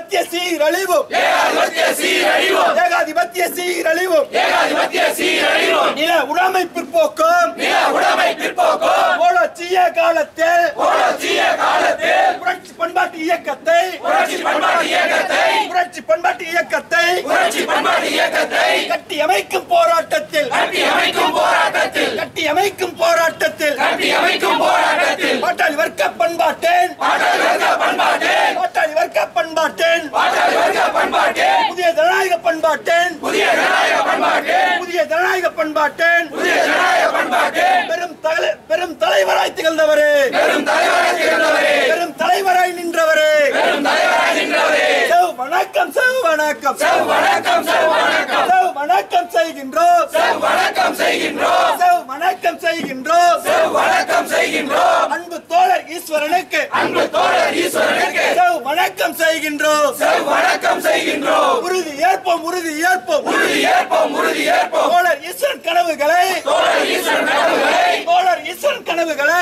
ஏகாதிபத்திய சீரழிவும் ஏகாதிபத்திய சீரழிவும் நில உடைமை பிற்போக்கும் கோலோச்சிய காலத்தில் புரட்சி பண்பாட்டு இயக்கத்தை புரட்சி பண்பாட்டு இயக்கத்தை கட்டி அமைக்கும் போராட்டத்தில் கட்டி அமைக்கும் போராட்டத்தில் பாட்டாளி வர்க்க பண்பாட்டேன் பாட்டாளி வர்க்க பண்பாட்டேன் புதிய ஜனநாயக பண்பாட்டேன் புதிய ஜனநாயக பண்பாட்டேன் பெரும் தலை பெரும் தலைவராய் திகழ்ந்தவரே பெரும் தலைவராய் நின்றவரே செவ் வணக்கம் செவ் வணக்கம் செவ் வணக்கம் செய்கின்றோம் செவ் வணக்கம் செய்கின்றோம் அன்பு தோழர் ஈஸ்வரனுக்கு செவ் வணக்கம் செய்கின்றோம் உறுதி ஏற்போம் உறுதி ஏற்போம் தோழர் ஈஸ்வரன் கனவுகளை தோழர் ஈஸ்வரன் கனவுகளை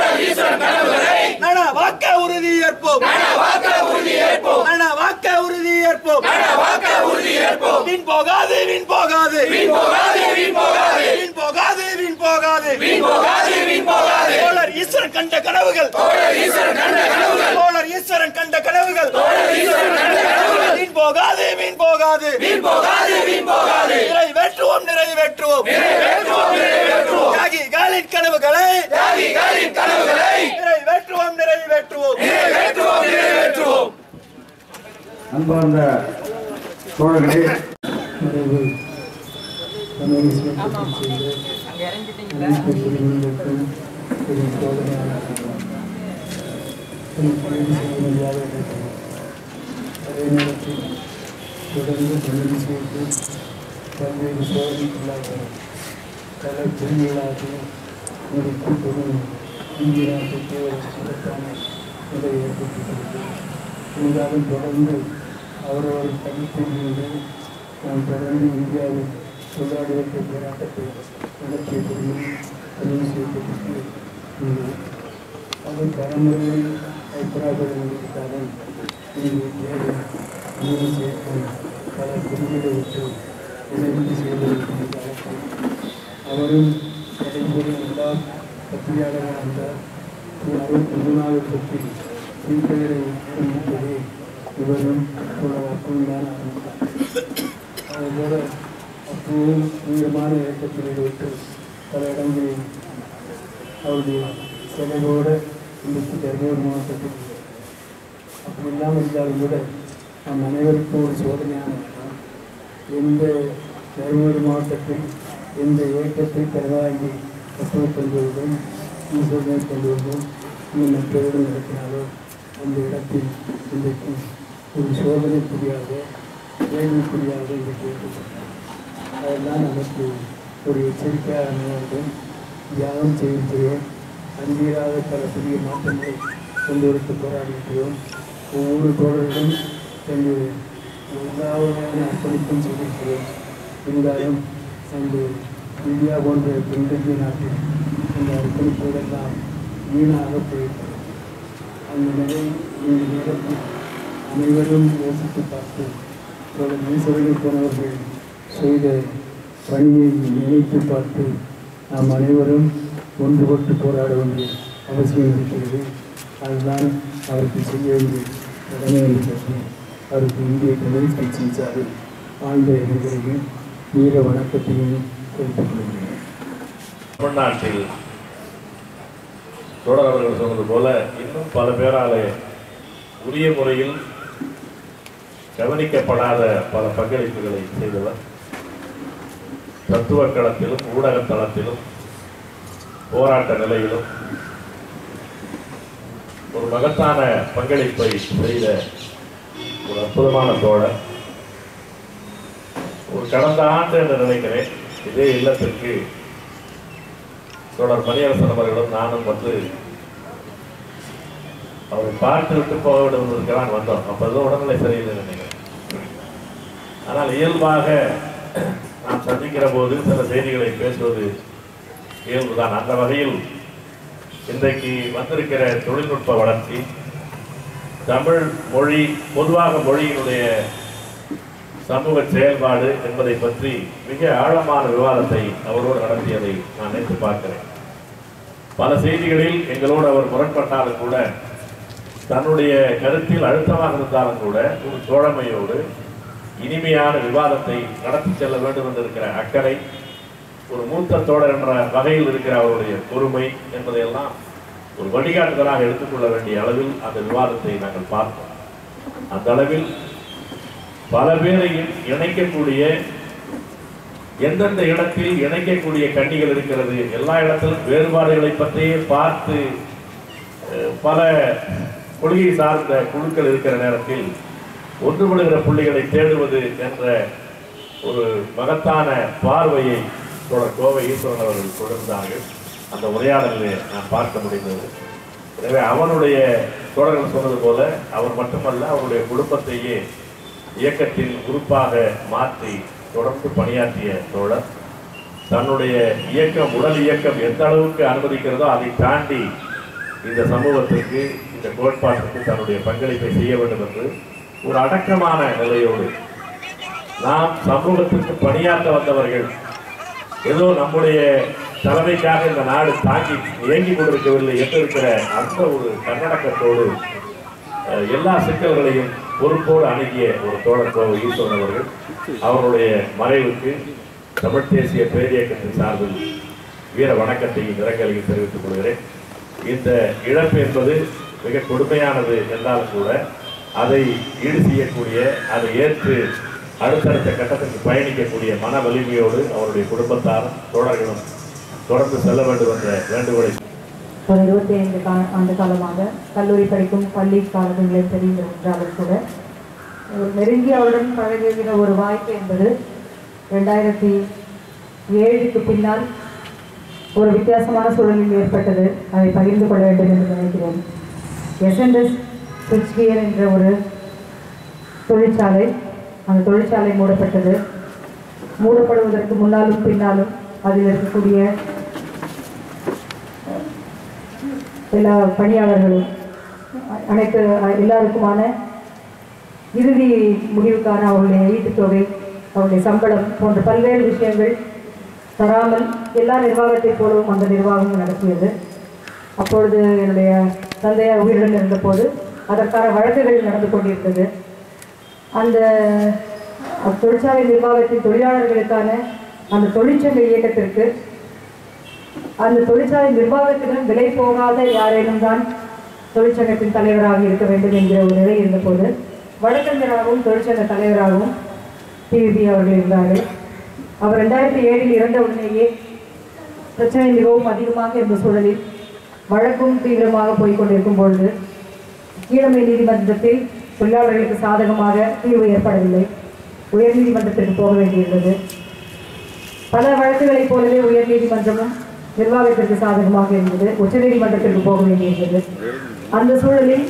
நானா வாக்க உறுதி ஏற்போம் நானா வாக்க உறுதி ஏற்போம் வீண் போகாது வீண் போகாது வீண் போகாது வீண் போகாது தோழர் ஈஸ்வரன் கண்ட கனவுகள் தோழர் ஈஸ்வரன் கண்ட கனவுகள் வீண் போகாது வீண் போகாது நிறைவேற்றுவோம் நிறைவேற்றுவோம் தியாகிகளின் கனவுகளை நிறைவேற்றுவோம் நிறைவேற்றுவோம் அன்பார்ந்த தோழர்களே நிறைவு தமிழ் இசையமைப்பில் செய்த அனைத்து பிரிவுகளுக்கும் ஒரு சோதனையான காலம். தன் பணியை செய்ய முடியாத நேரம். அதே நேரத்தில் தொடர்ந்து தமிழ் இசைக்கு பல்வேறு சோதனைக்குள்ளாக பல பிரிவுகளாக ஒரு கூட்டமும் இந்திய நாட்டுக்கு ஒரு சிறப்பான நிலை ஏற்பட்டிருக்கிறது இருந்தாலும் தொடர்ந்து அவரவர் தனிப்பிரிவுகளை நாம் தொடர்ந்து இந்தியாவில் தொழிலாளர்களுக்கு போராட்டத்தை நடத்திய பொழுதும் பதிவு செய்யப்பட்டு உள்ளது. அது பரம்பரையில் ஐக்கியராக இங்கு தேவை பதிவு செய்யப்படும் பல பிரிவுகளை விட்டு இணைந்து செய்வதற்கு காலத்தில் அவரும் கடைபிடி வந்தார் பத்திரிகையாளராக வந்தார் அவர் முன்னாள் பற்றி தீப்பெயரை அறிவித்ததே இவரும் அப்பவும் தான் அதுபோல அப்பவும் தீவிரமான இயக்கத்தில் ஈடுபட்டு பல இடங்களில் அவருடைய செலவோடு இன்றைக்கு தருமபுரி மாவட்டத்தில் அப்படி இல்லாமல் இருந்தாலும் கூட நம் அனைவருக்கும் ஒரு சோதனையான இடம். எந்த தருமபுரி மாவட்டத்தில் எந்த இயக்கத்தை பெறவாங்கி கற்றுக்கொள்வதும் ஈஸ்வரனை கொள்வதும் இன்னும் மற்றவர்கள் நடத்தினாலோ அந்த இடத்தில் இன்றைக்கு ஒரு சோதனை புரியாத கேள்விக்குரியாக இன்றைக்கு ஏற்பட்டது அதெல்லாம் நமக்கு ஒரு எச்சரிக்கையாக அமையாகும் தியாகம் செய்திருக்கிறோம் அங்கீகாத பல புதிய மாற்றங்களை கொண்டு வரத்து போராடியிருக்கிறோம் ஒவ்வொரு தோழர்களும் தங்களுடைய எல்லாவகையான அர்ப்பணிப்பும் செய்திருக்கிறோம் இருந்தாலும் அந்த இந்தியா போன்ற பின்தங்கிய நாட்டில் அந்த அர்ப்பணிப்புகளெல்லாம் வீணாக போயிருக்கிறது அந்த நிலை இந்த நேரத்தில் அனைவரும் யோசித்து பார்த்து தோழர் ஈஸ்வரனை போனவர்கள் செய்த பணியை நினைத்து பார்த்து நாம் அனைவரும் ஒன்றுபட்டு போராட வேண்டிய அவசியம் இருக்கிறது அதுதான் அவருக்கு செய்ய வேண்டிய கடமை என்று சொல்லி அவருக்கு இந்திய கம்யூனிஸ்ட் கட்சியின் சார்பில் ஆழ்ந்த எதிர்களையும் வீர வணக்கத்தையும் தெரிவித்துக் கொள்கிறேன் தமிழ்நாட்டில் தொடர் அவர்கள் சொன்னது போல இன்னும் பல பேராலே உரிய முறையில் கவனிக்கப்படாத பல பங்களிப்புகளை செய்தவர் தத்துவ களத்திலும் ஊடக தளத்திலும் போராட்ட நிலையிலும் ஒரு மகத்தான பங்களிப்பை செய்த ஒரு அற்புதமான தோழர் ஒரு கடந்த ஆண்டு என்று நினைக்கிறேன் இதே இல்லத்திற்கு தொடர் மணியரசன் அவர்களும் நானும் வந்து அவரை பார்த்து விட்டு போக விடுவதற்காக வந்தோம் அப்ப ஏதோ உடல்நிலை சரியில்லை நினைக்கிறேன் ஆனால் இயல்பாக நாம் சந்திக்கிற போது சில செய்திகளை பேசுவது இயல்புதான் அந்த வகையில் இன்றைக்கு வந்திருக்கிற தொழில்நுட்ப வளர்ச்சி தமிழ் மொழி பொதுவாக மொழியினுடைய சமூக செயல்பாடு என்பதை பற்றி மிக ஆழமான விவாதத்தை அவரோடு நடத்தியதை நான் நினைத்து பார்க்கிறேன் பல செய்திகளில் எங்களோடு அவர் முரண்பட்டாலும் கூட தன்னுடைய கருத்தில் அழுத்தமாக இருந்தாலும் கூட ஒரு தோழமையோடு இனிமையான விவாதத்தை நடத்தி செல்ல வேண்டும் என்று இருக்கிற அக்கறை ஒரு மூத்த தோழர் என்ற வகையில் இருக்கிற அவருடைய பொறுமை என்பதையெல்லாம் ஒரு வழிகாட்டுதலாக எடுத்துக்கொள்ள வேண்டிய அளவில் அந்த விவாதத்தை நாங்கள் பார்த்தோம் அந்த அளவில் பல பேரையும் இணைக்கக்கூடிய எந்தெந்த இடத்தில் இணைக்கக்கூடிய கண்ணிகள் இருக்கிறது எல்லா இடத்திலும் வேறுபாடுகளை பற்றியே பார்த்து அஹ், பல கொள்கை சார்ந்த குழுக்கள் இருக்கிற நேரத்தில் ஒன்றுபடுகிற புள்ளிகளை தேடுவது என்ற ஒரு மகத்தான பார்வையை தொடர் கோவை ஈஸ்வரன் அவர்கள் கொண்டிருந்தார்கள் அந்த உரையாடலில் நான் பார்க்க முடிந்தது எனவே அவனுடைய தொடர்கள் சொன்னது போல அவர் மட்டுமல்ல அவருடைய குடும்பத்தையே இயக்கத்தில் உறுப்பாக மாற்றி தொடர்ந்து பணியாற்றிய தோழர் தன்னுடைய இயக்கம் உடல் இயக்கம் எந்த அளவுக்கு அனுமதிக்கிறதோ அதை தாண்டி இந்த சமூகத்திற்கு இந்த கோட்பாட்டிற்கு தன்னுடைய பங்களிப்பை செய்ய வேண்டும் என்று ஒரு அடக்கமான நிலையோடு நாம் சமூகத்திற்கு பணியாற்ற வந்தவர்கள் ஏதோ நம்முடைய தலைமைக்காக இந்த நாடு தாங்கி இயங்கி கொண்டிருக்கவில்லை என்று இருக்கிற அந்த ஒரு தன்னடக்கத்தோடு அஹ், எல்லா சிக்கல்களையும் பொறுப்போடு அணுகிய ஒரு தோழர் கோவை ஈஸ்வரன் அவர்கள் அவருடைய மறைவுக்கு தமிழ் தேசிய பேரியக்கத்தின் சார்பில் வீர வணக்கத்தையும் இரங்கலையும் தெரிவித்துக் கொள்கிறேன் இந்த இழப்பு என்பது மிக கொடுமையானது என்றாலும் கூட அதை ஈடு செய்யக்கூடிய அதை ஏற்று அடுத்தடுத்த கட்டத்திற்கு பயணிக்கக்கூடிய மன வலிமையோடு அவருடைய குடும்பத்தாரும் தோழர்களும் தொடர்ந்து செல்ல வேண்டும் என்ற வேண்டுகோளை ஒரு இருபத்தி ஐந்து கா ஆண்டு காலமாக கல்லூரி படிக்கும் பள்ளி காலங்களில் தெரிந்து என்றாலும் கூட ஒரு நெருங்கிய அவருடன் பழகுகிற ஒரு வாய்ப்பு என்பது ரெண்டாயிரத்தி ஏழுக்கு பின்னால் ஒரு வித்தியாசமான சூழலில் ஏற்பட்டது அதை பகிர்ந்து கொள்ள வேண்டும் என்று நினைக்கிறேன் எஸ்என்எஸ் சுவிட்ச்கியர் என்ற ஒரு தொழிற்சாலை அந்த தொழிற்சாலை மூடப்பட்டது மூடப்படுவதற்கு முன்னாலும் பின்னாலும் அதில் இருக்கக்கூடிய எல்லா பணியாளர்களும் அ- அனைத்து அ- எல்லாருக்குமான இறுதி முடிவுக்கான அவருடைய ஈட்டுத்தொகை அவருடைய சம்பளம் போன்ற பல்வேறு விஷயங்கள் தராமல் எல்லா நிர்வாகத்தைப் போலவும் அந்த நிர்வாகம் நடத்தியது அப்பொழுது என்னுடைய தந்தையார் உயிருடன் இருந்தபோது அதற்கான வழக்குகள் நடந்து கொண்டிருந்தது அந்த அ- தொழிற்சாலை நிர்வாகத்தின் தொழிலாளர்களுக்கான அந்த தொழிற்சங்க இயக்கத்திற்கு அந்த தொழிற்சாலை நிர்வாகத்திடம் விலை போகாத யாரேனும் தான் தொழிற்சங்கத்தின் தலைவராக இருக்க வேண்டும் என்கிற ஒரு நிலை இருந்தபோது வழக்கறிஞராகவும் தொழிற்சங்க தலைவராகவும் டிவிபி அவர்கள் இருந்தார்கள் அவர் ரெண்டாயிரத்தி ஏழில் இறந்த உடனேயே பிரச்சனை மிகவும் அதிகமாக இருந்த சூழலில் வழக்கும் தீவிரமாக போய்க் கொண்டிருக்கும் பொழுது கீழமை நீதிமன்றத்தில் தொழிலாளர்களுக்கு சாதகமாக தீர்வு ஏற்படவில்லை உயர்நீதிமன்றத்திற்கு போக வேண்டியிருந்தது பல வழக்குகளைப் போலவே உயர்நீதிமன்றமும் நிர்வாகத்திற்கு சாதகமாக இருந்தது உச்சநீதிமன்றத்திற்கு போக வேண்டியிருந்தது அந்த சூழலில்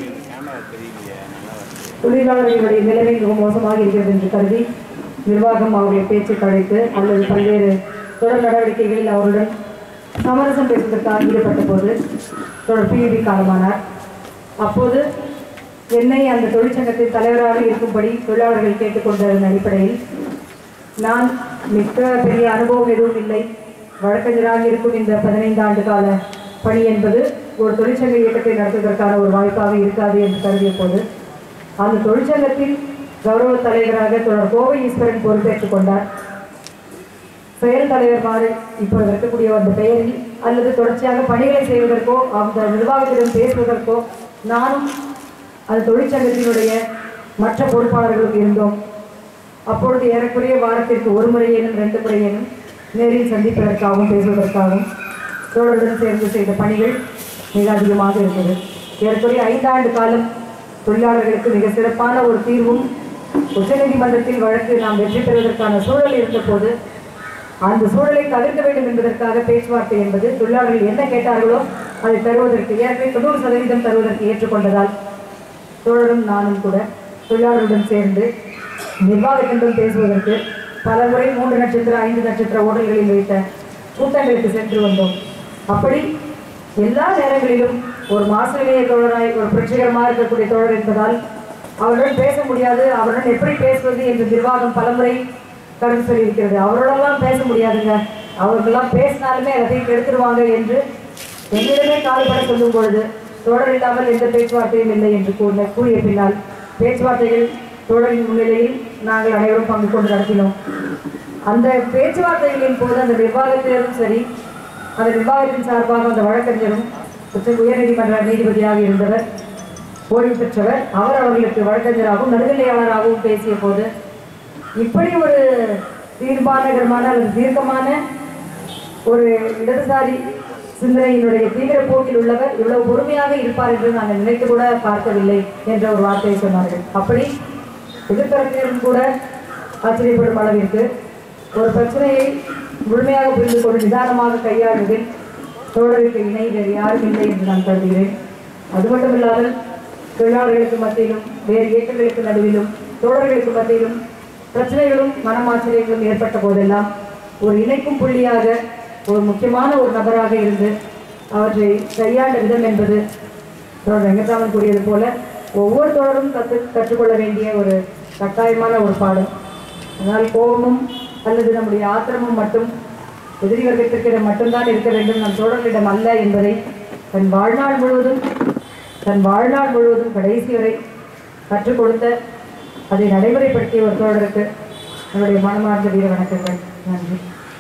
தொழிலாளர்களுடைய நிலைமை மிக மோசமாக இருக்கிறது என்று கருதி நிர்வாகம் அவர்களை பேச்சு கழைத்து அல்லது பல்வேறு தொடர் நடவடிக்கைகளில் அவருடன் சமரசம் பேசுவதற்காக ஈடுபட்ட போது தொடர் பிஇபி காலமானார் அப்போது என்னை அந்த தொழிற்சங்கத்தின் தலைவராக இருக்கும்படி தொழிலாளர்கள் கேட்டுக்கொண்டதன் அடிப்படையில் நான் மிக்க பெரிய அனுபவம் எதுவும் இல்லை வழக்கறிஞராக இருக்கும் இந்த பதினைந்து ஆண்டு கால பணி என்பது ஒரு தொழிற்சங்க இயக்கத்தை நடத்துவதற்கான ஒரு வாய்ப்பாக இருக்காது என்று கருதிய போது அந்த தொழிற்சங்கத்தின் கௌரவ தலைவராக தொடர் கோவை ஈஸ்வரன் பொறுப்பேற்றுக் கொண்டார் செயல் தலைவர் மாறு இப்பொழுது இருக்கக்கூடிய அந்த பெயரில் அல்லது தொடர்ச்சியாக பணிகளை செய்வதற்கோ அந்த நிர்வாகத்திடம் பேசுவதற்கோ நானும் அந்த தொழிற்சங்கத்தினுடைய மற்ற பொறுப்பாளர்களும் இருந்தோம் அப்பொழுது ஏறக்குறைய வாரத்திற்கு ஒரு முறையேனும் ரெண்டு முறையேனும் நேரில் சந்திப்பதற்காகவும் பேசுவதற்காகவும் தோழருடன் சேர்ந்து செய்த பணிகள் மிக அதிகமாக இருந்தது ஏறக்குறைய ஐந்தாண்டு காலம் தொழிலாளர்களுக்கு மிக சிறப்பான ஒரு தீர்வும் உச்சநீதிமன்றத்தில் வழக்கு நாம் வெற்றி பெறுவதற்கான சூழல் இருந்தபோது அந்த சூழலை தவிர்க்க வேண்டும் என்பதற்காக பேச்சுவார்த்தை என்பது தொழிலாளர்கள் என்ன கேட்டார்களோ அதை தருவதற்கு ஏற்கனவே தொண்ணூறு சதவீதம் தருவதற்கு ஏற்றுக்கொண்டதால் தோழரும் நானும் கூட தொழிலாளருடன் சேர்ந்து நிர்வாகத்திடம் பேசுவதற்கு பல முறை மூன்று நட்சத்திர ஐந்து நட்சத்திர ஓடல்களில் வைத்த கூட்டங்களுக்கு சென்று வந்தோம் அப்படி எல்லா நேரங்களிலும் ஒரு மாசிலேய தோழராய் ஒரு புரட்சிகரமாக இருக்கக்கூடிய தோழர் என்பதால் அவருடன் பேச முடியாது அவருடன் எப்படி பேசுவது என்று நிர்வாகம் பலமுறை கருத்து சொல்லியிருக்கிறது அவரோடெல்லாம் பேச முடியாதுங்க அவர்களெல்லாம் பேசினாலுமே எல்லாத்தையும் கெடுத்துருவாங்க என்று என்னிடமே கால்பட சொல்லும் பொழுது தொடர் இல்லாமல் எந்த பேச்சுவார்த்தையும் இல்லை என்று கூறின கூறிய பின்னால் பேச்சுவார்த்தைகள் தோழரின் முன்னிலையில் நாங்கள் அனைவரும் பங்கு கொண்டு நடத்தினோம் அந்த பேச்சுவார்த்தைகளின் போது அந்த நிர்வாகத்தினரும் சரி அந்த நிர்வாகத்தின் சார்பாக அந்த வழக்கறிஞரும் உச்ச உயர்நீதிமன்ற நீதிபதியாக இருந்தவர் ஓய்வு பெற்றவர் அவர் அவர்களுக்கு வழக்கறிஞராகவும் நடுநிலையாளராகவும் பேசிய போது இப்படி ஒரு தீர்மானகரமான அல்லது தீர்க்கமான ஒரு இடதுசாரி சிந்தனையினுடைய தீவிர போக்கில் உள்ளவர் இவ்வளவு பொறுமையாக இருப்பார் என்று நாங்கள் நினைத்து கூட பார்க்கவில்லை என்ற ஒரு வார்த்தையை சொன்னார்கள் அப்படி எதிர்த்தரப்பினரும் கூட ஆச்சரியப்படும் அளவிற்கு ஒரு பிரச்சனையை முழுமையாக புரிந்து கொண்டு நிதானமாக கையாளுவதில் தோழருக்கு இணை வேறு யாரும் இல்லை என்று நான் கருதுகிறேன் அது மட்டும் இல்லாமல் தொழிலாளர்களுக்கு மத்தியிலும் வேறு இயக்கங்களுக்கு நடுவிலும் தோழர்களுக்கு மத்தியிலும் பிரச்சனைகளும் மனமாச்சரியங்களும் ஏற்பட்ட போதெல்லாம் ஒரு இணைக்கும் புள்ளியாக ஒரு முக்கியமான ஒரு நபராக இருந்து அவற்றை கையாண்ட விதம் என்பது தோழர் வெங்கட்ராமன் கூறியது போல ஒவ்வொரு தோழரும் கற்று கற்றுக்கொள்ள வேண்டிய ஒரு கட்டாயமான ஒரு பாடம் அதனால் கோபமும் அல்லது நம்முடைய ஆத்திரமும் மட்டும் எதிரி வர்க்கத்திற்கிடம் மட்டும்தான் இருக்க வேண்டும் நம் தோழர்களிடம் அல்ல என்பதை தன் வாழ்நாள் முழுவதும் தன் வாழ்நாள் முழுவதும் கடைசி வரை கற்றுக் கொடுத்த அதை நடைமுறைப்படுத்திய ஒரு தோழருக்கு என்னுடைய மனமார்ந்த வீர வணக்கங்கள் நன்றி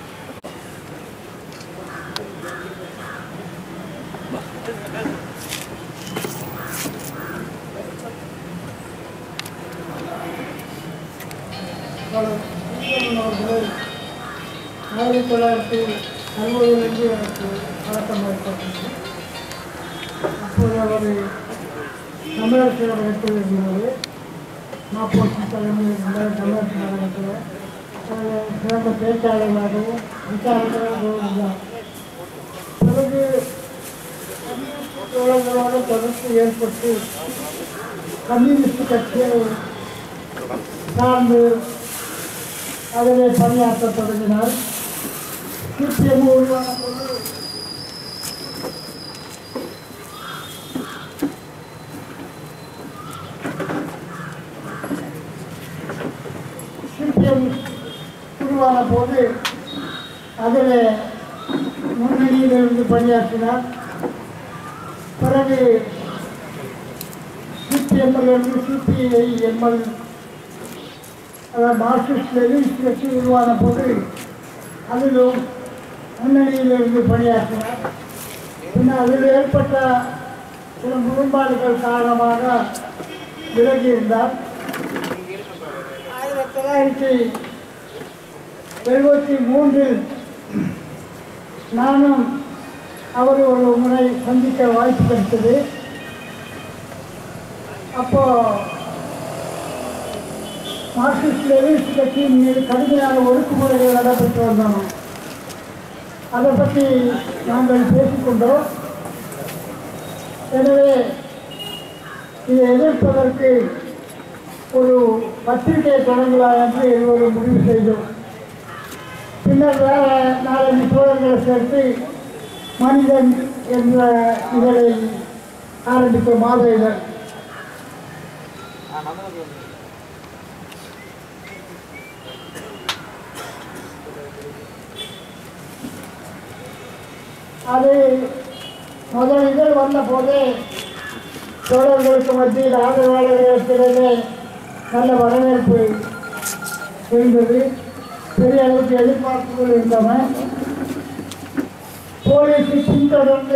அவர்களை ஆயிரத்தி தொள்ளாயிரத்தி அறுபதுலேருந்து எனக்கு பழக்கம் ஏற்பட்டது அப்போது அவர் தமிழரசு கழகத்தில் இருந்தார் மாப்போசி தலைமை இருந்த தமிழரசு கழகத்தில் அவர் சிறந்த பேச்சாளர்களாகவும் விசாரணையாகவும் இருந்தார் பிறகு தோழர்களோட தொடர்பு ஏற்பட்டு கம்யூனிஸ்ட் கட்சியை சார்ந்து அதிலே பணியாற்ற தொடங்கினார் சிபிஎம் உருவான போது சிபிஎம் உருவான போது அதில் முன்னணியில் இருந்து பணியாற்றினார் பிறகு சிபிஎம்மிலிருந்து சிபிஐ எம்எல் அதாவது மார்க்சிஸ்ட் லெனின்ஸ் கட்சி உருவான போது அதிலும் முன்னணியிலிருந்து பணியாற்றினார் பின்னர் அதில் ஏற்பட்ட சில முரண்பாடுகள் காரணமாக விலகி இருந்தார் ஆயிரத்தி தொள்ளாயிரத்தி எழுபத்தி மூன்றில் நானும் அவர் ஒரு முறை சந்திக்க வாய்ப்பு கிடைத்தது அப்போ மார்க்சிஸ்ட் லெனின்ஸ் கட்சியின் மீது கடுமையான ஒடுக்குமுறைகள் நடைபெற்று வந்தோம் அதை பற்றி நாங்கள் பேசிக்கொண்டோம் எனவே இதை எதிர்ப்பதற்கு ஒரு பத்திரிகை தொடங்கலாம் என்று இருவரும் முடிவு செய்தோம் பின்னர் வேற நாலஞ்சு தோழர்களை சேர்த்து மனிதன் என்ற இதழை ஆரம்பித்த மாத இதழ் அது முதல் இதழ் வந்த போதே தோழர்களுக்கு மத்தியில் ஆதரவாளர்களிடத்திலே நல்ல வரவேற்பு இருந்தது பெரிய அளவுக்கு எதிர்பார்ப்புகள் இருந்தன போலீஸை பின்தொடர்ந்து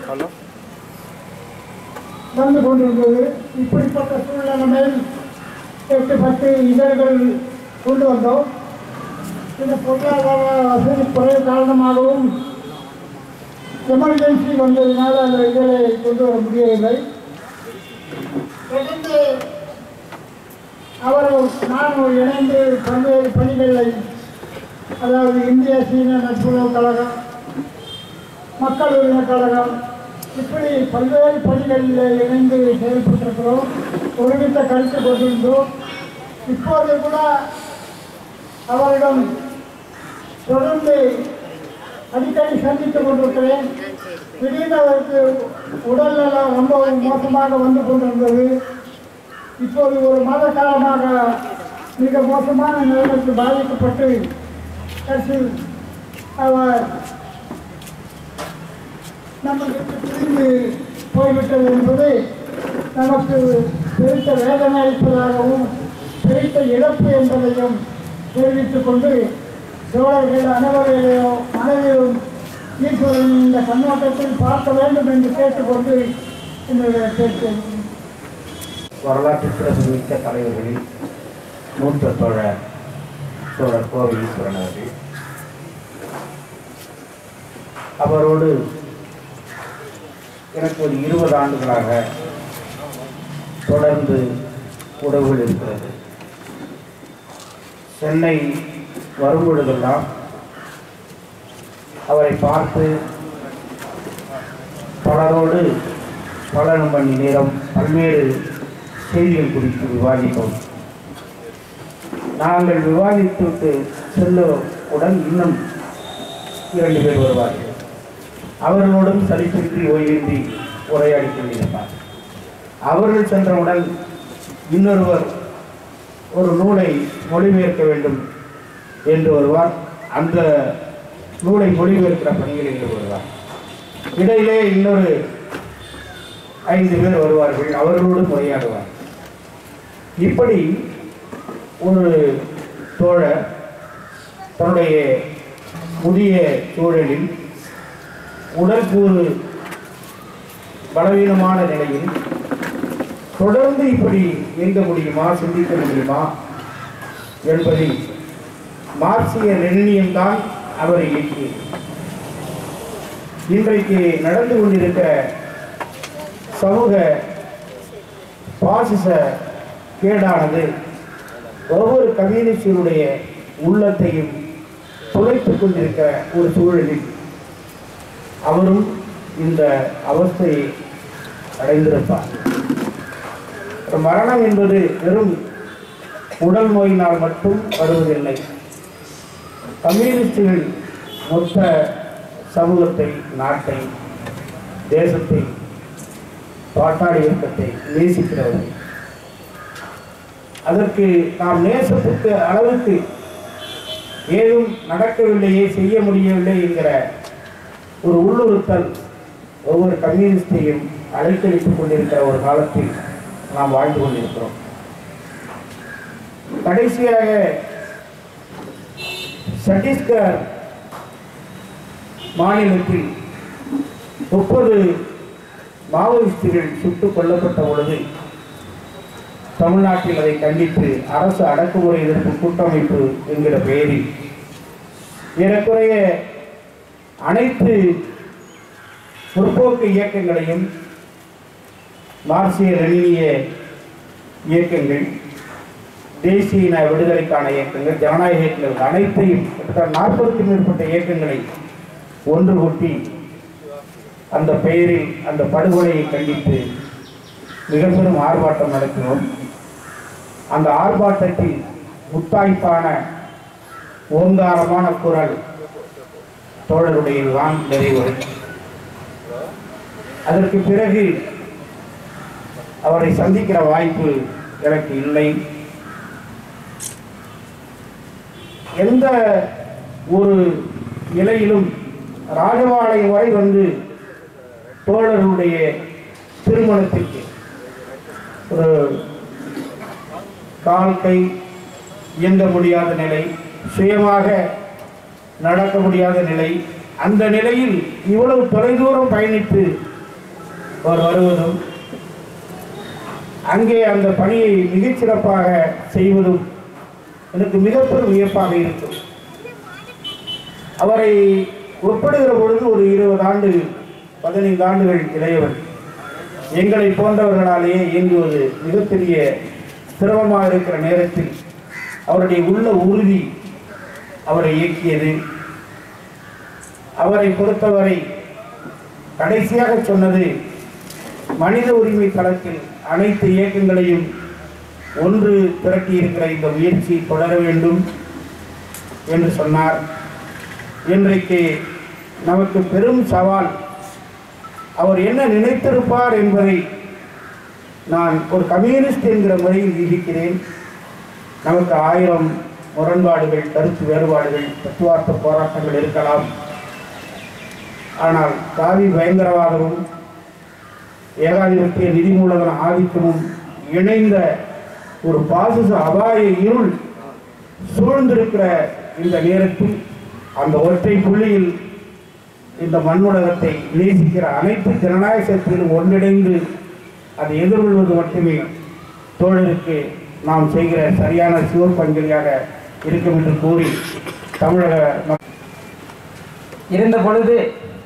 வந்து கொண்டிருந்தது இப்படிப்பட்ட சூழ்நிலையில் எட்டு பத்து இதழ்கள் கொண்டு வந்தோம் இந்த பொருளாதார வசதி குறைவு காரணமாகவும் எமர்ஜென்சி வந்ததினால் அந்த இதழை கொண்டு வர முடியவில்லை தொடர்ந்து அவர்கள் நானும் இணைந்து பல்வேறு பணிகளை அதாவது இந்திய சீன நட்புறவு கழகம் மக்கள் உரிமை கழகம் இப்படி பல்வேறு பணிகளில் இணைந்து செயல்பட்டிருக்கிறோம் ஒருமித்த கருத்து கொண்டிருந்தோம் இப்போது கூட அவரிடம் தொடர்ந்து அடிக்கடி சந்தித்துக் கொண்டிருக்கிறேன் திடீர்னு அவருக்கு உடல்நலம் ரொம்ப மோசமாக வந்து கொண்டிருந்தது இப்போது ஒரு மாத காலமாக மிக மோசமான நிலைமைக்கு பாதிக்கப்பட்டு கடைசி அவர் நமக்கு திரும்பி போய்விட்டது என்பது நமக்கு பெருத்த வேதனை அளிப்பதாகவும் பெருத்த இழப்பு என்பதையும் தெரிவித்துக் கொண்டு தோழர்கள் அனைவரையும் மனதிலும் ஈஸ்வரன் இந்த கண்ணோட்டத்தில் பார்க்க வேண்டும் என்று கேட்டுக்கொண்டு என்னுடைய பேச்சு வரலாற்று சிறப்புமிக்க தலைவர்களில் மூத்த தோழர் தோழர் கோவை ஈஸ்வரன் அவர்கள் அவரோடு எனக்கு ஒரு இருபது ஆண்டுகளாக தொடர்ந்து உறவுகள் இருக்கிறது சென்னை வரும் பொழுதெல்லாம் அவரை பார்த்து பலரோடு பல மணி நேரம் பல்வேறு செய்திகள் குறித்து விவாதித்தோம் நாங்கள் விவாதித்துவிட்டு செல்லவுடன் இன்னும் இரண்டு பேர் வருவார்கள் அவர்களோடும் சலிப்பின்றி ஓய்வின்றி உரையாடி கொண்டிருப்பார் அவர்கள் சென்றவுடன் இன்னொருவர் ஒரு நூலை மொழிபெயர்க்க வேண்டும் என்று வருவார் அந்த நூலை மொழிபெயர்க்கிற பணியில் ஈடுபடுவார் இடையிலே இன்னொரு ஐந்து பேர் வருவார்கள் அவர்களோடு உரையாடுவார் இப்படி ஒரு தோழர் தன்னுடைய புதிய சூழலில் உடற்கூறு பலவீனமான நிலையில் தொடர்ந்து இப்படி இயங்க முடியுமா சிந்திக்க முடியுமா என்பதில் மார்க்சிய லெனினியம்தான் அவரை இயக்கியது இன்றைக்கு நடந்து கொண்டிருக்கிற சமூக பாசிச கேடானது ஒவ்வொரு கம்யூனிஸ்டினுடைய உள்ளத்தையும் துளைத்துக் கொண்டிருக்கிற ஒரு சூழலில் அவரும் இந்த அவஸ்தையை அடைந்திருப்பார் ஒரு மரணம் என்பது வெறும் உடல் நோயினால் மட்டும் வருவதில்லை கம்யூனிஸ்டுகள் மொத்த சமூகத்தை நாட்டை தேசத்தை பாட்டாளி இயக்கத்தை நேசிக்கிறவர்கள் அதற்கு நாம் நேசத்துக்கு அளவுக்கு ஏதும் நடக்கவில்லையே செய்ய முடியவில்லை என்கிற ஒரு உள்ளுறுத்தல் ஒவ்வொரு கம்யூனிஸ்டையும் அலைக்கழித்துக் கொண்டிருக்கிற ஒரு காலத்தில் நாம் வாழ்ந்து கொண்டிருக்கிறோம் கடைசியாக சத்தீஸ்கர் மாநிலத்தில் முப்பது மாவோயிஸ்டுகள் சுட்டுக் கொல்லப்பட்ட பொழுது தமிழ்நாட்டில் அதை கண்டித்து அரசு அடக்குமுறை எதிர்ப்பு கூட்டமைப்பு என்கிற பெயரில் ஏறக்குறைய அனைத்து முற்போக்கு இயக்கங்களையும் மார்க்சிய லெனினிய இயக்கங்கள் தேசிய இன விடுதலைக்கான இயக்கங்கள் ஜனநாயக இயக்கங்கள் அனைத்தையும் கிட்டத்தட்ட நாற்பதுக்கும் மேற்பட்ட இயக்கங்களை ஒன்று கூட்டி அந்த பெயரில் அந்த படுகொலையை கண்டித்து மிக பெரும் ஆர்ப்பாட்டம் நடத்தினோம் அந்த ஆர்ப்பாட்டத்தில் முத்தாய்ப்பான ஓங்காரமான குரல் தோழருடையதுதான் நிறைவுரை அதற்கு பிறகு அவரை சந்திக்கிற வாய்ப்பு எனக்கு இல்லை எந்த ஒரு நிலையிலும் ராஜபாளையம் வரை வந்து தோழர்களுடைய திருமணத்திற்கு ஒரு கால் கை இயங்க முடியாத நிலை சுயமாக நடக்க முடியாத நிலை அந்த நிலையில் இவ்வளவு தொலைதூரம் பயணித்து அவர் வருவதும் அங்கே அந்த பணியை மிகச்சிறப்பாக செய்வதும் எனக்கு மிகப்பெரும் வியப்பாக இருக்கும் அவரை ஒப்பிடுகிற பொழுது ஒரு இருபது ஆண்டு பதினைந்து ஆண்டுகள் இளையவர் எங்களை போன்றவர்களாலேயே இயங்குவது மிகப்பெரிய சிரமமாக இருக்கிற நேரத்தில் அவருடைய உள்ள உறுதி அவரை இயக்கியது அவரை பொறுத்தவரை கடைசியாக சொன்னது மனித உரிமை தளத்தில் அனைத்து இயக்கங்களையும் ஒன்று திரட்டி இருக்கிற இந்த முயற்சி தொடர வேண்டும் என்று சொன்னார் இன்றைக்கு நமக்கு பெரும் சவால் அவர் என்ன நினைத்திருப்பார் என்பதை நான் ஒரு கம்யூனிஸ்ட் என்கிற முறையில் யூகிக்கிறேன் நமக்கு ஆயிரம் முரண்பாடுகள் கருத்து வேறுபாடுகள் தத்துவார்த்த போராட்டங்கள் இருக்கலாம் ஆனால் காவி பயங்கரவாதமும் ஏகாதிபத்திய நிதி மூலதன ஆதிக்கமும் இணைந்த ஒரு பாசிச அபாய இருள் சூழ்ந்திருக்கிற இந்த நேரத்தில் அந்த ஒற்றை புள்ளியில் இந்த மண்ணுலகத்தை நேசிக்கிற அனைத்து ஜனநாயக சக்திகளும் ஒன்றிணைந்து அதை எதிர்கொள்வது மட்டுமே தோழருக்கு நாம் செய்கிற சரியான சிவப்பஞ்சலியாக இருக்கும் என்று கூறி தமிழக மக்- இருந்த பொழுது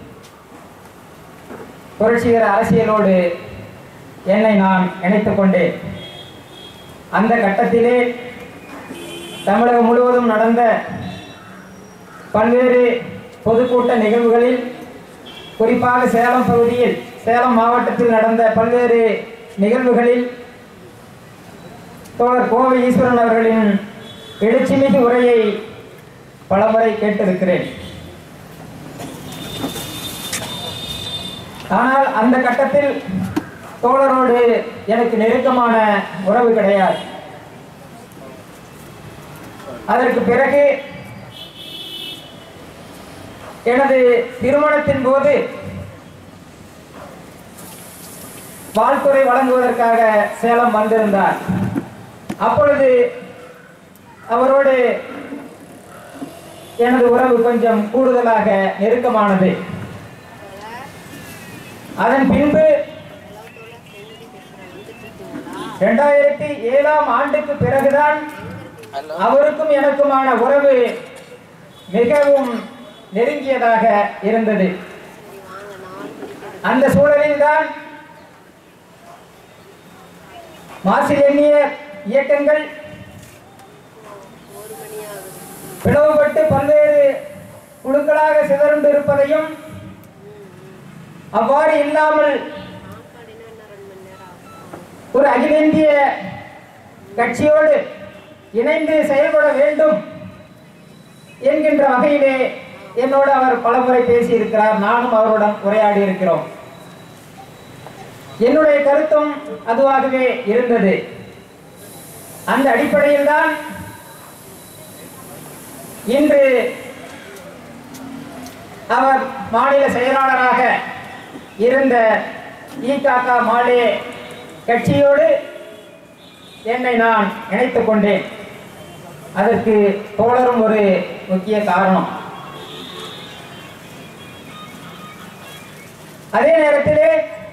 புரட்சிகர அரசியலோடு என்னை நான் இணைத்துக் கொண்டேன் அந்த கட்டத்திலே தமிழகம் முழுவதும் நடந்த பல்வேறு பொதுக்கூட்ட நிகழ்வுகளில் குறிப்பாக சேலம் பகுதியில் சேலம் மாவட்டத்தில் நடந்த பல்வேறு நிகழ்வுகளில் தோழர் கோவை ஈஸ்வரன் அவர்களின் எழுச்சிமிகு உரையை பலமுறை கேட்டிருக்கிறேன் ஆனால் அந்த கட்டத்தில் தோழரோடு எனக்கு நெருக்கமான உறவு கிடையாது அதற்கு பிறகு எனது திருமணத்தின் போது வாழ்த்துறை வழங்குவதற்காக சேலம் வந்திருந்தார் அப்பொழுது அவரோடு எனது உறவு கொஞ்சம் கூடுதலாக நெருக்கமானது அதன் பின்பு இரண்டாயிரத்தி ஏழாம் ஆண்டுக்கு பிறகுதான் அவருக்கும் எனக்குமான உறவு மிகவும் நெருங்கியதாக இருந்தது அந்த சூழலில்தான் மாசில் எண்ணிய இயக்கங்கள் பிளவுபட்டு பல்வேறு குழுக்களாக சிதறுண்டு இருப்பதையும் அவ்வாறு இல்லாமல் ஒரு அகில இந்திய கட்சியோடு இணைந்து செயல்பட வேண்டும் என்கின்ற வகையிலே என்னோடு அவர் பலமுறை பேசியிருக்கிறார் நானும் அவருடன் உரையாடி இருக்கிறோம் என்னுடைய கருத்தும் அதுவாகவே இருந்தது அந்த அடிப்படையில் தான் இன்று அவர் மாநில செயலாளராக இருந்த ஈகாக்கா மாலே கட்சியோடு என்னை நான் இணைத்துக் கொண்டேன் அதற்கு தோழரும் ஒரு முக்கிய காரணம் அதே நேரத்திலே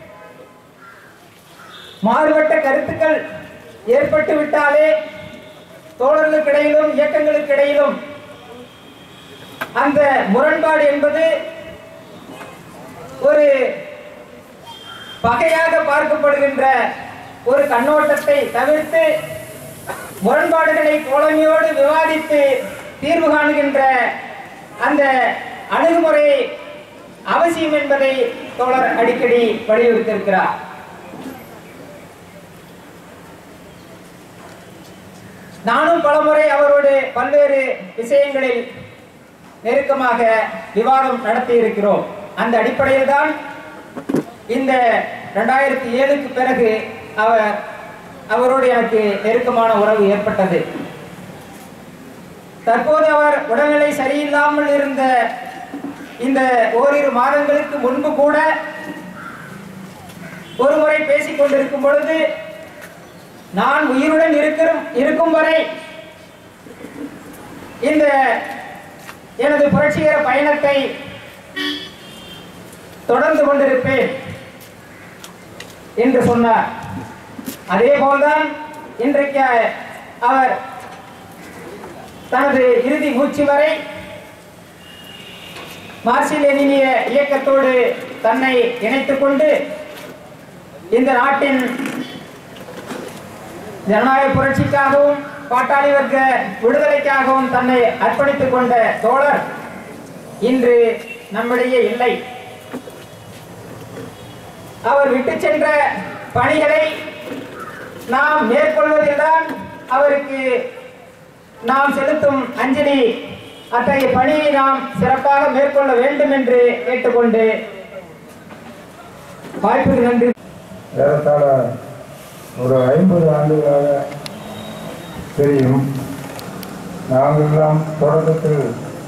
மாறுபட்ட கருத்துக்கள் ஏற்பட்டு விட்டாலே தோழர்களுக்கு இடையிலும் இயக்கங்களுக்கு இடையிலும் அந்த முரண்பாடு என்பது ஒரு பகையாக பார்க்கப்படுகின்ற ஒரு கண்ணோட்டத்தை தவிர்த்து முரண்பாடுகளை தோழமையோடு விவாதித்து தீர்வு காணுகின்ற அந்த அணுகுமுறை அவசியம் என்பதை தோழர் அடிக்கடி வலியுறுத்தியிருக்கிறார் நானும் பலமுறை அவரோடு பல்வேறு விஷயங்களில் நெருக்கமாக விவாதம் நடத்தி இருக்கிறோம் அந்த அடிப்படையில் தான் இந்த ரெண்டாயிரத்தி ஏழுக்கு பிறகு அவர் அவரோடு எனக்கு நெருக்கமான உறவு ஏற்பட்டது தற்போது அவர் உடல்நிலை சரியில்லாமல் இருந்த இந்த ஓரிரு மாதங்களுக்கு முன்பு கூட ஒரு முறை பேசிக் கொண்டிருக்கும் பொழுது நான் உயிருடன் இருக்கிற இருக்கும் வரை இந்த எனது புரட்சிகர பயணத்தை தொடர்ந்து கொண்டிருப்பேன் என்று சொன்னார் அதே போல்தான் இன்றைக்கு அவர் தனது இறுதி மூச்சு வரை மார்சில் எனினிய இயக்கத்தோடு தன்னை இணைத்துக் கொண்டு இந்த நாட்டின் ஜனநாயக புரட்சிக்காகவும் பாட்டாளி வர்க்க விடுதலைக்காகவும் தன்னை அர்ப்பணித்துக் கொண்ட தோழர் இன்று நம்மிடையே இல்லை அவர் விட்டு சென்ற பணிகளை நாம் மேற்கொள்வதில்தான் அவருக்கு நாம் செலுத்தும் அஞ்சலி அத்தகைய பணியை நாம் சிறப்பாக மேற்கொள்ள வேண்டும் என்று கேட்டுக்கொண்டு வாய்ப்புக்கு நன்றி ஏறத்தாழ ஒரு ஐம்பது ஆண்டுகளாக தெரியும் நாங்களெல்லாம் தொடக்கத்தில்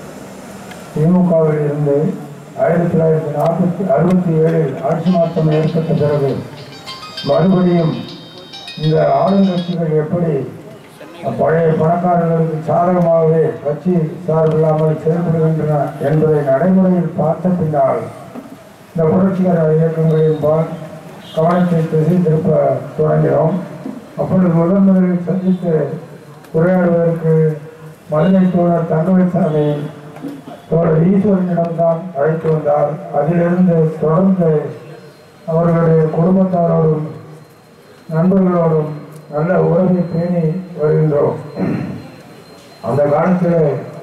திமுகவில் இருந்து ஆயிரத்தி தொள்ளாயிரத்தி நாற்பத்தி அறுபத்தி ஏழில் ஆட்சி மாற்றம் ஏற்பட்ட பிறகு மறுபடியும் இந்த ஆளுங்கட்சிகள் எப்படி பழைய பணக்காரர்களுக்கு சாதகமாகவே கட்சி சார்பில்லாமல் செயல்படுகின்றன என்பதை நடைமுறையில் பார்த்த பின்னால் இந்த புரட்சிகர இயக்கங்களின் பால் கவனத்தை திசை திருப்ப தொடங்கினோம் அப்பொழுது முதன் முதலில் சந்தித்து உரையாடுவதற்கு மதுரை தோழர் தங்கவேசாமி தோழர் ஈஸ்வரனிடம்தான் அழைத்து வந்தார் அதிலிருந்து தொடர்ந்து அவர்களுடைய குடும்பத்தாரோடும் நண்பர்களோடும் நல்ல உறவை பேணி வருகின்றோம் அந்த காலத்தில்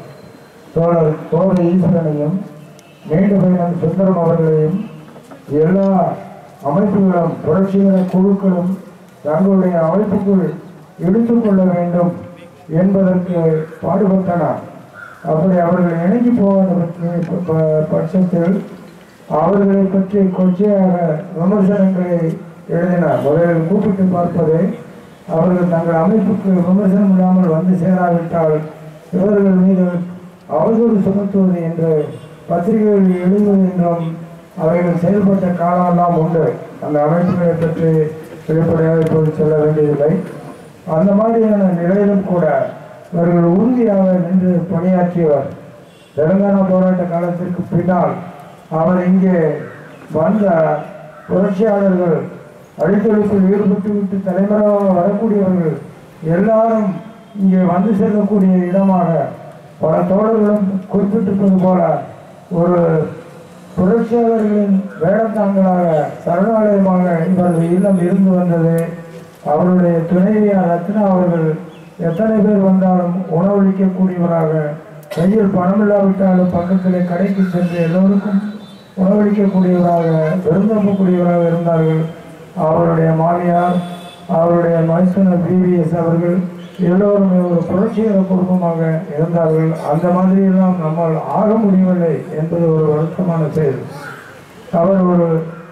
தோழர் தோழர் ஈஸ்வரனையும் நீண்ட பயணம் சுந்தரம் அவர்களையும் எல்லா அமைப்புகளும் புரட்சிகர குழுக்களும் தங்களுடைய அமைப்புக்குள் இழுத்துக் கொள்ள வேண்டும் என்பதற்கு பாடுபட்டனர் அப்படி அவர்கள் இணங்கி போகாத பட்ச- ப- பட்சத்தில் அவர்களை பற்றி கொச்சையாக விமர்சனங்களை எழுதினார் முதலில் கூப்பிட்டு பார்ப்பது அவர்கள் தங்கள் அமைப்புக்கு விமர்சனம் இல்லாமல் வந்து சேராவிட்டால் இவர்கள் மீது அவதூறு சுமத்துவது என்று பத்திரிகைகளில் எழுதுவது என்றும் அவைகள் செயல்பட்ட காலமெல்லாம் உண்டு அந்த அமைப்புகளை பற்றி வெளிப்படையாக இப்போது சொல்ல வேண்டியதில்லை அந்த மாதிரியான நிலையிலும் கூட இவர்கள் உறுதியாக நின்று பணியாற்றியவர் தெலுங்கானா போராட்ட காலத்திற்கு பின்னால் அவர் இங்கே வந்த புரட்சியாளர்கள் அடித்தொழிப்பில் ஈடுபட்டு விட்டு தலைமுறையாக வரக்கூடியவர்கள் எல்லாரும் இங்கே வந்து செல்லக்கூடிய இடமாக பல தோழர்களும் குறிப்பிட்டிருப்பது போல ஒரு புரட்சியாளர்களின் வேடத்தாங்களாக சரணாலயமாக இவரது இல்லம் இருந்து வந்தது அவருடைய துணைவியார் ரத்னா அவர்கள் எத்தனை பேர் வந்தாலும் உணவளிக்கக்கூடியவராக கையில் பணம் இல்லாவிட்டாலும் பக்கத்திலே கடைக்கு சென்று எல்லோருக்கும் உணவளிக்கக்கூடியவராக விருந்தப்பக்கூடியவராக இருந்தார்கள் அவருடைய மாமியார் அவருடைய மைசனர் பிவிஎஸ் அவர்கள் எல்லோருமே ஒரு புரட்சிகர குடும்பமாக இருந்தார்கள் அந்த மாதிரியெல்லாம் நம்மால் ஆக முடியவில்லை என்பது ஒரு வருத்தமான செயல் அவர் ஒரு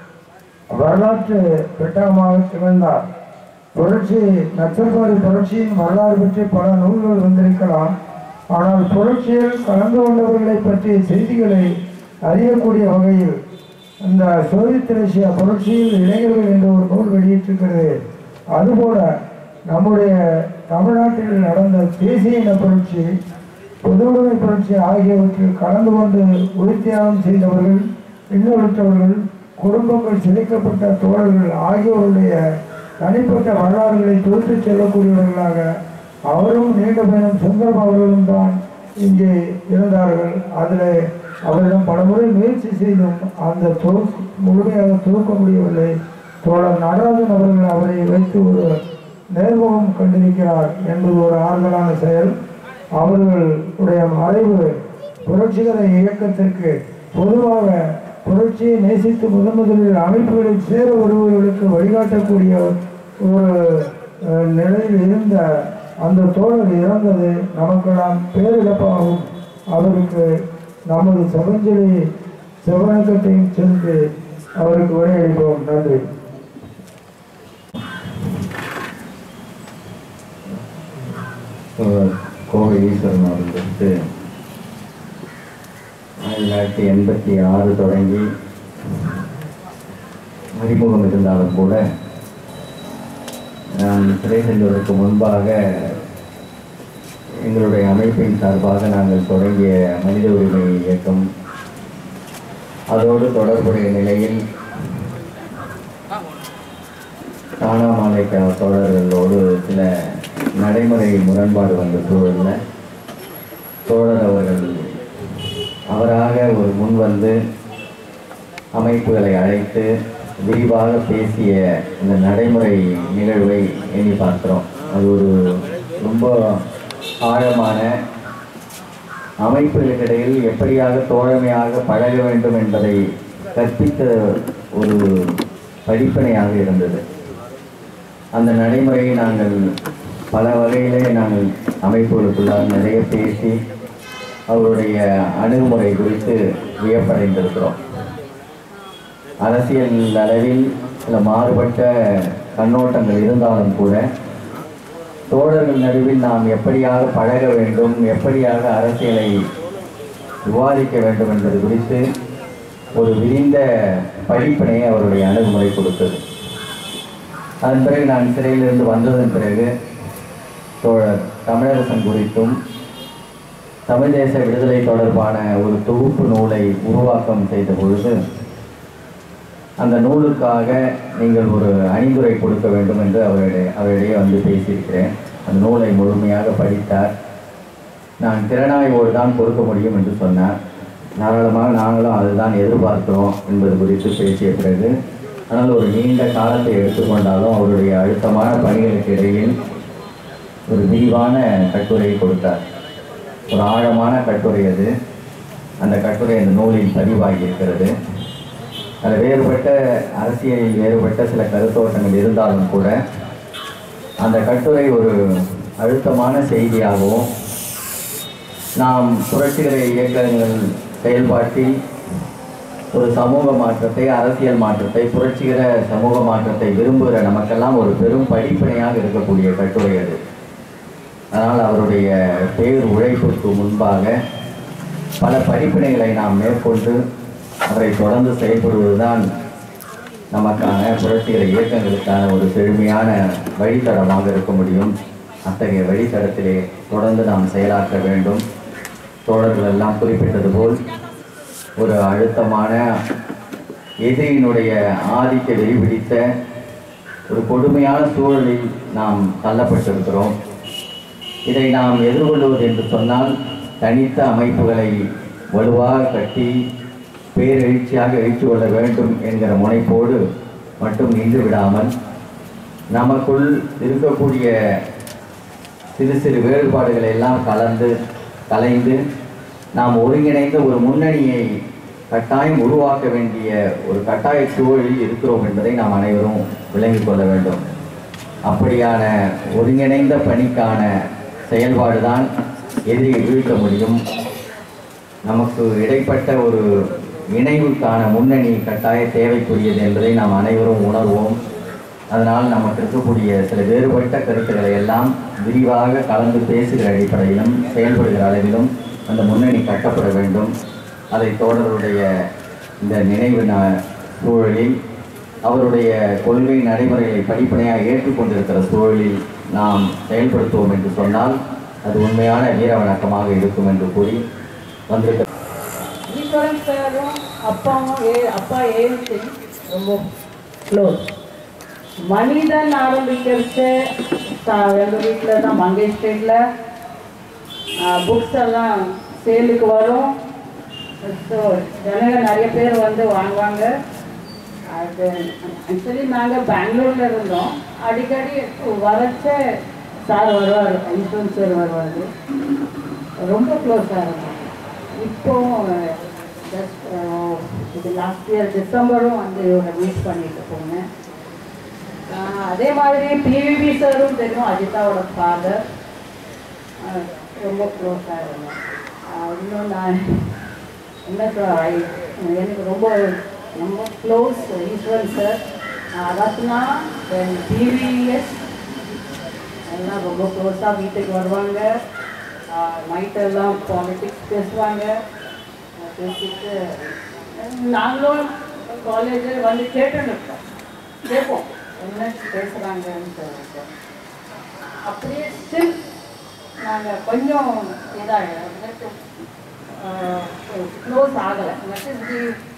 வரலாற்று பெட்டகமாக திகழ்ந்தார் புரட்சி நச்சர்பாடி புரட்சியின் வரலாறு பற்றி பல நூல்கள் வந்திருக்கலாம் ஆனால் புரட்சியில் கலந்து கொண்டவர்களை பற்றிய செய்திகளை அறியக்கூடிய வகையில் இந்த சோவியத் ரஷ்யா புரட்சியில் இளைஞர்கள் என்ற ஒரு நூல் வெளியிட்டிருக்கிறது அதுபோல நம்முடைய தமிழ்நாட்டில் நடந்த தேசிய இன புரட்சி பொதுவுடைமை புரட்சி ஆகியவற்றில் கலந்து கொண்டு உறுதியாகம் செய்தவர்கள் இன்னொருத்தவர்கள் குடும்பங்கள் சிதைக்கப்பட்ட தோழர்கள் ஆகியோருடைய தனிப்பட்ட வரலாறுகளை தொகுத்து செல்லக்கூடியவர்களாக அவரும் நீண்ட பயணம் சுந்தரம் அவர்களும் தான் இங்கே இருந்தார்கள் அதில் அவரிடம் பலமுறை முயற்சி செய்தும் அந்த தொகு முழுமையாக துவக்க முடியவில்லை தோழர் நடராஜன் அவர்கள் அவரை வைத்து ஒரு நேர்முகம் கண்டிருக்கிறார் என்பது ஒரு ஆறுதலான செயல் அவர்களுடைய மறைவு புரட்சிகர இயக்கத்திற்கு பொதுவாக புரட்சியை நேசித்து முதன் முதலில் அமைப்புகளில் சேர வருபவர்களுக்கு வழிகாட்டக்கூடிய ஒரு அஹ், நிலையில் இருந்த அந்த தோழர் இறந்தது நமக்கெல்லாம் பேரிழப்பாகும் அவருக்கு நமது செவஞ்சலி செவணக்கத்தையும் சென்று அவருக்கு விடையளிப்போம் நன்றி கோவை ஈஸ்வரன் அவர்களுக்கு ஆயிரத்தி தொள்ளாயிரத்தி எண்பத்தி ஆறு தொடங்கி அறிமுகம் இருந்தாலும் கூட நான் சிறை செல்வதற்கு முன்பாக எங்களுடைய அமைப்பின் சார்பாக நாங்கள் தொடங்கிய மனித உரிமை இயக்கம் அதோடு தொடர்புடைய நிலையில் தானாமலை தோழர்களோடு சில நடைமுறை முரண்பாடு வந்த சூழலில் தோழர் அவர்கள் அவராக ஒரு முன் வந்து அமைப்புகளை அழைத்து விரிவாக பேசிய இந்த நடைமுறை நிகழ்வை எண்ணி பார்க்கிறோம் அது ஒரு ரொம்ப ஆழமான அமைப்புகளுக்கிடையில் எப்படியாக தோழமையாக பழக வேண்டும் என்பதை கற்பித்த ஒரு படிப்பனையாக இருந்தது அந்த நடைமுறையை நாங்கள் பல வகையிலே நாங்கள் அமைப்புகளுக்குள்ளாக நிறைய பேசி அவருடைய அணுகுமுறை குறித்து வியப்படைந்திருக்கிறோம் அரசியல் அளவில் சில மாறுபட்ட கண்ணோட்டங்கள் இருந்தாலும் கூட தோழர்கள் நடுவில் நாம் எப்படியாக பழக வேண்டும் எப்படியாக அரசியலை விவாதிக்க வேண்டும் என்பது குறித்து ஒரு விரிந்த படிப்பினையை அவருடைய அணுகுமுறை கொடுத்தது அதன் பிறகு நான் சிறையிலிருந்து வந்ததன் பிறகு தோழர் தமிழரசன் குறித்தும் தமிழ் தேச விடுதலை தொடர்பான ஒரு தொகுப்பு நூலை உருவாக்கம் செய்த பொழுது அந்த நூலுக்காக நீங்கள் ஒரு அணிந்துரை கொடுக்க வேண்டும் என்று அவரிடையே அவரிடையே வந்து பேசியிருக்கிறேன் அந்த நூலை முழுமையாக படித்தார் நான் திறனாய்வோடு தான் கொடுக்க முடியும் என்று சொன்னார் தாராளமாக நாங்களும் அதுதான் எதிர்பார்க்கிறோம் என்பது குறித்து பேசிய பிறகு ஆனால் ஒரு நீண்ட காலத்தை எடுத்துக்கொண்டாலும் அவருடைய அழுத்தமான பணிகளுக்கு இடையில் ஒரு விரிவான கட்டுரையை கொடுத்தார் ஒரு ஆழமான கட்டுரை அது அந்த கட்டுரை அந்த நூலில் பதிவாகி இருக்கிறது அதில் வேறுபட்ட அரசியலில் வேறுபட்ட சில கருத்தோட்டங்கள் இருந்தாலும் கூட அந்த கட்டுரை ஒரு அழுத்தமான செய்தியாகவும் நாம் புரட்சிகர இயக்கங்கள் செயல்பாட்டில் ஒரு சமூக மாற்றத்தை அரசியல் மாற்றத்தை புரட்சிகர சமூக மாற்றத்தை விரும்புகிற நமக்கெல்லாம் ஒரு பெரும் படிப்பினையாக இருக்கக்கூடிய கட்டுரை அது அதனால் அவருடைய பேர் உழைப்புக்கு முன்பாக பல படிப்பினைகளை நாம் மேற்கொண்டு அவரை தொடர்ந்து செயல்படுவதுதான் நமக்கான புரட்சிகர இயக்கங்களுக்கான ஒரு செழுமையான வழித்தடமாக இருக்க முடியும் அத்தகைய வழித்தடத்திலே தொடர்ந்து நாம் செயலாற்ற வேண்டும் தோழர்கள் எல்லாம் குறிப்பிட்டது போல் ஒரு அழுத்தமான எதிரியினுடைய ஆதிக்க வெறி பிடித்த ஒரு கொடுமையான சூழலில் நாம் தள்ளப்பட்டிருக்கிறோம் இதை நாம் எதிர்கொள்வது என்று சொன்னால் தனித்த அமைப்புகளை வலுவாக கட்டி பேரெழுச்சியாக எழுச்சி கொள்ள வேண்டும் என்கிற முனைப்போடு மட்டும் நின்று விடாமல் நமக்குள் இருக்கக்கூடிய சிறு சிறு வேறுபாடுகளை எல்லாம் கலந்து கலைந்து நாம் ஒருங்கிணைந்த ஒரு முன்னணியை கட்டாயம் உருவாக்க வேண்டிய ஒரு கட்டாய சூழலில் இருக்கிறோம் என்பதை நாம் அனைவரும் விளங்கிக் கொள்ள வேண்டும் அப்படியான ஒருங்கிணைந்த பணிக்கான செயல்பாடுதான் எதிரியை வீழ்த்த முடியும் நமக்கு இடைப்பட்ட ஒரு இணைவுக்கான முன்னணி கட்டாய தேவைக்குரியது என்பதை நாம் அனைவரும் உணர்வோம் அதனால் நமக்கு இருக்கக்கூடிய சில வேறுபட்ட கருத்துக்களை எல்லாம் விரிவாக கலந்து பேசுகிற அடிப்படையிலும் செயல்படுகிற அளவிலும் அந்த முன்னணி கட்டப்பட வேண்டும் அதை தோழருடைய இந்த நினைவு நா- சூழலில் அவருடைய கொள்கை நடைமுறைகளை படிப்பனையாக ஏற்றுக்கொண்டிருக்கிற சூழலில் நாம் செயல்படுத்துவோம் என்று சொன்னால் அது உண்மையான வீர வணக்கமாக இருக்கும் என்று கூறி வந்திருக்க ஈஸ்வரன் சாரும் அப்பாவும் ஏ அப்பா ஏழுத்து ரொம்ப க்ளோஸ் மனிதன் ஆரம்பிக்கிறச்சு எங்கள் வீட்டில் தான் மங்கை ஸ்ட்ரீட்டில் புக்ஸ் எல்லாம் சேலுக்கு வரும் ஸோ ஜனங்க நிறைய பேர் வந்து வாங்குவாங்க அது ஆக்சுவலி நாங்கள் பெங்களூரில் இருந்தோம் அடிக்கடி வரச்ச சார் வருவார் இன்சூரன்ஸ் சார் வருவார் ரொம்ப க்ளோஸாக இருக்கும் இப்போ ஜஸ்ட் இது லாஸ்ட் இயர் டிசம்பரும் வந்து இவரை மீட் பண்ணிட்டு போனேன் ஆஹ் அதே மாதிரி பிவிபி சாரும் தெரியும் அஜிதாவோட ஃபாதர் ரொம்ப க்ளோஸாக இருந்தேன் ஆஹ் இன்னும் நான் என்ன சொல் எனக்கு ரொம்ப ரொம்ப close Eswaran sir Ratna then PVS எல்லாம் ரொம்ப க்ளோஸாக வீட்டுக்கு வருவாங்க நைட்டெல்லாம் பாலிட்டிக்ஸ் பேசுவாங்க ஆஹ் பேசிட்டு நாங்களும் காலேஜில் வந்து கேட்டுன்னு இருக்கோம் கேட்போம் என்ன பேசுகிறாங்கன்னு சொல்லிட்டு அப்படியே ஸ்டில் நாங்கள் கொஞ்சம் இதாக க்ளோஸ் ஆகலை மெசேஜ்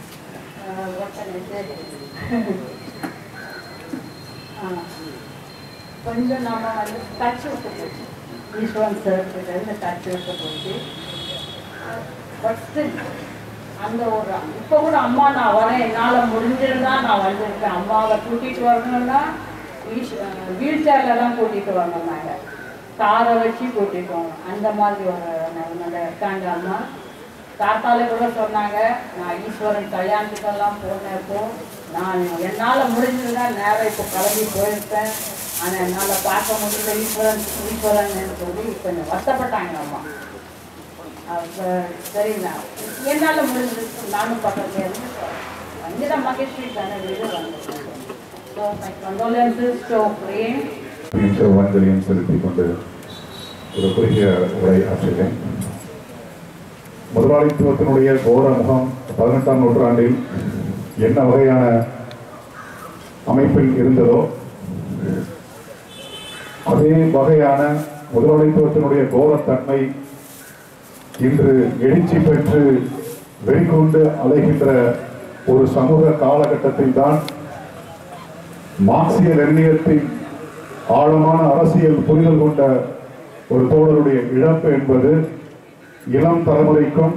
கொஞ்சம் நம்ம வந்து டச் விட்டு போச்சு ஈஸ்வரன் சார் கிட்ட இருந்து டச் விட்டு போச்சு பட் ஸ்டில் அந்த ஒரு இப்போ கூட அம்மா நான் வரேன் என்னால் முடிஞ்சிருந்தா நான் வந்திருக்கேன் அம்மாவை கூட்டிகிட்டு வரணும்னா வீல் சேரில் தான் கூட்டிகிட்டு வரணும் நாங்கள் காரை வச்சு கூட்டிகிட்டு வரணும் அந்த மாதிரி ஒரு நிலைமையில இருக்காங்க அம்மா தாத்தால கூட சொன்னாங்க நான் ஈஸ்வரன் கல்யாணத்துக்கெல்லாம் போனப்போ நான் என்னால் முடிஞ்சதுன்னா நேரம் இப்போ கிளம்பி போயிருப்பேன் ஆனால் என்னால் பார்க்க முடியல ஈஸ்வரன் ஈஸ்வரன் சொல்லி கொஞ்சம் வருத்தப்பட்டாங்க அம்மா அப்ப சரிண்ணா என்னால் முடிஞ்சது நானும் பக்கத்துல இருந்து வஞ்சித மகேஸ்வரி தானே வீடு வந்தேன் so my condolences to Prem என்று வாஞ்சலியம் செலுத்திக் கொண்டு ஒரு குறுகிய உரை ஆற்றுகிறேன் முதலாளித்துவத்தினுடைய கோர முகம் பதினெட்டாம் நூற்றாண்டில் என்ன வகையான அமைப்பில் இருந்ததோ அதே வகையான முதலாளித்துவத்தினுடைய கோரத்தன்மை இன்று எழுச்சி பெற்று வெறிகொண்டு அலைகின்ற ஒரு சமூக காலகட்டத்தில் தான் மார்க்சிய லெனினியத்தின் ஆழமான அரசியல் புரிதல் கொண்ட ஒரு தோழருடைய இழப்பு என்பது இளம் தலைமுறைக்கும்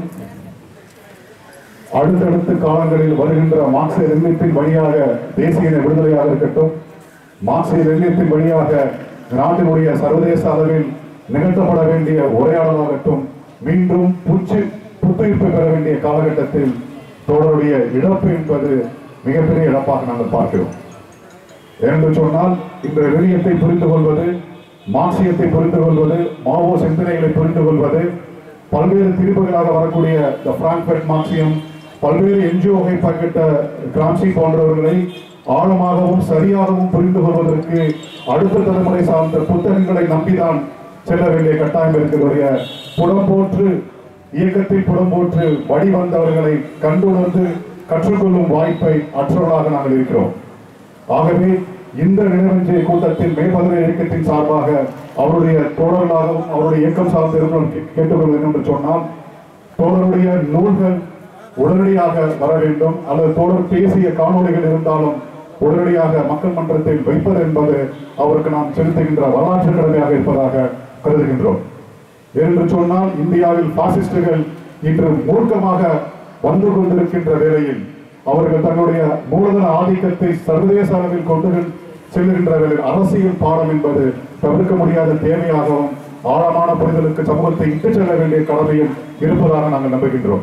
அடுத்தடுத்த காலங்களில் வருகின்ற மார்க்சிய லெனினியத்தின் வழியாக தேசிய இன விடுதலையாக இருக்கட்டும் மார்க்சிய லெனினியத்தின் வழியாக நாட்டினுடைய சர்வதேச அளவில் நிகழ்த்தப்பட வேண்டிய உரையாடலாகட்டும் மீண்டும் புச்சு புத்துயிர்ப்பு பெற வேண்டிய காலகட்டத்தில் தோழருடைய இழப்பு என்பது மிகப்பெரிய இழப்பாக நாங்கள் பார்க்கிறோம் என்று சொன்னால் இந்த வெளியத்தை புரிந்து கொள்வது மார்க்சியத்தை புரிந்து கொள்வது மாவோ சிந்தனைகளை புரிந்து கொள்வது பல்வேறு தீர்வுகளாக வரக்கூடிய த பிராங்க்பர்ட் மார்க்சியம் பல்வேறு என்ஜிஓவை பங்கிட்ட கிராம்சி போன்றவர்களை ஆழமாகவும் சரியாகவும் புரிந்து கொள்வதற்கு அடுத்த தலைமுறை சார்ந்த புத்தகங்களை நம்பிதான் செல்ல வேண்டிய கட்டாயம் இருக்கிறவருடைய புறம்போற்று இயக்கத்தில் புறம்போற்று வழிவந்தவர்களை கண்டுணர்ந்து கற்றுக்கொள்ளும் வாய்ப்பை அற்றவர்களாக நாங்கள் இருக்கிறோம் ஆகவே இந்த நினைவஞ்சலி கூட்டத்தில் மே பதினேழு இயக்கத்தின் சார்பாக அவருடைய தோழர்களாகவும் அவருடைய இயக்கம் சார்ந்த இருவரும் கே- கேட்டுக்கொள்வது என்று சொன்னால் தோழருடைய நூல்கள் உடனடியாக வர வேண்டும் அல்லது தோழர் பேசிய காணொளிகள் இருந்தாலும் உடனடியாக மக்கள் மன்றத்தில் வைப்பது என்பது அவருக்கு நாம் செலுத்துகின்ற வரலாற்று கடமையாக இருப்பதாக கருதுகின்றோம் என்று சொன்னால் இந்தியாவில் பாசிஸ்டுகள் இன்று மூர்க்கமாக வந்து கொண்டிருக்கின்ற வேளையில் அவர்கள் தங்களுடைய மூலதன ஆதிக்கத்தை சர்வதேச அளவில் கொண்டு செல்லுகின்ற வேளையில் அரசியல் பாடம் என்பது தவிர்க்க முடியாத தேவையாகவும் ஆழமான புரிதலுக்கு சமூகத்தை இட்டு செல்ல வேண்டிய கடமையும் இருப்பதாக நாங்கள் நம்புகின்றோம்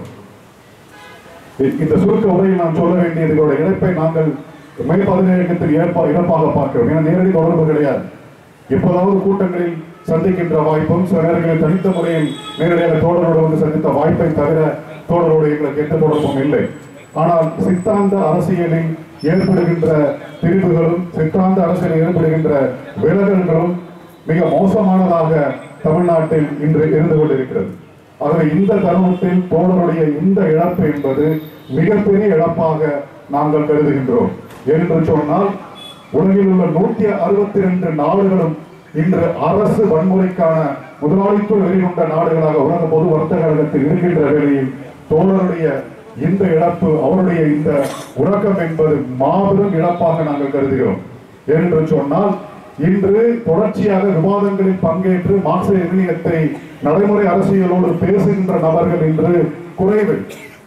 இ- இந்த சுருக்க உரையில் நான் சொல்ல வேண்டியது இதோட இழப்பை நாங்கள் மே பதினேழத்தில் ஏற்பா இழப்பாக பார்க்கிறோம் ஏன்னா நேரடி தொடர்பு கிடையாது எப்போதாவது கூட்டங்களில் சந்திக்கின்ற வாய்ப்பும் சில நேரங்களில் தனித்த முறையில் நேரடியாக தோழரோடு வந்து சந்தித்த வாய்ப்பை தவிர தோழரோடு எங்களுக்கு எந்த தொடர்பும் இல்லை ஆனால் சித்தாந்த அரசியலில் ஏற்படுகின்ற பிரிவுகளும் சித்தாந்த அரசியலில் ஏற்படுகின்ற விலகல்களும் மிக மோசமானதாக தமிழ்நாட்டில் இன்று இருந்து கொண்டிருக்கிறது ஆகவே இந்த தருணத்தில் தோழருடைய இந்த இழப்பு என்பது மிகப்பெரிய இழப்பாக நாங்கள் கருதுகின்றோம் என்று சொன்னால் உலகில் உள்ள நூத்தி அறுபத்தி ரெண்டு நாடுகளும் இன்று அரசு வன்முறைக்கான முதலாளித்துவ வெறி கொண்ட நாடுகளாக உலக பொது வர்த்தக கழகத்தில் இருக்கின்ற வேளையில் தோழருடைய இந்த இழப்பு அவருடைய இந்த உறக்கம் என்பது மாபெரும் இழப்பாக நாங்கள் கருதுகிறோம் என்று சொன்னால் இன்று தொடர்ச்சியாக விவாதங்களில் பங்கேற்று மார்க்சிய லெனினியத்தை நடைமுறை அரசியலோடு பேசுகின்ற நபர்கள் இன்று குறைவு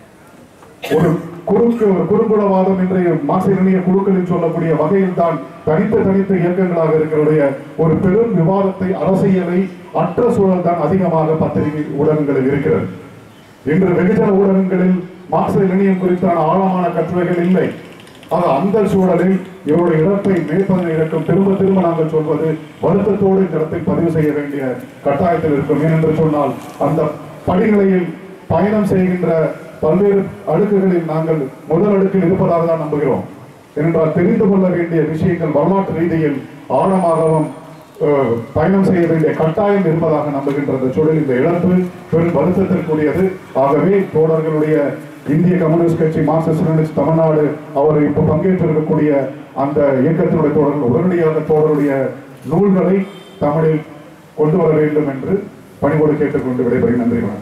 ஒரு குறுக்கு ஒரு குறுங்குளவாதம் என்று மாசிரணிய குழுக்களில் சொல்லக்கூடிய வகையில் தான் தனித்த தனித்த இயக்கங்களாக இருக்கிறடைய ஒரு பெரும் விவாதத்தை அரசியலை அற்ற சூழல் தான் அதிகமாக பத்திரிகை ஊடகங்களில் இருக்கிறது இன்று வெகுஜன ஊடகங்களில் மார்க்சிய லெனியம் குறித்தான ஆழமான கட்டுரைகள் இல்லை ஆக அந்த சூழலில் இவருடைய இழப்பை மேற்பதனை இழக்கும் திரும்ப திரும்ப நாங்கள் சொல்வது வருத்தத்தோடு இந்த இடத்தில் பதிவு செய்ய வேண்டிய கட்டாயத்தில் இருக்கும் ஏனென்று சொன்னால் அந்த படிநிலையில் பயணம் செய்கின்ற பல்வேறு அடுக்குகளில் நாங்கள் முதல் அடுக்கில் இருப்பதாக தான் நம்புகிறோம் ஏனென்றால் தெரிந்து கொள்ள வேண்டிய விஷயங்கள் வரலாற்று ரீதியில் ஆழமாகவும் அஹ், பயணம் செய்ய வேண்டிய கட்டாயம் இருப்பதாக நம்புகின்ற அந்த சூழல் இந்த இழப்பு பெரும் வருத்தத்திற்குரியது ஆகவே தோழர்களுடைய இந்திய கம்யூனிஸ்ட் கட்சி மார்க்சிஸ்ட் கம்யூனிஸ்ட் தமிழ்நாடு அவர் இப்ப பங்கேற்றிருக்கக்கூடிய அந்த இயக்கத்தினுடைய தோழர்கள் உடனடியாக தோழருடைய நூல்களை தமிழில் கொண்டு வர வேண்டும் என்று பணிவோடு கேட்டுக்கொண்டு விடைபெறுகிறேன் நன்றி வணக்கம்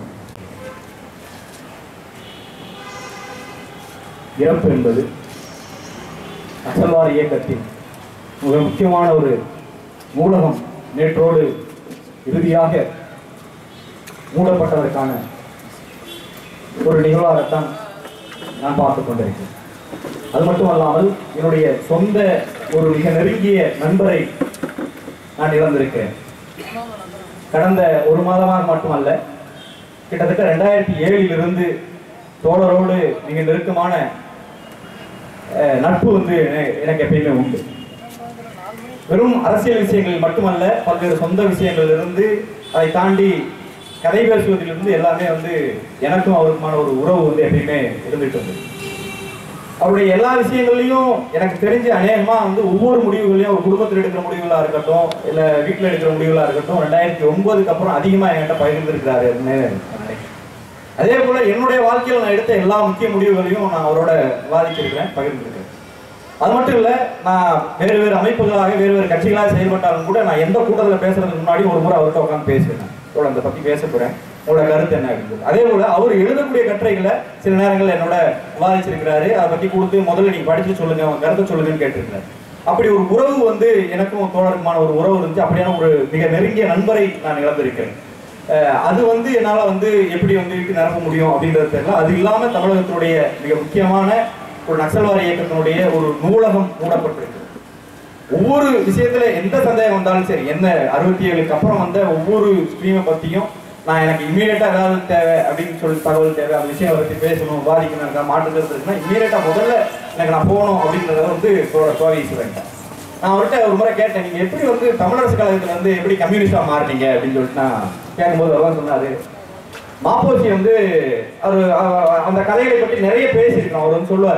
இறப்பு என்பது நக்சல்வாத இயக்கத்தின் மிக முக்கியமான ஒரு மூலகம் நேற்றோடு இறுதியாக மூடப்பட்டதற்கான ஒரு நிகழ்வாகத்தான் நான் பார்த்துக் கொண்டிருக்கிறேன் அது மட்டுமல்லாமல் என்னுடைய சொந்த ஒரு மிக நெருங்கிய நண்பரை நான் இழந்திருக்கிறேன் கடந்த ஒரு மாதமாக மட்டுமல்ல கிட்டத்தட்ட ரெண்டாயிரத்தி ஏழிலிருந்து தோழரோடு மிக நெருக்கமான அஹ், நட்பு வந்து என- எனக்கு எப்பயுமே உண்டு வெறும் அரசியல் விஷயங்கள் மட்டுமல்ல பல்வேறு சொந்த விஷயங்களிலிருந்து அதை தாண்டி கதை பேசுவதிலிருந்து எல்லாமே வந்து எனக்கும் அவருக்குமான ஒரு உறவு வந்து எப்பயுமே இருந்துட்டு இருந்தது அவருடைய எல்லா விஷயங்கள்லையும் எனக்கு தெரிஞ்ச அநேகமா வந்து ஒவ்வொரு முடிவுகளையும் ஒரு குடும்பத்தில் எடுக்கிற முடிவுகளா இருக்கட்டும் இல்ல வீட்டில் எடுக்கிற முடிவுகளா இருக்கட்டும் ரெண்டாயிரத்தி ஒன்பதுக்கு அப்புறம் அதிகமா என்கிட்ட பகிர்ந்திருக்கிறாருன்னு நான் நினைக்கிறேன் அதே போல என்னுடைய வாழ்க்கையில் நான் எடுத்த எல்லா முக்கிய முடிவுகளையும் நான் அவரோட விவாதிச்சிருக்கிறேன் பகிர்ந்திருக்கிறேன் அது மட்டும் இல்ல நான் வேறு வேறு அமைப்புகளாக வேறு வேறு கட்சிகளாக செயல்பட்டாலும் கூட நான் எந்த கூட்டத்தில் பேசுறதுக்கு முன்னாடி ஒரு முறை அவர்கிட்ட உட்காந்து பேசுவேன் இதோட அதை பத்தி பேச போறேன் உங்களோட கருத்து என்ன அப்படின்னு அதே போல அவர் எழுதக்கூடிய கட்டுரைகளை சில நேரங்கள் என்னோட விவாதிச்சிருக்கிறாரு அதை பத்தி கொடுத்து முதல்ல நீங்க படிச்சு சொல்லுங்க உங்க கருத்தை சொல்லுங்கன்னு கேட்டிருக்கிறாரு அப்படி ஒரு உறவு வந்து எனக்கும் தோழருக்குமான ஒரு உறவு இருந்துச்சு அப்படியான ஒரு மிக நெருங்கிய நண்பரை நான் இழந்திருக்கிறேன் அஹ் அது வந்து என்னால வந்து எப்படி வந்து நிரப்ப முடியும் அப்படின்றது தெரியல அது இல்லாம தமிழகத்தினுடைய மிக முக்கியமான ஒரு நக்சல்வாரி இயக்கத்தினுடைய ஒரு நூலகம் மூடப்பட்டிருக்கு ஒவ்வொரு விஷயத்துல எந்த சந்தேகம் வந்தாலும் சரி என்ன அறுபத்தி ஏழுக்கு அப்புறம் வந்த ஒவ்வொரு ஸ்ட்ரீமை பத்தியும் நான் எனக்கு இம்மீடியட்டா ஏதாவது தேவை அப்படின்னு சொல்லி தகவல் தேவை அந்த விஷயம் பத்தி பேசணும் விவாதிக்கணும் எனக்கு மாற்றுக்கிறது இருக்குன்னா இம்மீடியட்டா முதல்ல எனக்கு நான் போகணும் அப்படின்றத வந்து கோவை ஈஸ்வரன் நான் அவர்கிட்ட ஒரு முறை கேட்டேன் நீங்க எப்படி வந்து தமிழரசு கழகத்துல வந்து எப்படி கம்யூனிஸ்டா மாறினீங்க அப்படின்னு சொல்லிட்டு நான் கேட்கும்போது அவர் சொன்னாரு மாப்போசி வந்து அவர் அவ- அந்த கதைகளை பற்றி நிறைய பேசியிருக்கோம் அவர் வந்து சொல்லுவார்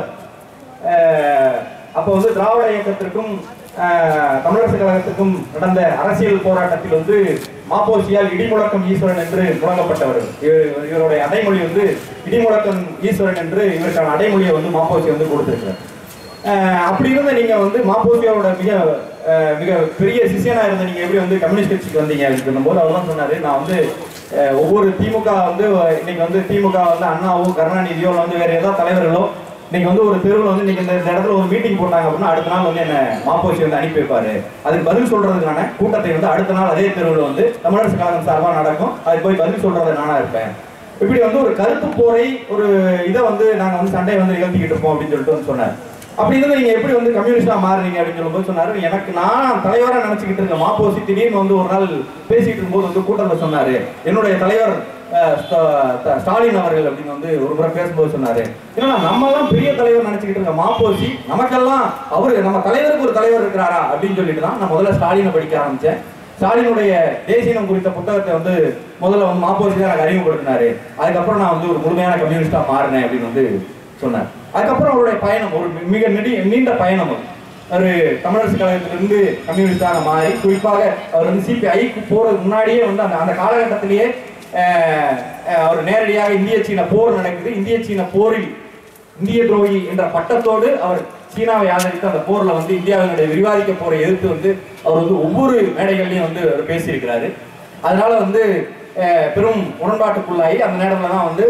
அஹ் அப்போ வந்து திராவிட இயக்கத்திற்கும் அஹ், தமிழரசு கழகத்துக்கும் நடந்த அரசியல் போராட்டத்தில் வந்து மாப்போசியால் இடிமுழக்கம் ஈஸ்வரன் என்று முழங்கப்பட்டவர் இவர் இவருடைய அடைமொழி வந்து இடிமுழக்கம் ஈஸ்வரன் என்று இவருக்கான அடைமொழியை வந்து மாப்போசி வந்து கொடுத்திருக்கிறார் அஹ் அப்படி இருந்த நீங்க வந்து மாப்போசியோட மிக அஹ், மிக பெரிய சிஷியனா இருந்த நீங்க எப்படி வந்து கம்யூனிஸ்ட் கட்சிக்கு வந்தீங்க அப்படின்னு சொல்லும்போது அவர் தான் சொன்னாரு நான் வந்து அஹ், ஒவ்வொரு திமுக வந்து இன்னைக்கு வந்து திமுக வந்து அண்ணாவோ கருணாநிதியோ இல்ல வந்து வேற ஏதாவது தலைவர்களோ இன்னைக்கு வந்து ஒரு தெருவில் வந்து இன்னைக்கு இந்த இந்த இடத்துல ஒரு மீட்டிங் போட்டாங்க அப்படின்னா அடுத்த நாள் வந்து என்ன மாப்போசி வந்து அனுப்பி வைப்பாரு அதுக்கு பதில் சொல்றதுக்கான கூட்டத்தை வந்து அடுத்த நாள் அதே தெருவில் வந்து தமிழரசு கழகம் சார்பா நடக்கும் அதுக்கு போய் பதில் சொல்றது நானா இருப்பேன் இப்படி வந்து ஒரு கருத்து போரை ஒரு இதை வந்து நாங்க வந்து சண்டையை வந்து நிகழ்த்திக்கிட்டு இருப்போம் அப்படின்னு சொல்லிட்டு வந்து சொன்னார் அப்படி இருந்து நீங்க எப்படி வந்து கம்யூனிஸ்டா மாறுறீங்க அப்படின்னு சொல்லும்போது சொன்னாரு எனக்கு நான் தலைவரா நினைச்சுக்கிட்டு இருக்க மாப்போசி திடீர்னு வந்து ஒரு நாள் பேசிட்டு இருக்கும்போது வந்து கூட்டத்தில் சொன்னாரு என்னுடைய தலைவர் அஹ், ஸ்ட- த- ஸ்டாலின் அவர்கள் அப்படின்னு வந்து ஒரு முறை பேசும்போது சொன்னாரு ஏன்னா நம்ம எல்லாம் பெரிய தலைவர் நினைச்சுக்கிட்டு இருக்க மாப்போசி நமக்கெல்லாம் அவரு நம்ம தலைவருக்கு ஒரு தலைவர் இருக்கிறாரா அப்படின்னு சொல்லிட்டு தான் நான் முதல்ல ஸ்டாலினை படிக்க ஆரம்பிச்சேன் ஸ்டாலினுடைய தேசியம் குறித்த புத்தகத்தை வந்து முதல்ல வந்து மாப்போசி தான் எனக்கு அறிமுகப்படுத்தினாரு அதுக்கப்புறம் நான் வந்து ஒரு முழுமையான கம்யூனிஸ்டா மாறினேன் அப்படின்னு வந்து சொன்னார் அதுக்கப்புறம் அவருடைய பயணம் ஒரு மி- மிக நெடி நீண்ட பயணம் அது. ஒரு தமிழரசு கழகத்திலிருந்து கம்யூனிஸ்டாக மாறி குறிப்பாக அவர் வந்து சிபிஐக்கு போறதுக்கு முன்னாடியே வந்து அந்த அந்த காலகட்டத்திலேயே அஹ், அஹ், அவர் நேரடியாக இந்திய சீன போர் நடக்குது இந்திய சீன போரில் இந்திய துரோகி என்ற பட்டத்தோடு அவர் சீனாவை ஆதரித்து அந்த போர்ல வந்து இந்தியாவினுடைய விரிவாதிக்க போரை எதிர்த்து வந்து அவர் வந்து ஒவ்வொரு மேடைகள்லையும் வந்து அவர் பேசியிருக்கிறாரு அதனால வந்து அஹ், பெரும் முரண்பாட்டுக்குள்ளாகி அந்த நேரத்துல தான் வந்து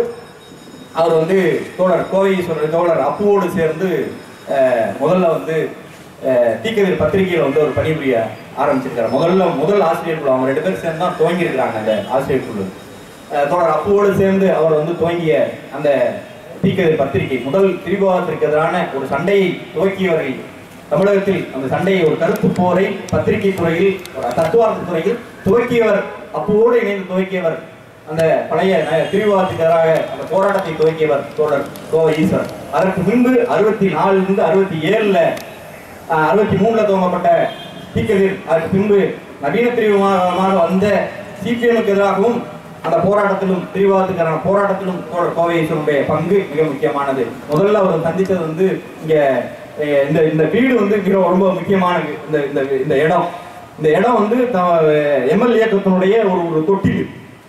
அவர் வந்து தோழர் கோவை ஈஸ்வரர் தோழர் அப்புவோடு சேர்ந்து அஹ், முதல்ல வந்து அஹ், தீக்கதிர் பத்திரிகையில் வந்து ஒரு பணிபுரிய ஆரம்பிச்சிருக்காரு முதல்ல முதல் ஆசிரியர் குழு அவங்க ரெண்டு பேரும் சேர்ந்து தான் துவங்கியிருக்கிறாங்க அந்த ஆசிரியர் குழு அஹ், தோழர் அப்புவோடு சேர்ந்து அவர் வந்து துவங்கிய அந்த தீக்கதிர் பத்திரிகை முதல் திரிபுவனத்திற்கு எதிரான ஒரு சண்டையை துவக்கியவர்கள் தமிழகத்தில் அந்த சண்டையை ஒரு கருத்து போரை பத்திரிகை துறையில் ஒரு தத்துவார்த்த துறையில் துவக்கியவர் அப்புவோடு இணைந்து துவக்கியவர் அந்த பழைய ந- திரிபுவனத்துக்கு எதிராக அந்த போராட்டத்தை துவக்கியவர் தோழர் கோவை ஈஸ்வரன் அதற்கு முன்பு அறுபத்தி நாலுல இருந்து அறுபத்தி ஏழுல அறுபத்தி மூணுல துவங்கப்பட்ட தீக்கதிர் அதற்கு பின்பு நவீன திரிவுமாக வந்த சிபிஎம்க்கு எதிராகவும் அந்த போராட்டத்திலும் திரிவாதத்துக்கான போராட்டத்திலும் தோழர் கோவை ஈஸ்வரனுடைய பங்கு மிக முக்கியமானது முதல்ல அவர் சந்திச்சது வந்து இங்க அஹ், இந்த இந்த வீடு வந்து மிக ரொம்ப முக்கியமானது இந்த இந்த இந்த இடம் இந்த இடம் வந்து எம்எல் இயக்கத்தினுடைய ஒரு ஒரு தொட்டில்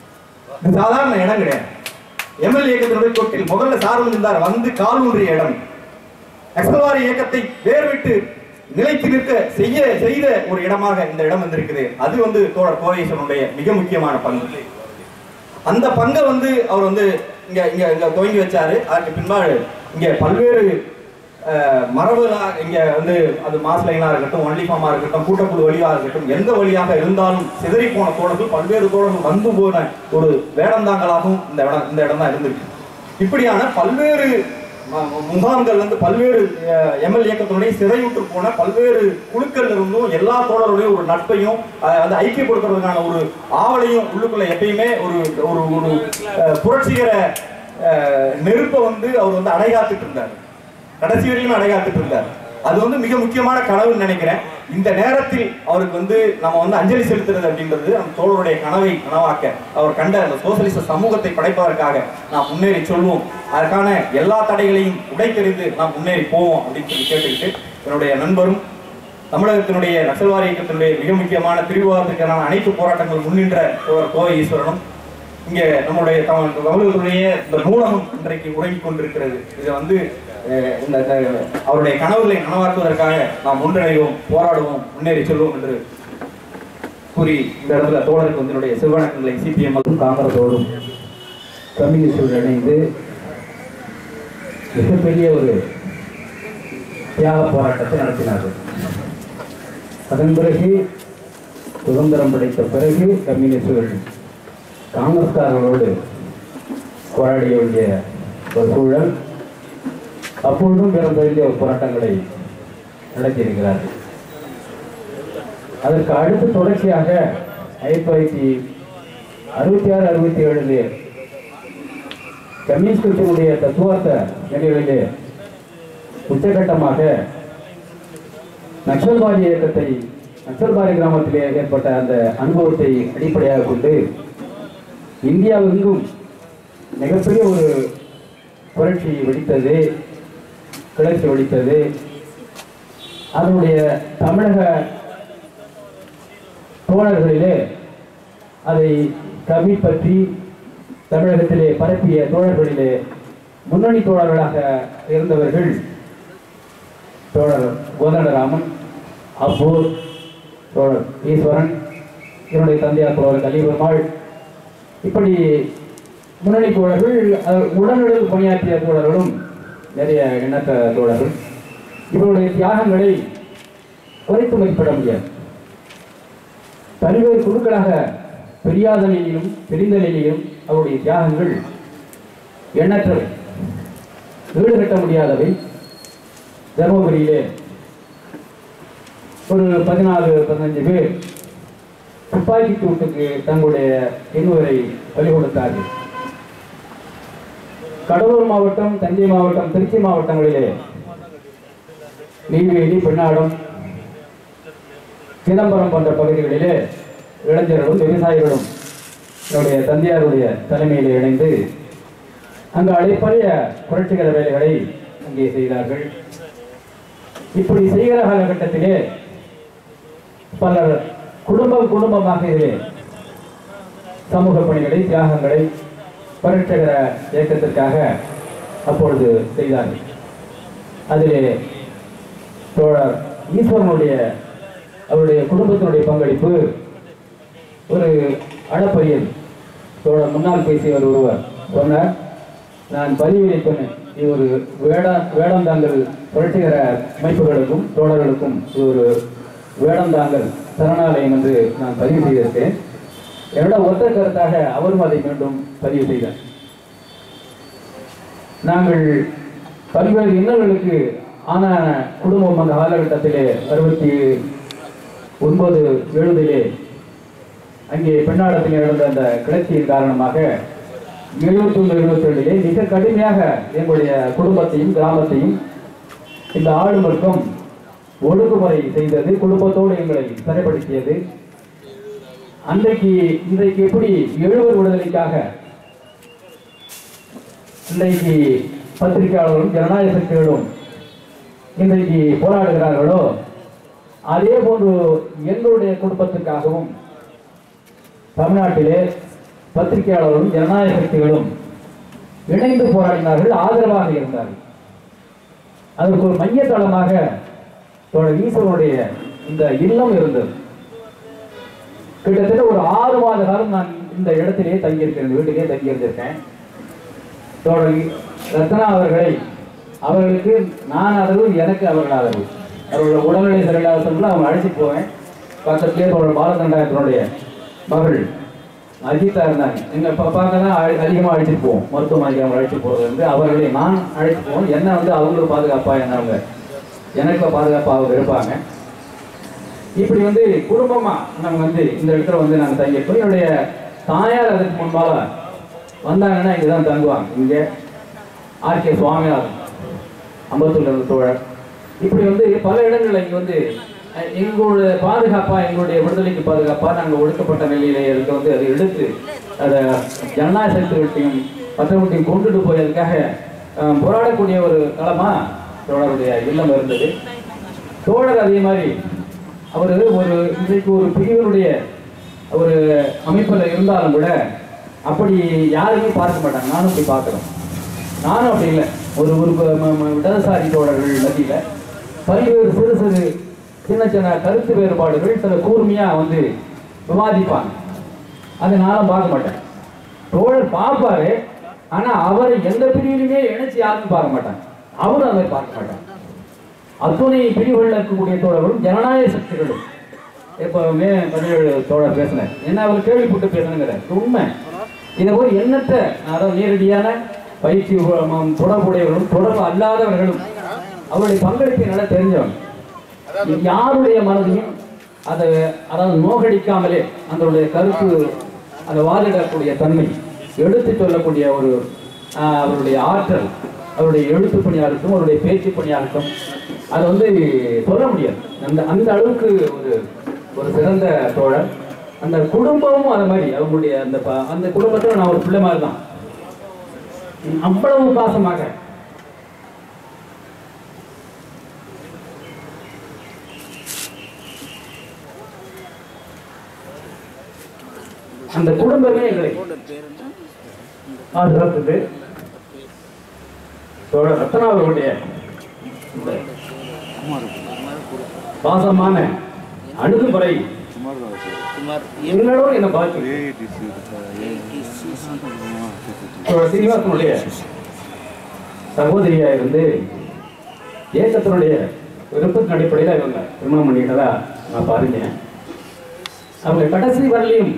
இது சாதாரண இடம் கிடையாது எம்எல் இயக்கத்தினுடைய தொட்டில் முதல்ல சார்பு இருந்தார் வந்து கால் ஊன்றிய இடம் நக்சல்வாரி இயக்கத்தை வேர்விட்டு நிலைத்து நிற்க செய்ய செய்த ஒரு இடமாக இந்த இடம் வந்திருக்குது அது வந்து தோழர் கோயேசனுடைய மிக முக்கியமான பங்கு அந்த பங்கை வந்து அவர் வந்து இங்க இங்க இங்க துவங்கி வச்சாரு அதுக்கு பின்பாடு இங்க பல்வேறு அஹ், மரபுகளா இங்க வந்து அது மாஸ் லைனா இருக்கட்டும் ஒன்லி ஃபார்மா இருக்கட்டும் கூட்டக்குழு வழியா இருக்கட்டும் எந்த வழியாக இருந்தாலும் சிதறி போன தோழர்கள் பல்வேறு தோழர்கள் வந்து போன ஒரு வேடந்தாங்களாகவும் இந்த இடம் இந்த இடம் தான் இருந்திருக்கு இப்படியான பல்வேறு ம- ம- முகாம்கள் வந்து பல்வேறு எம்எல் இயக்கத்தினுடைய சிறையுற்று போன பல்வேறு குழுக்கள் இருந்தும் எல்லா தோழருடையும் ஒரு நட்பையும் அதை வந்து ஐக்கியப்படுத்துறதுக்கான ஒரு ஆவலையும் உள்ளுக்குள்ள எப்பயுமே ஒரு ஒரு ஒரு அஹ், புரட்சிகர அஹ், நெருப்பை வந்து அவர் வந்து அடைகாத்துட்டு இருந்தார் கடைசி வரையும் அடைகாத்துட்டு இருந்தார் அது வந்து மிக முக்கியமான கனவுன்னு நினைக்கிறேன் இந்த நேரத்தில் அவருக்கு வந்து நம்ம வந்து அஞ்சலி செலுத்துறது அப்படின்றது நம்ம தோழருடைய கனவை கனவாக்க அவர் கண்ட அந்த சோசலிச சமூகத்தை படைப்பதற்காக நாம் முன்னேறி சொல்வோம் அதற்கான எல்லா தடைகளையும் உடைத்தெறிந்து நாம் முன்னேறி போவோம் அப்படின்னு சொல்லி கேட்டுக்கிட்டு என்னுடைய நண்பரும் தமிழகத்தினுடைய நக்சல்வாரி இயக்கத்தினுடைய மிக முக்கியமான பிரிவுவாதத்துக்கான அனைத்து போராட்டங்கள் முன்னின்ற தோழர் கோவை ஈஸ்வரனும் இங்கே நம்முடைய தமிழ் தமிழகத்துடைய இந்த நூலகம் இன்றைக்கு உறங்கிக் கொண்டிருக்கிறது இதை வந்து அஹ், இந்த இந்த அவருடைய கனவுகளை நனவாக்குவதற்காக நாம் ஒன்றிணைவோம் போராடுவோம் முன்னேறி செல்வோம் என்று கூறி இந்த இடத்துல தோழருக்கு வந்து என்னுடைய சிவவணக்கங்களை சிபிஎம் காங்கிரஸோடும் கம்யூனிஸ்டோடு இணைந்து மிகப்பெரிய ஒரு தியாக போராட்டத்தை நடத்தினார்கள் அதன் பிறகு சுதந்திரம் கிடைத்த பிறகு கம்யூனிஸ்டுகள் காங்கிரஸ்காரர்களோடு போராடிய வேண்டிய ஒரு சூழல் அப்பொழுதும் பிறந்த வேண்டிய ஒரு போராட்டங்களை நடத்தியிருக்கிறார்கள் அதற்கு அடுத்து தொடர்ச்சியாக ஆயிரத்தி தொள்ளாயிரத்தி அறுபத்தி ஆறு அறுபத்தி ஏழிலே கம்யூனிஸ்ட் கட்சியினுடைய தத்துவார்த்த நிலைகளிலே உச்சகட்டமாக நக்சல்வாதி இயக்கத்தை நக்சல்பாரி கிராமத்திலே ஏற்பட்ட அந்த அனுபவத்தை அடிப்படையாக கொண்டு இந்தியாவெங்கும் மிகப்பெரிய ஒரு புரட்சி வெடித்தது கிளர்ச்சி வெடித்தது அதனுடைய தமிழக தோழர்களிலே அதை கவி பற்றி தமிழகத்திலே பரப்பிய தோழர்களிலே முன்னணி தோழர்களாக இருந்தவர்கள் தோழர் கோதண்டராமன் அப்பூர் தோழர் ஈஸ்வரன் என்னுடைய தந்தையார் தோழர் கலிபெருமாள் இப்படி முன்னணி தோழர்கள் அஹ், உடனடியில் பணியாற்றிய தோழர்களும் நிறைய எண்ணற்ற தோழர்கள் இவருடைய தியாகங்களை குறைத்து மதிப்பிட முடியாது பல்வேறு குழுக்களாக பெரியாத நிலையிலும் தெரிந்த நிலையிலும் அவருடைய தியாகங்கள் எண்ணற்றவை ஈடுகட்ட முடியாதவை தருமபுரியிலே ஒரு பதினாலு பதினஞ்சு பேர் துப்பாக்கி சூட்டுக்கு தங்களுடைய இன்னொரை பலி கொடுத்தார்கள் கடலூர் மாவட்டம் தஞ்சை மாவட்டம் திருச்சி மாவட்டங்களிலே நெய்வேலி பெண்ணாடம் சிதம்பரம் போன்ற பகுதிகளிலே இளைஞர்களும் விவசாயிகளும் என்னுடைய தந்தையாருடைய தலைமையிலே இணைந்து அங்கு அடைப்பரிய புரட்சிகர வேலைகளை அங்கே செய்தார்கள் இப்படி செய்கிற காலகட்டத்திலே பலர் குடும்பம் குடும்பமாக இதிலே சமூக பணிகளை தியாகங்களை புரட்சிகர இயக்கத்திற்காக அப்பொழுது செய்தார்கள் அதிலே தோழர் ஈஸ்வரனுடைய அவருடைய குடும்பத்தினுடைய பங்களிப்பு ஒரு அளப்பரியல் தோழர் முன்னால் பேசியவர் ஒருவர் சொன்னார் நான் பதிவிலை சொன்னேன் இது ஒரு வேடா வேடந்தாங்கல் புரட்சிகர அமைப்புகளுக்கும் தோழர்களுக்கும் இது ஒரு வேடந்தாங்கல் சரணாலயம் என்று நான் பதிவு செய்திருக்கேன் என்னோட ஒத்த கருத்தாக அவரும் அதை மீண்டும் பதிவு செய்தார் நாங்கள் பல்வேறு இன்னல்களுக்கு ஆனான குடும்பம் அந்த காலகட்டத்திலே அறுபத்தி ஒன்பது எழுபதிலே அங்கே பெண்ணாடத்தில் நடந்த அந்த கிளர்ச்சியின் காரணமாக எழுபத்தி ஒன்று எழுபத்தி ரெண்டிலே மிக கடுமையாக எங்களுடைய குடும்பத்தையும் கிராமத்தையும் இந்த ஆளும் வர்க்கம் ஒடுக்குமுறை செய்தது குடும்பத்தோடு எங்களை சிறைப்படுத்தியது அன்றைக்கு இன்றைக்கு எப்படி எழுவர் விடுதலைக்காக இன்றைக்கு பத்திரிகையாளர்களும் ஜனநாயக சக்திகளும் இன்றைக்கு போராடுகிறார்களோ அதே போன்று எங்களுடைய குடும்பத்துக்காகவும் தமிழ்நாட்டிலே பத்திரிகையாளர்களும் ஜனநாயக சக்திகளும் இணைந்து போராடினார்கள் ஆதரவாக இருந்தார்கள் அதற்கு ஒரு மையத்தளமாக தோழர் ஈஸ்வரனுடைய இந்த இல்லம் இருந்தது கிட்டத்தட்ட ஒரு ஆறு மாத காலம் நான் இந்த இடத்திலேயே தங்கியிருக்கிறேன் இந்த வீட்டிலேயே தங்கியிருந்திருக்கேன் தோழர் ரத்னா அவர்களை அவர்களுக்கு நான் ஆதரவு எனக்கு அவர்கள் ஆதரவு அவர்களோட உடல்நிலை சரியில்லாத சமயத்தில் அவங்க அழைச்சிட்டு போவேன் பக்கத்துலேயே தோழர் பாலதண்டாயத்தினுடைய மகள் அஜித்தா இருந்தாங்க எங்க பாப்பாங்க தான் அழ- அதிகமா அழைச்சிட்டு போவோம் மருத்துவமனைக்கு அவங்க அழைச்சிட்டு போறது வந்து அவர்களை நான் அழைச்சிட்டு போவோம் என்ன வந்து அவங்களுக்கு பாதுகாப்பா என்ன அவங்க எனக்கு பாதுகாப்பா அவங்க இருப்பாங்க இப்படி வந்து குடும்பமா நாங்க வந்து இந்த இடத்துல வந்து நாங்க தங்கியிருக்கோம் என்னுடைய தாயார் அதுக்கு முன்பாக வந்தாங்கன்னா இங்கே தான் தங்குவாங்க இங்கே ஆர் கே சுவாமிநாதன் அம்பத்தூர்ல இருந்த தோழர் இப்படி வந்து பல இடங்கள்ல இங்க வந்து அஹ், எங்களுடைய பாதுகாப்பா எங்களுடைய விடுதலைக்கு பாதுகாப்பா நாங்கள் ஒடுக்கப்பட்ட நிலையில இருக்க வந்து அதை எடுத்து அதை ஜனநாயக சக்திகளையும் மற்றவர்களையும் கொண்டுட்டு போய் அதுக்காக அஹ், போராடக்கூடிய ஒரு களமா தோழருடைய இல்லம் இருந்தது தோழர் அதே மாதிரி அவர் ஒரு இன்றைக்கு ஒரு பிரிவினுடைய ஒரு அமைப்பில் இருந்தாலும் கூட அப்படி யாருமே பார்க்க மாட்டாங்க நானும் போய் பார்க்குறேன் நானும் அப்படி இல்லை ஒரு ஒரு ப- ம- ம- இடதுசாரி தோழர்கள் மத்தியில் பல்வேறு சிறு சிறு சின்ன சின்ன கருத்து வேறுபாடுகள் சில கூர்மையாக வந்து விவாதிப்பாங்க அதை நானும் பார்க்க மாட்டேன் தோழர் பார்ப்பாரு ஆனா அவரை எந்த பிரிவிலுமே இணைச்சு யாருமே பார்க்க மாட்டாங்க அவரும் அதை பார்க்க மாட்டாங்க அத்துணை பிரிவுகளில் இருக்கக்கூடிய தோழர்களும் ஜனநாயக சக்திகளும் எப்பவுமே பதினேழு தோழர் பேசினேன் என்ன அவர் கேள்விப்பட்டு பேசணுங்கிற உண்மை இதை போய் எண்ணற்ற அதாவது நேரடியான பயிற்சி உ- ம- தொடர்புடையவர்களும் தொடர்பு அல்லாதவர்களும் அவருடைய பங்களிப்பை நல்லா தெரிஞ்சவங்க யாருடைய மனதையும் அதை அதாவது நோகடிக்காமலே அதனுடைய கருத்து அந்த வாதிடக்கூடிய தன்மை எடுத்து சொல்லக்கூடிய ஒரு ஆஹ், அவருடைய ஆற்றல் அவருடைய எழுத்து பணியாகட்டும் அவருடைய பேச்சு பணியாகட்டும் அதை வந்து சொல்ல முடியாது அந்த அந்த அளவுக்கு ஒரு ஒரு சிறந்த தோழர் அந்த குடும்பமும் அது மாதிரி அவங்களுடைய அந்த ப- அந்த குடும்பத்தில் நான் ஒரு பிள்ளை மாதிரி தான் அவ்வளவு பாசமாக அந்த குடும்பமே எங்களை பாதுகாத்தது தோழர் ரத்னா அவர்களுடைய இந்த பாசமான அணுகுமுறை எங்களோட என்ன பாக்கி தோழர் சீனிவாசனுடைய சகோதரியா இருந்து இயக்கத்தினுடைய விருப்பத்தின் அடிப்படையில் இவங்க திருமணம் பண்ணிக்கிட்டதா நான் பாருங்க அவங்க கடைசி வரலையும்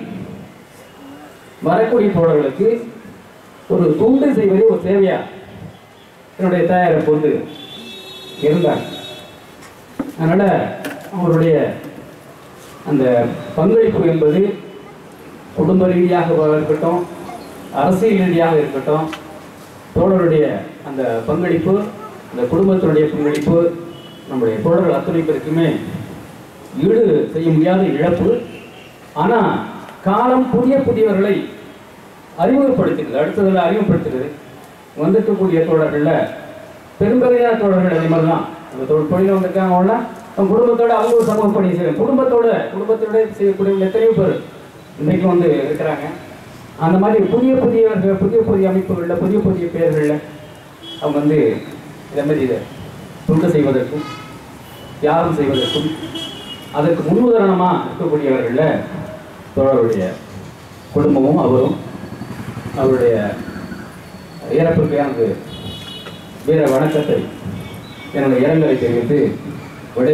வரக்கூடிய தோழர்களுக்கு ஒரு துண்டு செய்வது ஒரு சேவையா என்னுடைய தாயாரை பொறுத்து இருந்தாங்க அதனால அவருடைய அந்த பங்களிப்பு என்பது குடும்ப ரீதியாக இருக்கட்டும் அரசியல் ரீதியாக இருக்கட்டும் தோழருடைய அந்த பங்களிப்பு அந்த குடும்பத்தினுடைய பங்களிப்பு நம்முடைய தோழர்கள் அத்துணை பேருக்குமே ஈடு செய்ய முடியாத இழப்பு ஆனா காலம் புதிய புதியவர்களை அறிமுகப்படுத்துகிறது அடுத்ததில் அறிமுகப்படுத்துகிறது வந்திருக்கக்கூடிய தோழர்கள்ல பெரும்பகுதியான தோழர்கள் அதே மாதிரி தான் அந்த தொழில் தொழில வந்திருக்காங்க அவங்கள அவங்க குடும்பத்தோட அவங்க ஒரு சமூக பணி செய்யணும் குடும்பத்தோட குடும்பத்தோட செய்யக்கூடிய எத்தனையோ பேர் இன்னைக்கு வந்து இருக்கிறாங்க அந்த மாதிரி புதிய புதியவர்கள் புதிய புதிய அமைப்புகளில் புதிய புதிய பெயர்களில் அவங்க வந்து இதே மாதிரி இதை துண்டு செய்வதற்கும் தியாகம் செய்வதற்கும் அதற்கு முன்னுதாரணமாக இருக்கக்கூடியவர்களில் தோழருடைய குடும்பமும் அவரும் அவருடைய இறப்புக்கு எனக்கு வீர வணக்கத்தை என்னுடைய இரங்கலை தெரிவித்து விடை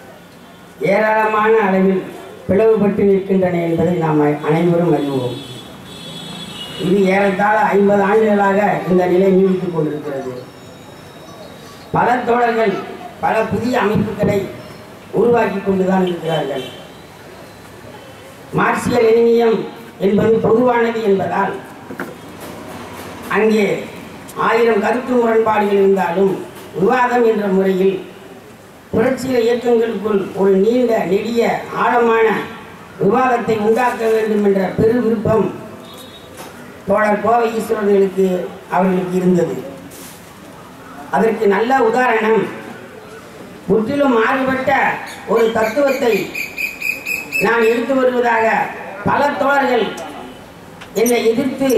ஏராளமான அளவில் பிளவுபட்டு நிற்கின்றன என்பதை நாம் அனைவரும் அறிவோம் இது ஏறத்தாழ ஐம்பது ஆண்டுகளாக இந்த நிலை நீடித்துக் கொண்டிருக்கிறது பல தோழர்கள் பல புதிய அமைப்புகளை உருவாக்கி கொண்டுதான் இருக்கிறார்கள் மார்க்சிய லெனினியம் என்பது பொதுவானது என்பதால் அங்கே ஆயிரம் கருத்து முரண்பாடுகள் இருந்தாலும் விவாதம் என்ற முறையில் புரட்சிய இயக்கங்களுக்குள் ஒரு நீண்ட நெடிய ஆழமான விவாதத்தை உண்டாக்க வேண்டும் என்ற பெரு விருப்பம் தோழர் கோவை ஈஸ்வரர்களுக்கு அவர்களுக்கு இருந்தது அதற்கு நல்ல உதாரணம் முற்றிலும் மாறுபட்ட ஒரு தத்துவத்தை நான் எடுத்து வருவதாக பல தோழர்கள் என்னை எதிர்த்து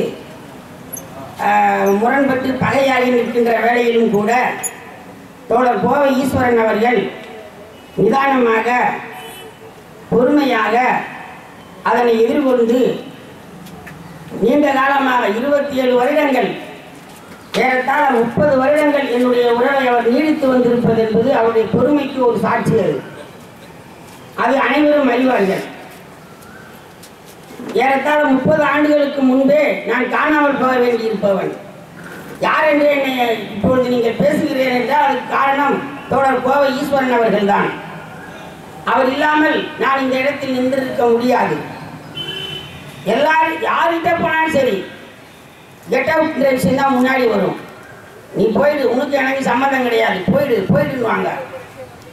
ஆஹ், முரண்பட்டு பகையாகி நிற்கின்ற வேளையிலும் கூட தோழர் கோவை ஈஸ்வரன் அவர்கள் நிதானமாக பொறுமையாக அதனை எதிர்கொண்டு நீண்ட காலமாக இருபத்தி ஏழு வருடங்கள் ஏறத்தாழ முப்பது வருடங்கள் என்னுடைய உறவை அவர் நீடித்து வந்திருப்பது என்பது அவருடைய பொறுமைக்கு ஒரு சாட்சி அது அது அனைவரும் அறிவார்கள் ஏறத்தாழ முப்பது ஆண்டுகளுக்கு முன்பே நான் காணாமல் போக வேண்டியிருப்பவன் யார் என்று என்னை இப்பொழுது நீங்கள் பேசுகிறேன் என்றால் அதுக்கு காரணம் தோழர் கோவை ஈஸ்வரன் அவர்கள்தான் அவர் இல்லாமல் நான் இந்த இடத்தில் நின்றிருக்க முடியாது எல்லாரும் யார்கிட்ட போனாலும் சரி கெட் அவுட் டிரெக்ஷன் தான் முன்னாடி வரும் நீ போயிடு உனக்கு எனக்கு சம்மந்தம் கிடையாது போயிடு போயிடுவாங்க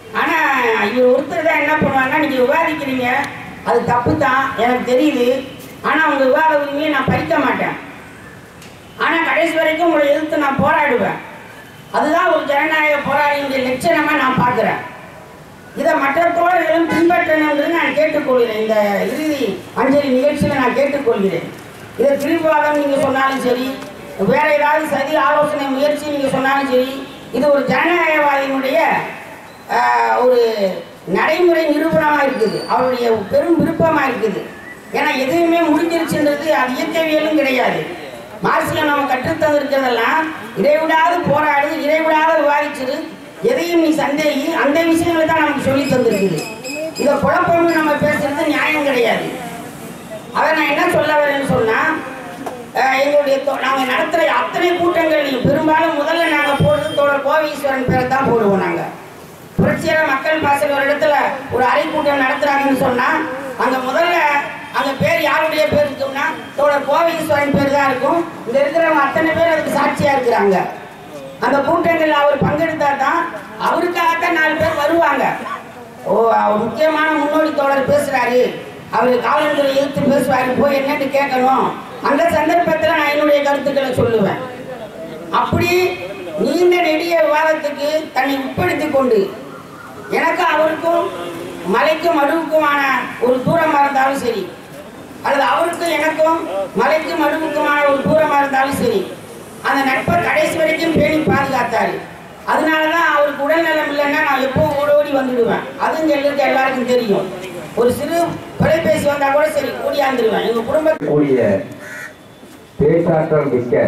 ஆனா இவர் ஒருத்தர் தான் என்ன பண்ணுவாங்கன்னா நீங்க விவாதிக்கிறீங்க அது தப்பு தான் எனக்கு தெரியுது ஆனா உங்க விவாத உரிமையை நான் பறிக்க மாட்டேன் ஆனா கடைசி வரைக்கும் உங்களை எதிர்த்து நான் போராடுவேன் அதுதான் ஒரு ஜனநாயக போராளியுடைய லட்சணமா நான் பார்க்கிறேன் இதை மற்ற தோழர்களும் பின்பற்றணுங்கிறது நான் கேட்டுக்கொள்கிறேன் இந்த இறுதி அஞ்சலி நிகழ்ச்சியில் நான் கேட்டுக்கொள்கிறேன் இதை திருவிவாதம் நீங்கள் சொன்னாலும் சரி வேற ஏதாவது சதி ஆலோசனை முயற்சி நீங்கள் சொன்னாலும் சரி இது ஒரு ஜனநாயகவாதியினுடைய ஆஹ், ஒரு நடைமுறை நிரூபணமாக இருக்குது அவருடைய பெரும் விருப்பமாக இருக்குது ஏன்னா எதுவுமே முடிஞ்சிருச்சுன்றது அது இயற்கவியலும் கிடையாது மார்சியம் நம்ம கற்றுத்தந்திருக்கிறதெல்லாம் இடைவிடாது போராடு இடைவிடாது விவாதிச்சிரு எதையும் நீ சந்தேகி அந்த விஷயங்களை தான் நமக்கு சொல்லி தந்திருக்குது இதை குழப்பம்னு நம்ம பேசுறது நியாயம் கிடையாது அதை நான் என்ன சொல்ல வரேன்னு சொன்னா அஹ், எங்களுடைய தோ- நாங்க நடத்துற அத்தனை கூட்டங்களையும் பெரும்பாலும் முதல்ல நாங்க போடுறது தோழர் கோவீஸ்வரன் பேரை தான் போடுவோம் நாங்க புரட்சியார மக்கள் பாசல் ஒரு இடத்துல ஒரு அறை கூட்டம் நடத்துறாங்கன்னு சொன்னா அங்க முதல்ல அங்க பேர் யாருடைய பேர் இருக்கும்னா தோழர் கோவீஸ்வரன் பேர் தான் இருக்கும் இங்க இருக்கிறவங்க அத்தனை பேர் அதுக்கு சாட்சியா இருக்கிறாங்க அந்த கூட்டங்களில் அவர் பங்கெடுத்தா தான் அவருக்காகத்தான் நாலு பேர் வருவாங்க ஓ அவர் முக்கியமான முன்னோடி தோழர் பேசுறாரு அவர் காவல்துறை எதிர்த்து பேசுவாரு போய் என்னன்னு கேட்கணும் அந்த சந்தர்ப்பத்தில் நான் என்னுடைய கருத்துக்களை சொல்லுவேன் அப்படி நீண்ட நெடிய விவாதத்துக்கு தன்னை உட்படுத்தி கொண்டு எனக்கு அவருக்கும் மலைக்கும் மடுவுக்குமான ஒரு தூரமாக இருந்தாலும் சரி அல்லது அவருக்கும் எனக்கும் மலைக்கும் மடுவுக்குமான ஒரு தூரமாக இருந்தாலும் சரி அந்த நட்பை கடைசி வரைக்கும் பேணி பாதுகாத்தாரு அதனால தான் அவருக்கு உடல்நலம் இல்லைன்னா நான் எப்பவும் ஓடி ஓடி வந்துடுவேன் அதுவும் எங்களுக்கு எல்லாருக்கும் தெரியும் ஒரு சிறு தொலைபேசி வந்தா கூட சரி ஓடியாந்துருவேன் எங்க குடும்பத்துக்கு கூடிய பேச்சாற்றல் மிக்க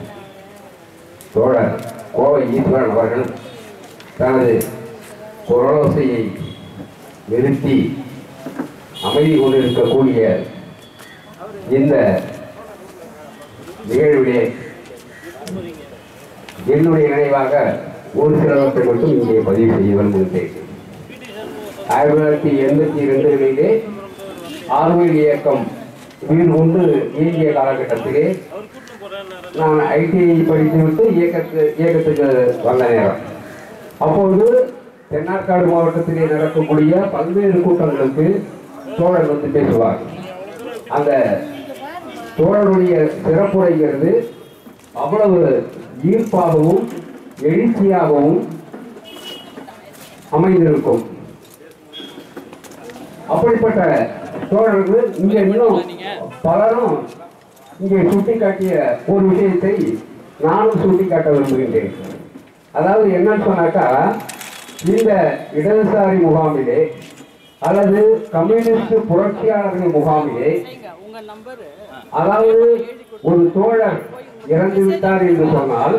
தோழர் கோவை ஈஸ்வரன் அவர்கள் தனது குரலோசையை நிறுத்தி அமைதி கொண்டிருக்கக்கூடிய இந்த நிகழ்விலே என்னுடைய நினைவாக ஒரு சிலவற்றை மட்டும் இங்கே பதிவு செய்ய விரும்புகின்றேன் ஆயிரத்தி தொள்ளாயிரத்தி எண்பத்தி இரண்டுகளிலே ஆர்வல் இயக்கம் வீடு கொண்டு இயங்கிய காலகட்டத்திலே நான் ஐடிஐ படித்துவிட்டு இயக்கத்து இயக்கத்துக்கு வந்த நேரம் அப்பொழுது தென்னார்காடு மாவட்டத்திலே நடக்கக்கூடிய பல்வேறு கூட்டங்களுக்கு தோழர் வந்து பேசுவார் அந்த தோழருடைய சிறப்புரைங்கிறது அவ்வளவு ஈர்ப்பாகவும் எழுச்சியாகவும் அமைந்திருக்கும் அப்படிப்பட்ட தோழர்கள் இங்கே இன்னும் பலரும் இங்கே சுட்டிக்காட்டிய ஒரு விஷயத்தை நானும் சுட்டிக்காட்ட விரும்புகின்றேன் அதாவது என்னன்னு சொன்னாக்கா இந்த இடதுசாரி முகாமிலே அல்லது கம்யூனிஸ்ட் புரட்சியாளர்கள் முகாமிலே அதாவது ஒரு தோழர் இறந்து விட்டார் என்று சொன்னால்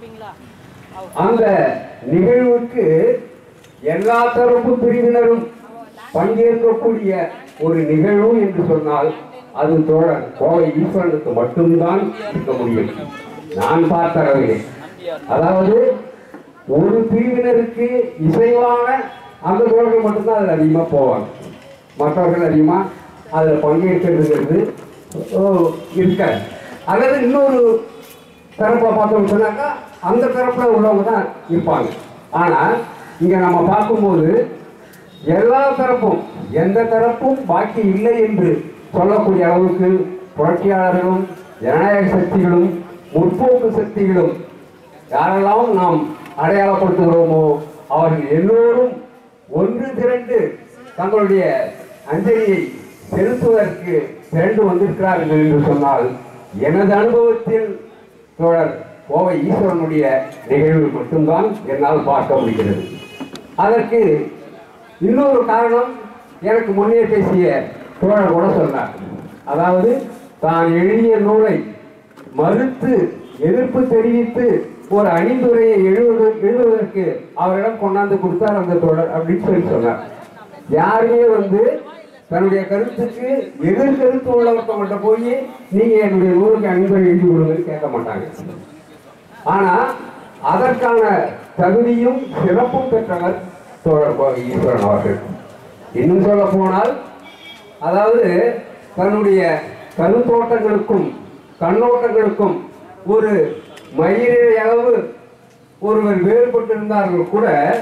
அந்த நிகழ்வுக்கு எல்லா தரப்பு பிரிவினரும் பங்கேற்கக்கூடிய ஒரு நிகழ்வு என்று சொன்னால் அது தோழர் கோவை ஈஸ்வரனுக்கு மட்டும்தான் இருக்க முடியும் நான் பார்த்த அளவிலே அதாவது ஒரு பிரிவினருக்கு இசைவான அந்த தோழர்கள் மட்டும்தான் அதில் அதிகமாக போவாங்க மற்றவர்கள் அதிகமாக அதில் பங்கேற்கிறதுங்கிறது ஓ, இருக்காது அல்லது இன்னொரு தரப்பை பார்த்தோம்னு சொன்னாக்கா அந்த தரப்புல உள்ளவங்க தான் இருப்பாங்க ஆனால் இங்கே நம்ம பார்க்கும்போது எல்லா தரப்பும் எந்த தரப்பும் பாக்கி இல்லை என்று சொல்லக்கூடிய அளவுக்கு புரட்சியாளர்களும் ஜனநாயக சக்திகளும் முற்போக்கு சக்திகளும் யாரெல்லாம் நாம் அடையாளப்படுத்துகிறோமோ அவர்கள் எல்லோரும் ஒன்று திரண்டு தங்களுடைய அஞ்சலியை செலுத்துவதற்கு திரண்டு வந்திருக்கிறார்கள் என்று சொன்னால் எனது அனுபவத்தில் தோழர் கோவை ஈஸ்வரனுடைய நிகழ்வு மட்டும்தான் என்னால் பார்க்க முடிகிறது அதற்கு இன்னொரு காரணம் எனக்கு முன்னே பேசிய தோழர் கூட சொன்னார் அதாவது தான் எழுதிய நூலை மறுத்து எதிர்ப்பு தெரிவித்து ஒரு அணிந்துரையை எழுதுவது எழுதுவதற்கு அவரிடம் கொண்டாந்து கொடுத்தார் அந்த தோழர் அப்படின்னு சொல்லி சொன்னார் யாருமே வந்து தன்னுடைய கருத்துக்கு எதிர் கருத்து உள்ளவர்கிட்ட போய் நீங்க என்னுடைய நூலுக்கு அணிந்துரை எழுதி கொடுங்கன்னு கேட்க மாட்டாங்க ஆனா அதற்கான தகுதியும் சிறப்பும் பெற்றவர் தோழர் கோவை ஈஸ்வரன் அவர்கள் இன்னும் சொல்ல போனால் அதாவது தன்னுடைய கருத்தோட்டங்களுக்கும் கண்ணோட்டங்களுக்கும் ஒரு மயிரை அளவு ஒருவர் வேறுபட்டிருந்தார்கள் கூட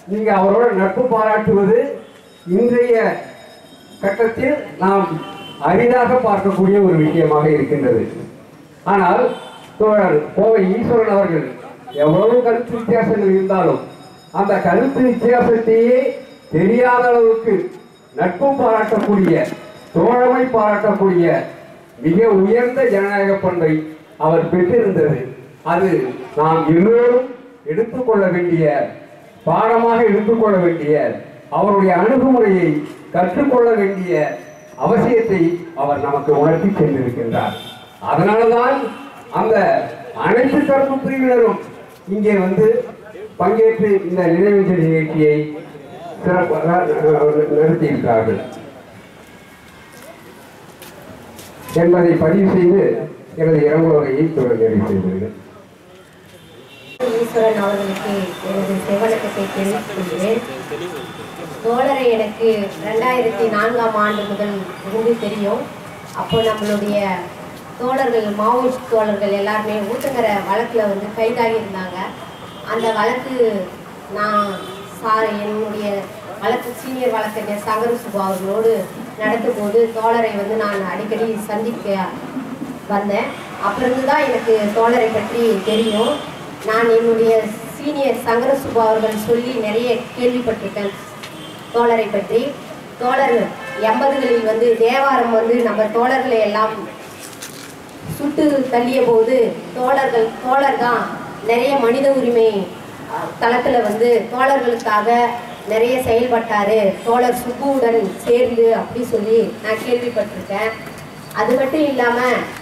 நீங்க அவரோட நட்பு பாராட்டுவது இன்றைய கட்டத்தில் நாம் அரிதாக பார்க்கக்கூடிய ஒரு விஷயமாக இருக்கின்றது ஆனால் தோழர் கோவை ஈஸ்வரன் அவர்கள் எவ்வளவு கருத்து வித்தியாசங்கள் இருந்தாலும் அந்த கருத்து வித்தியாசத்தையே தெரியாத அளவுக்கு நட்பு பாராட்டக்கூடிய தோழமை பாராட்டக்கூடிய மிக உயர்ந்த ஜனநாயக பண்பை அவர் பெற்றிருந்தது அது நாம் எல்லோரும் எடுத்துக்கொள்ள வேண்டிய பாடமாக எடுத்துக்கொள்ள வேண்டிய அவருடைய அணுகுமுறையை கற்றுக்கொள்ள வேண்டிய அவசியத்தை அவர் நமக்கு உணர்த்தி சென்றிருக்கின்றார் அதனால்தான் அந்த அனைத்து தரப்பு பிரிவினரும் இங்கே வந்து பங்கேற்று இந்த நினைவுஞ்சல் நிகழ்ச்சியை சிறப்பாக நடத்தியிருக்கிறார்கள் என்பதை பதிவு செய்து எனது இரங்குவகையை தொடர் நிறைவு செய்துள்ளேன் ஈஸ்வரன் அவர்களுக்கு எனது செவணக்கத்தை தெரிவித்துக் கொள்கிறேன் தோழரை எனக்கு ரெண்டாயிரத்தி நான்காம் ஆண்டு முதல் இருந்து தெரியும் அப்போ நம்மளுடைய தோழர்கள் மாவோயிஸ்ட் தோழர்கள் எல்லாருமே ஊத்தங்கர வழக்கில் வந்து கைதாகி இருந்தாங்க அந்த வழக்கு நான் சார் என்னுடைய வழக்கு சீனியர் வழக்கறிஞர் சங்கர சுபா அவர்களோடு நடத்தும் போது தோழரை வந்து நான் அடிக்கடி சந்திக்க வந்தேன் அப்பிலிருந்து தான் எனக்கு தோழரை பற்றி தெரியும் நான் என்னுடைய சீனியர் சங்கர சுபா அவர்கள் சொல்லி நிறைய கேள்விப்பட்டிருக்கேன் தோழரை பற்றி தோழர் எண்பதுகளில் வந்து தேவாரம் வந்து நம்ம தோழர்களை எல்லாம் சுட்டு தள்ளிய போது தோழர்கள் தோழர் தான் நிறைய மனித உரிமை அஹ், தளத்துல வந்து தோழர்களுக்காக நிறைய செயல்பட்டாரு தோழர் சுப்புவுடன் சேர்ந்து அப்படி சொல்லி நான் கேள்விப்பட்டிருக்கேன் அது மட்டும் இல்லாம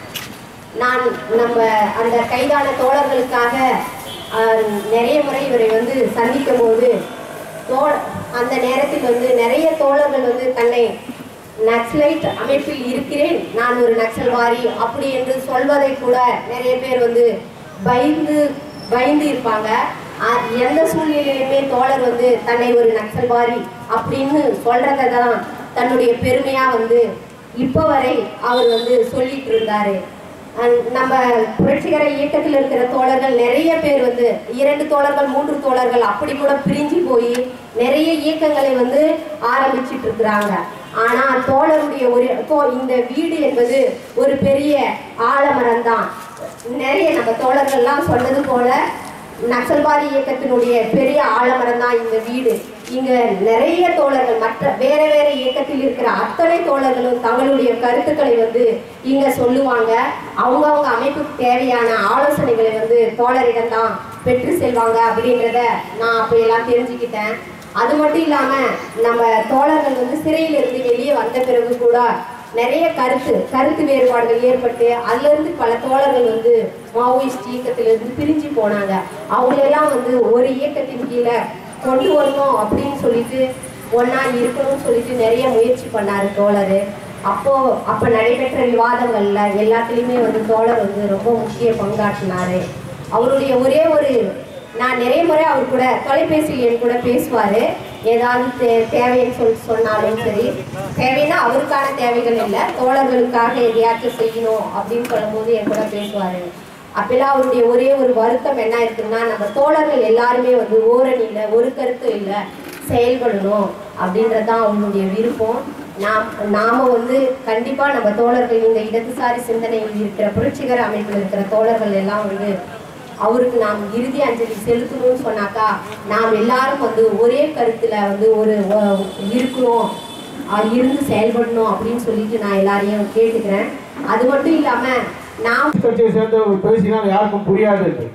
நான் நம்ம அந்த கைதான தோழர்களுக்காக அஹ், நிறைய முறை இவரை வந்து சந்திக்கும் போது தோழ அந்த நேரத்தில் வந்து நிறைய தோழர்கள் வந்து தன்னை நக்சலைட் அமைப்பில் இருக்கிறேன் நான் ஒரு நக்சல்வாரி அப்படி என்று சொல்வதை கூட நிறைய பேர் வந்து பயந்து பயந்து இருப்பாங்க அ- எந்த சூழ்நிலையிலுமே தோழர் வந்து தன்னை ஒரு நக்சல்வாரி அப்படின்னு சொல்றதை தான் தன்னுடைய பெருமையா வந்து இப்போ வரை அவர் வந்து சொல்லிட்டு இருந்தாரு அஹ் நம்ம புரட்சிகர இயக்கத்தில் இருக்கிற தோழர்கள் நிறைய பேர் வந்து இரண்டு தோழர்கள் மூன்று தோழர்கள் அப்படி கூட பிரிஞ்சு போய் நிறைய இயக்கங்களை வந்து ஆரம்பிச்சிட்டு இருக்கிறாங்க ஆனா தோழருடைய ஒரு தோ- இந்த வீடு என்பது ஒரு பெரிய ஆலமரம் தான் நிறைய நம்ம தோழர்கள்லாம் சொன்னது போல நக்சல்வாதி இயக்கத்தினுடைய பெரிய ஆலமரம் தான் இந்த வீடு இங்க நிறைய தோழர்கள் மற்ற வேற வேற இயக்கத்தில் இருக்கிற அத்தனை தோழர்களும் தங்களுடைய கருத்துக்களை வந்து இங்க சொல்லுவாங்க அவங்கவங்க அமைப்புக்கு தேவையான ஆலோசனைகளை வந்து தோழரிடம் தான் பெற்று செல்வாங்க அப்படின்றத நான் அப்ப எல்லாம் தெரிஞ்சுக்கிட்டேன் அது மட்டும் இல்லாம நம்ம தோழர்கள் வந்து சிறையில இருந்து வெளியே வந்த பிறகு கூட நிறைய கருத்து கருத்து வேறுபாடுகள் ஏற்பட்டு அதுல இருந்து பல தோழர்கள் வந்து மாவோயிஸ்ட் இயக்கத்திலிருந்து பிரிஞ்சு போனாங்க அவங்களெல்லாம் வந்து ஒரு இயக்கத்தின் கீழே கொண்டு வரணும் அப்படின்னு சொல்லிட்டு ஒண்ணா இருக்கணும்னு சொல்லிட்டு நிறைய முயற்சி பண்ணாரு தோழர் அப்போ அப்ப நடைபெற்ற விவாதங்கள்ல எல்லாத்துலயுமே வந்து தோழர் வந்து ரொம்ப முக்கிய பங்காற்றினாரு அவருடைய ஒரே ஒரு நான் நிறைய முறை அவர் கூட தொலைபேசியில் என் கூட பேசுவாரு ஏதாவது தே- தேவைன்னு சொல்லி சொன்னாலும் சரி தேவைன்னா அவருக்கான தேவைகள் இல்லை தோழர்களுக்காக எதையாச்சும் செய்யணும் அப்படின்னு சொல்லும்போது என் கூட பேசுவாரு அப்பெல்லாம் அவருடைய ஒரே ஒரு வருத்தம் என்ன இருக்குன்னா நம்ம தோழர்கள் எல்லாருமே வந்து ஓரணி இல்லை ஒரு கருத்து இல்லை செயல்படணும் அப்படின்றது தான் அவங்களுடைய விருப்பம் நாம் நாம வந்து கண்டிப்பா நம்ம தோழர்கள் இந்த இடதுசாரி சிந்தனையில் இருக்கிற புரட்சிகர அமைப்பில் இருக்கிற தோழர்கள் எல்லாம் வந்து அவருக்கு நாம் இறுதி அஞ்சலி செலுத்தணும்னு சொன்னாக்கா நாம் எல்லாரும் வந்து ஒரே கருத்துல வந்து ஒரு ஒ- இருக்கணும் அஹ் இருந்து செயல்படணும் அப்படின்னு சொல்லிட்டு நான் எல்லாரையும் கேட்டுக்கிறேன் அது மட்டும் இல்லாம நாம் கட்சியை சேர்ந்தவங்க பேசினால் யாருக்கும் புரியாது என்று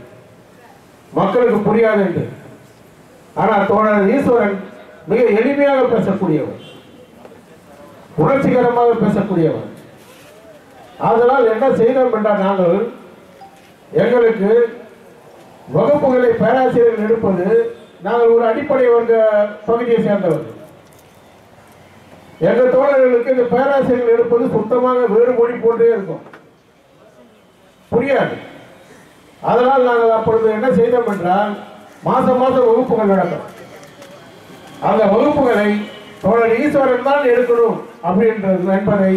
மக்களுக்கு புரியாது என்று ஆனால் தோழர் ஈஸ்வரன் மிக எளிமையாக பேசக்கூடியவர் உணர்ச்சிகரமாக பேசக்கூடியவர் அதனால் என்ன செய்தோம் என்றால் நாங்கள் எங்களுக்கு வகுப்புகளை பேராசிரியர்கள் எடுப்பது நாங்கள் ஒரு அடிப்படை வர்க்க பகுதியை சேர்ந்தவர்கள் எங்கள் தோழர்களுக்கு இந்த பேராசிரியர்கள் எடுப்பது சுத்தமாக வேறு மொழி போன்றே இருக்கும் புரியாது அதனால் நாங்கள் அப்பொழுது என்ன செய்தோம் என்றால் மாசம் மாசம் வகுப்புகள் நடக்கும் அந்த வகுப்புகளை தோழர் ஈஸ்வரன் தான் எடுக்கணும் அப்படின்றது என்பதை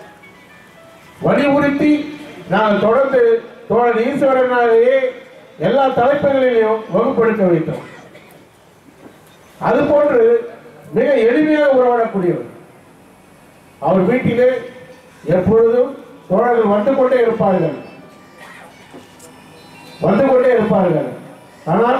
வலியுறுத்தி நாங்கள் தொடர்ந்து தோழர் ஈஸ்வரனாலேயே எல்லா தலைப்புகளிலும் வகுப்பெடுக்க வைத்தோம் அது போன்று மிக எளிமையாக உறவாடக்கூடியவர் அவர் வீட்டிலே எப்பொழுதும் தோழர்கள் வந்து கொண்டே இருப்பார்கள் வந்து கொண்டே இருப்பார்கள் ஆனால்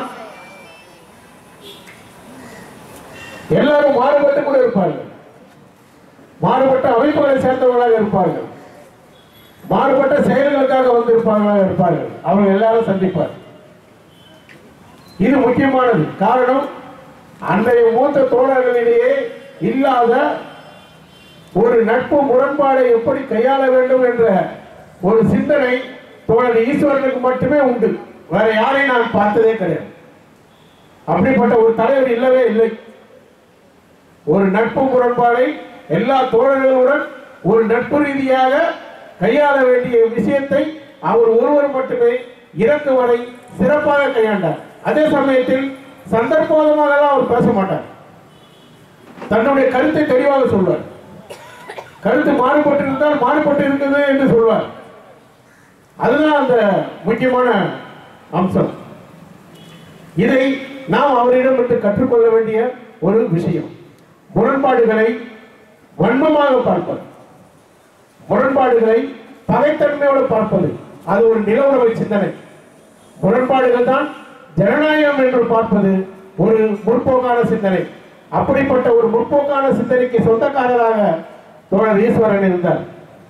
எல்லாரும் மாறுபட்டு கூட இருப்பார்கள் மாறுபட்ட அமைப்புகளை சேர்ந்தவர்களாக இருப்பார்கள் மாறுபட்ட செயல்களுக்காக வந்திருப்பார்களாக இருப்பார்கள் அவர்கள் எல்லாரும் சந்திப்பார் இது முக்கியமானது காரணம் அன்றைய மூத்த தோழர்களிடையே இல்லாத ஒரு நட்பு முரண்பாடை எப்படி கையாள வேண்டும் என்ற ஒரு சிந்தனை தோழர் ஈஸ்வரனுக்கு மட்டுமே உண்டு வேற யாரையும் நான் பார்த்ததே கிடையாது அப்படிப்பட்ட ஒரு தலைவர் இல்லவே இல்லை ஒரு நட்பு முரண்பாடை எல்லா தோழர்களுடன் ஒரு நட்பு ரீதியாக கையாள வேண்டிய விஷயத்தை அவர் ஒருவர் மட்டுமே இறக்கு வரை சிறப்பாக கையாண்டார் அதே சமயத்தில் சந்தர்ப்போதமாக அவர் பேச மாட்டார் தன்னுடைய கருத்தை தெளிவாக சொல்வார் கருத்து மாறுபட்டு இருந்தால் மாறுபட்டு இருக்குது என்று சொல்வார் அதுதான் அந்த முக்கியமான அம்சம் இதை நாம் அவரிடம் விட்டு கற்றுக்கொள்ள வேண்டிய ஒரு விஷயம் முரண்பாடுகளை வன்மமாக பார்ப்பது முரண்பாடுகளை பகைத்தன்மையோடு பார்ப்பது அது ஒரு நில உணவை சிந்தனை முரண்பாடுகள் தான் ஜனநாயகம் என்று பார்ப்பது ஒரு முற்போக்கான சிந்தனை அப்படிப்பட்ட ஒரு முற்போக்கான சிந்தனைக்கு சொந்தக்காரராக தோழர் ஈஸ்வரன் இருந்தார்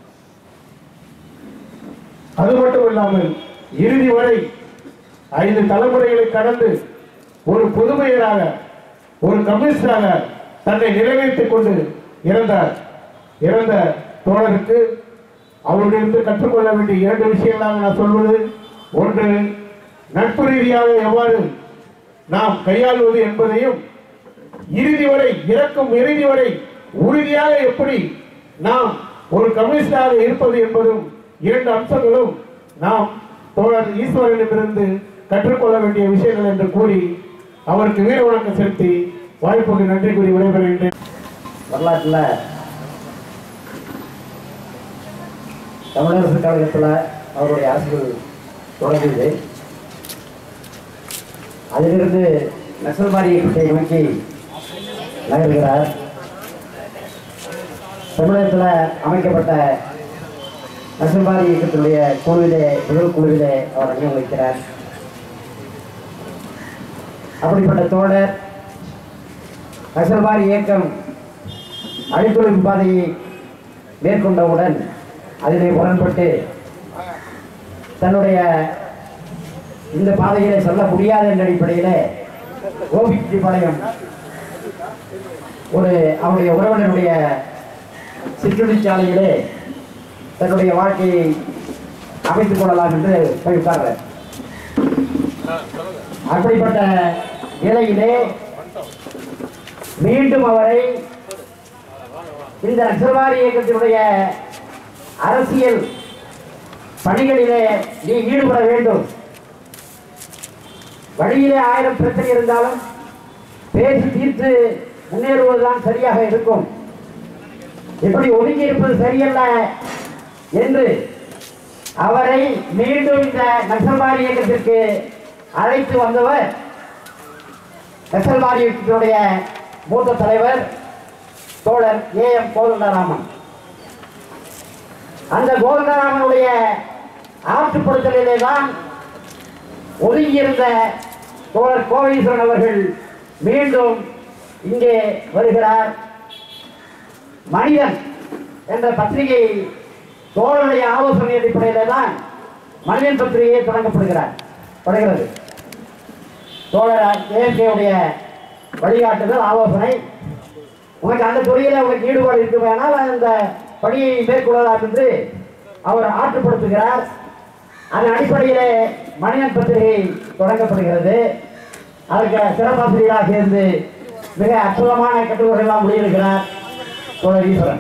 அது மட்டும் இல்லாமல் இறுதி வரை ஐந்து தலைமுறைகளை கடந்து ஒரு புதுமையராக ஒரு கம்யூனிஸ்டாக தன்னை நிறைவேற்றிக் கொண்டு இறந்தார் இறந்த தோழருக்கு அவரிடமிருந்து கற்றுக்கொள்ள வேண்டிய இரண்டு விஷயங்களாக நான் சொல்வது ஒன்று நட்பு ரீதியாக எவ்வாறு நாம் கையாள்வது என்பதையும் இறுதி வரை இறக்கும் இறுதி வரை உறுதியாக எப்படி நாம் ஒரு கம்யூனிஸ்டாக இருப்பது என்பதும் இரண்டு அம்சங்களும் நாம் தோழர் ஈஸ்வரனிடமிருந்து கற்றுக்கொள்ள வேண்டிய விஷயங்கள் என்று கூறி அவருக்கு வீர வணக்கம் செலுத்தி வாய்ப்புக்கு நன்றி கூறி விடைபெறுகின்றேன் வரலாற்றில் தமிழரசு கழகத்தில் அவருடைய அரசுகள் தொடங்கியது அதிலிருந்து நக்சல்பாரி இயக்கத்தை நோக்கி நகர்கிறார் தமிழகத்தில் அமைக்கப்பட்ட நக்சல்பாரி இயக்கத்தினுடைய குழுவிலே முதல் குழுவிலே அவர் அங்கம் வகிக்கிறார் அப்படிப்பட்ட தோழர் நக்சல்பாரி இயக்கம் அழித்தொழில் பாதையை மேற்கொண்டவுடன் அதிலே முரண்பட்டு தன்னுடைய இந்த பாதையிலே செல்ல முடியாது என்ற அடிப்படையிலே கோபிச்செட்டிப்பாளையம் ஒரு அவருடைய உறவினருடைய சிற்றுண்டிச்சாலையிலே தன்னுடைய வாழ்க்கையை அமைத்துக் கொள்ளலாம் என்று போய் உட்கார்றார் அப்படிப்பட்ட நிலையிலே மீண்டும் அவரை இந்த நக்சல்வாரி இயக்கத்தினுடைய அரசியல் பணிகளிலே நீ ஈடுபட வேண்டும் வழியிலே ஆயிரம் பிரச்சனை இருந்தாலும் பேசி தீர்த்து முன்னேறுவதுதான் சரியாக இருக்கும் இப்படி ஒதுங்கி இருப்பது சரியல்ல என்று அவரை மீண்டும் இந்த நக்சல்வாரி இயக்கத்திற்கு அழைத்து வந்தவர் நக்சல்வாரி இயக்கத்தினுடைய மூத்த தலைவர் தோழர் ஏ எம் கோதண்டராமன் அந்த கோதண்டராமனுடைய ஆற்றுப்படுத்தலிலே தான் ஒதுங்கியிருந்த தோழர் கோவீஸ்வரன் அவர்கள் மீண்டும் இங்கே வருகிறார் மனிதன் என்ற பத்திரிகை தோழருடைய ஆலோசனை அடிப்படையிலே தான் மனிதன் பத்திரிகை தொடங்கப்படுகிறார் படுகிறது தோழர் ஏஎம்கேவுடைய வழிகாட்டுதல் ஆலோசனை உனக்கு அந்த துறையில உனக்கு ஈடுபாடு இருக்குமானால் அந்த பணியை மேற்கொள்ளலாம் என்று அவர் ஆற்றுப்படுத்துகிறார் அதன் அடிப்படையிலே மணியன் பத்திரிகை தொடங்கப்படுகிறது அதுக்கு சிறப்பாசிரியராக இருந்து மிக அற்புதமான கட்டுரைகள்லாம் வெளியிடுகிறார் தோழர் ஈஸ்வரன்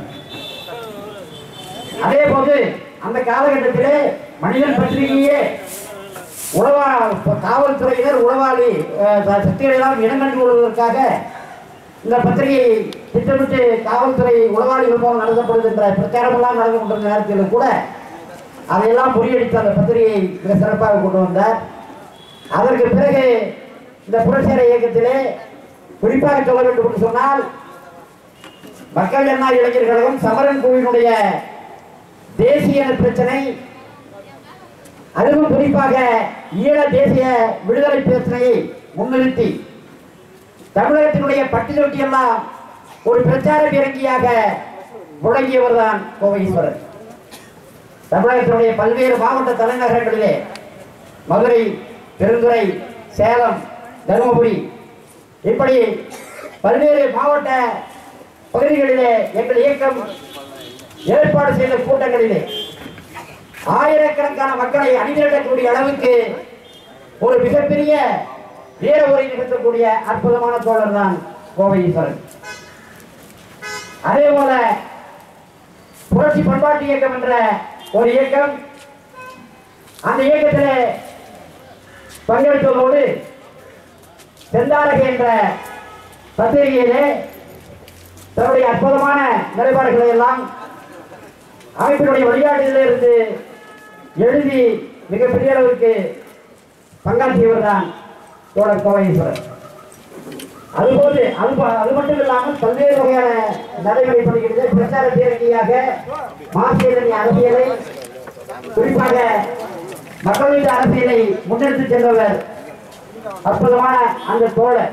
அதே போது அந்த காலகட்டத்திலே மனிதன் பத்திரிகையே உளவா காவல்துறையினர் உளவாளி அஹ், சக்திகளை எல்லாம் இனங்கண்டு கொள்வதற்காக இந்த பத்திரிகை திட்டமிட்டு காவல்துறை உளவாளிகள் மூலம் நடத்தப்படுகின்ற பிரச்சாரமெல்லாம் நடந்து கொண்டிருந்த நேரத்தில் கூட அதையெல்லாம் முறியடித்து அந்த பத்திரிகையை மிக சிறப்பாக கொண்டு வந்தார் அதற்கு பிறகு இந்த புரட்சிகர இயக்கத்திலே குறிப்பாக சொல்ல வேண்டும் என்று சொன்னால் மக்கள் ஜனநாயக இளைஞர் கழகம் சமரன் குழுவினுடைய தேசிய இன பிரச்சனை அதுவும் குறிப்பாக ஈழ தேசிய விடுதலை பிரச்சனையை முன்னிறுத்தி தமிழகத்தினுடைய பட்டியலொட்டி எல்லாம் ஒரு பிரச்சார பீரங்கியாக முழங்கியவர் தான் கோவை ஈஸ்வரன் தமிழகத்தினுடைய பல்வேறு மாவட்ட தலைநகரங்களிலே மதுரை பெருந்துறை சேலம் தருமபுரி இப்படி பல்வேறு மாவட்ட பகுதிகளிலே எங்கள் இயக்கம் ஏற்பாடு செய்த கூட்டங்களிலே ஆயிரக்கணக்கான மக்களை அணிதிரட்டக்கூடிய அளவுக்கு ஒரு மிகப்பெரிய வீர உரை நிகழ்த்தக்கூடிய அற்புதமான தோழர் தான் கோவை ஈஸ்வரன் அதே போல புரட்சி பண்பாட்டு இயக்கம் என்ற ஒரு இயக்கம் அந்த இயக்கத்திலே பங்கெடுத்ததோடு செந்தாரக என்ற பத்திரிகையிலே தன்னுடைய அற்புதமான நிலைப்பாடுகளை எல்லாம் அமைப்பினுடைய வழிகாட்டுதலில் இருந்து எழுதி மிகப்பெரிய அளவுக்கு பங்காற்றியவர் தான் தோழர் கோவையீஸ்வரர் அதுபோது அது ப- அது மட்டும் இல்லாமல் பல்வேறு வகையான நடைமுறைப்படுகிறது பிரச்சார பேரணியாக மாசியரணி அரசியலை குறிப்பாக மக்கள் மீது அரசியலை முன்னெடுத்து சென்றவர் அற்புதமான அந்த தோழர்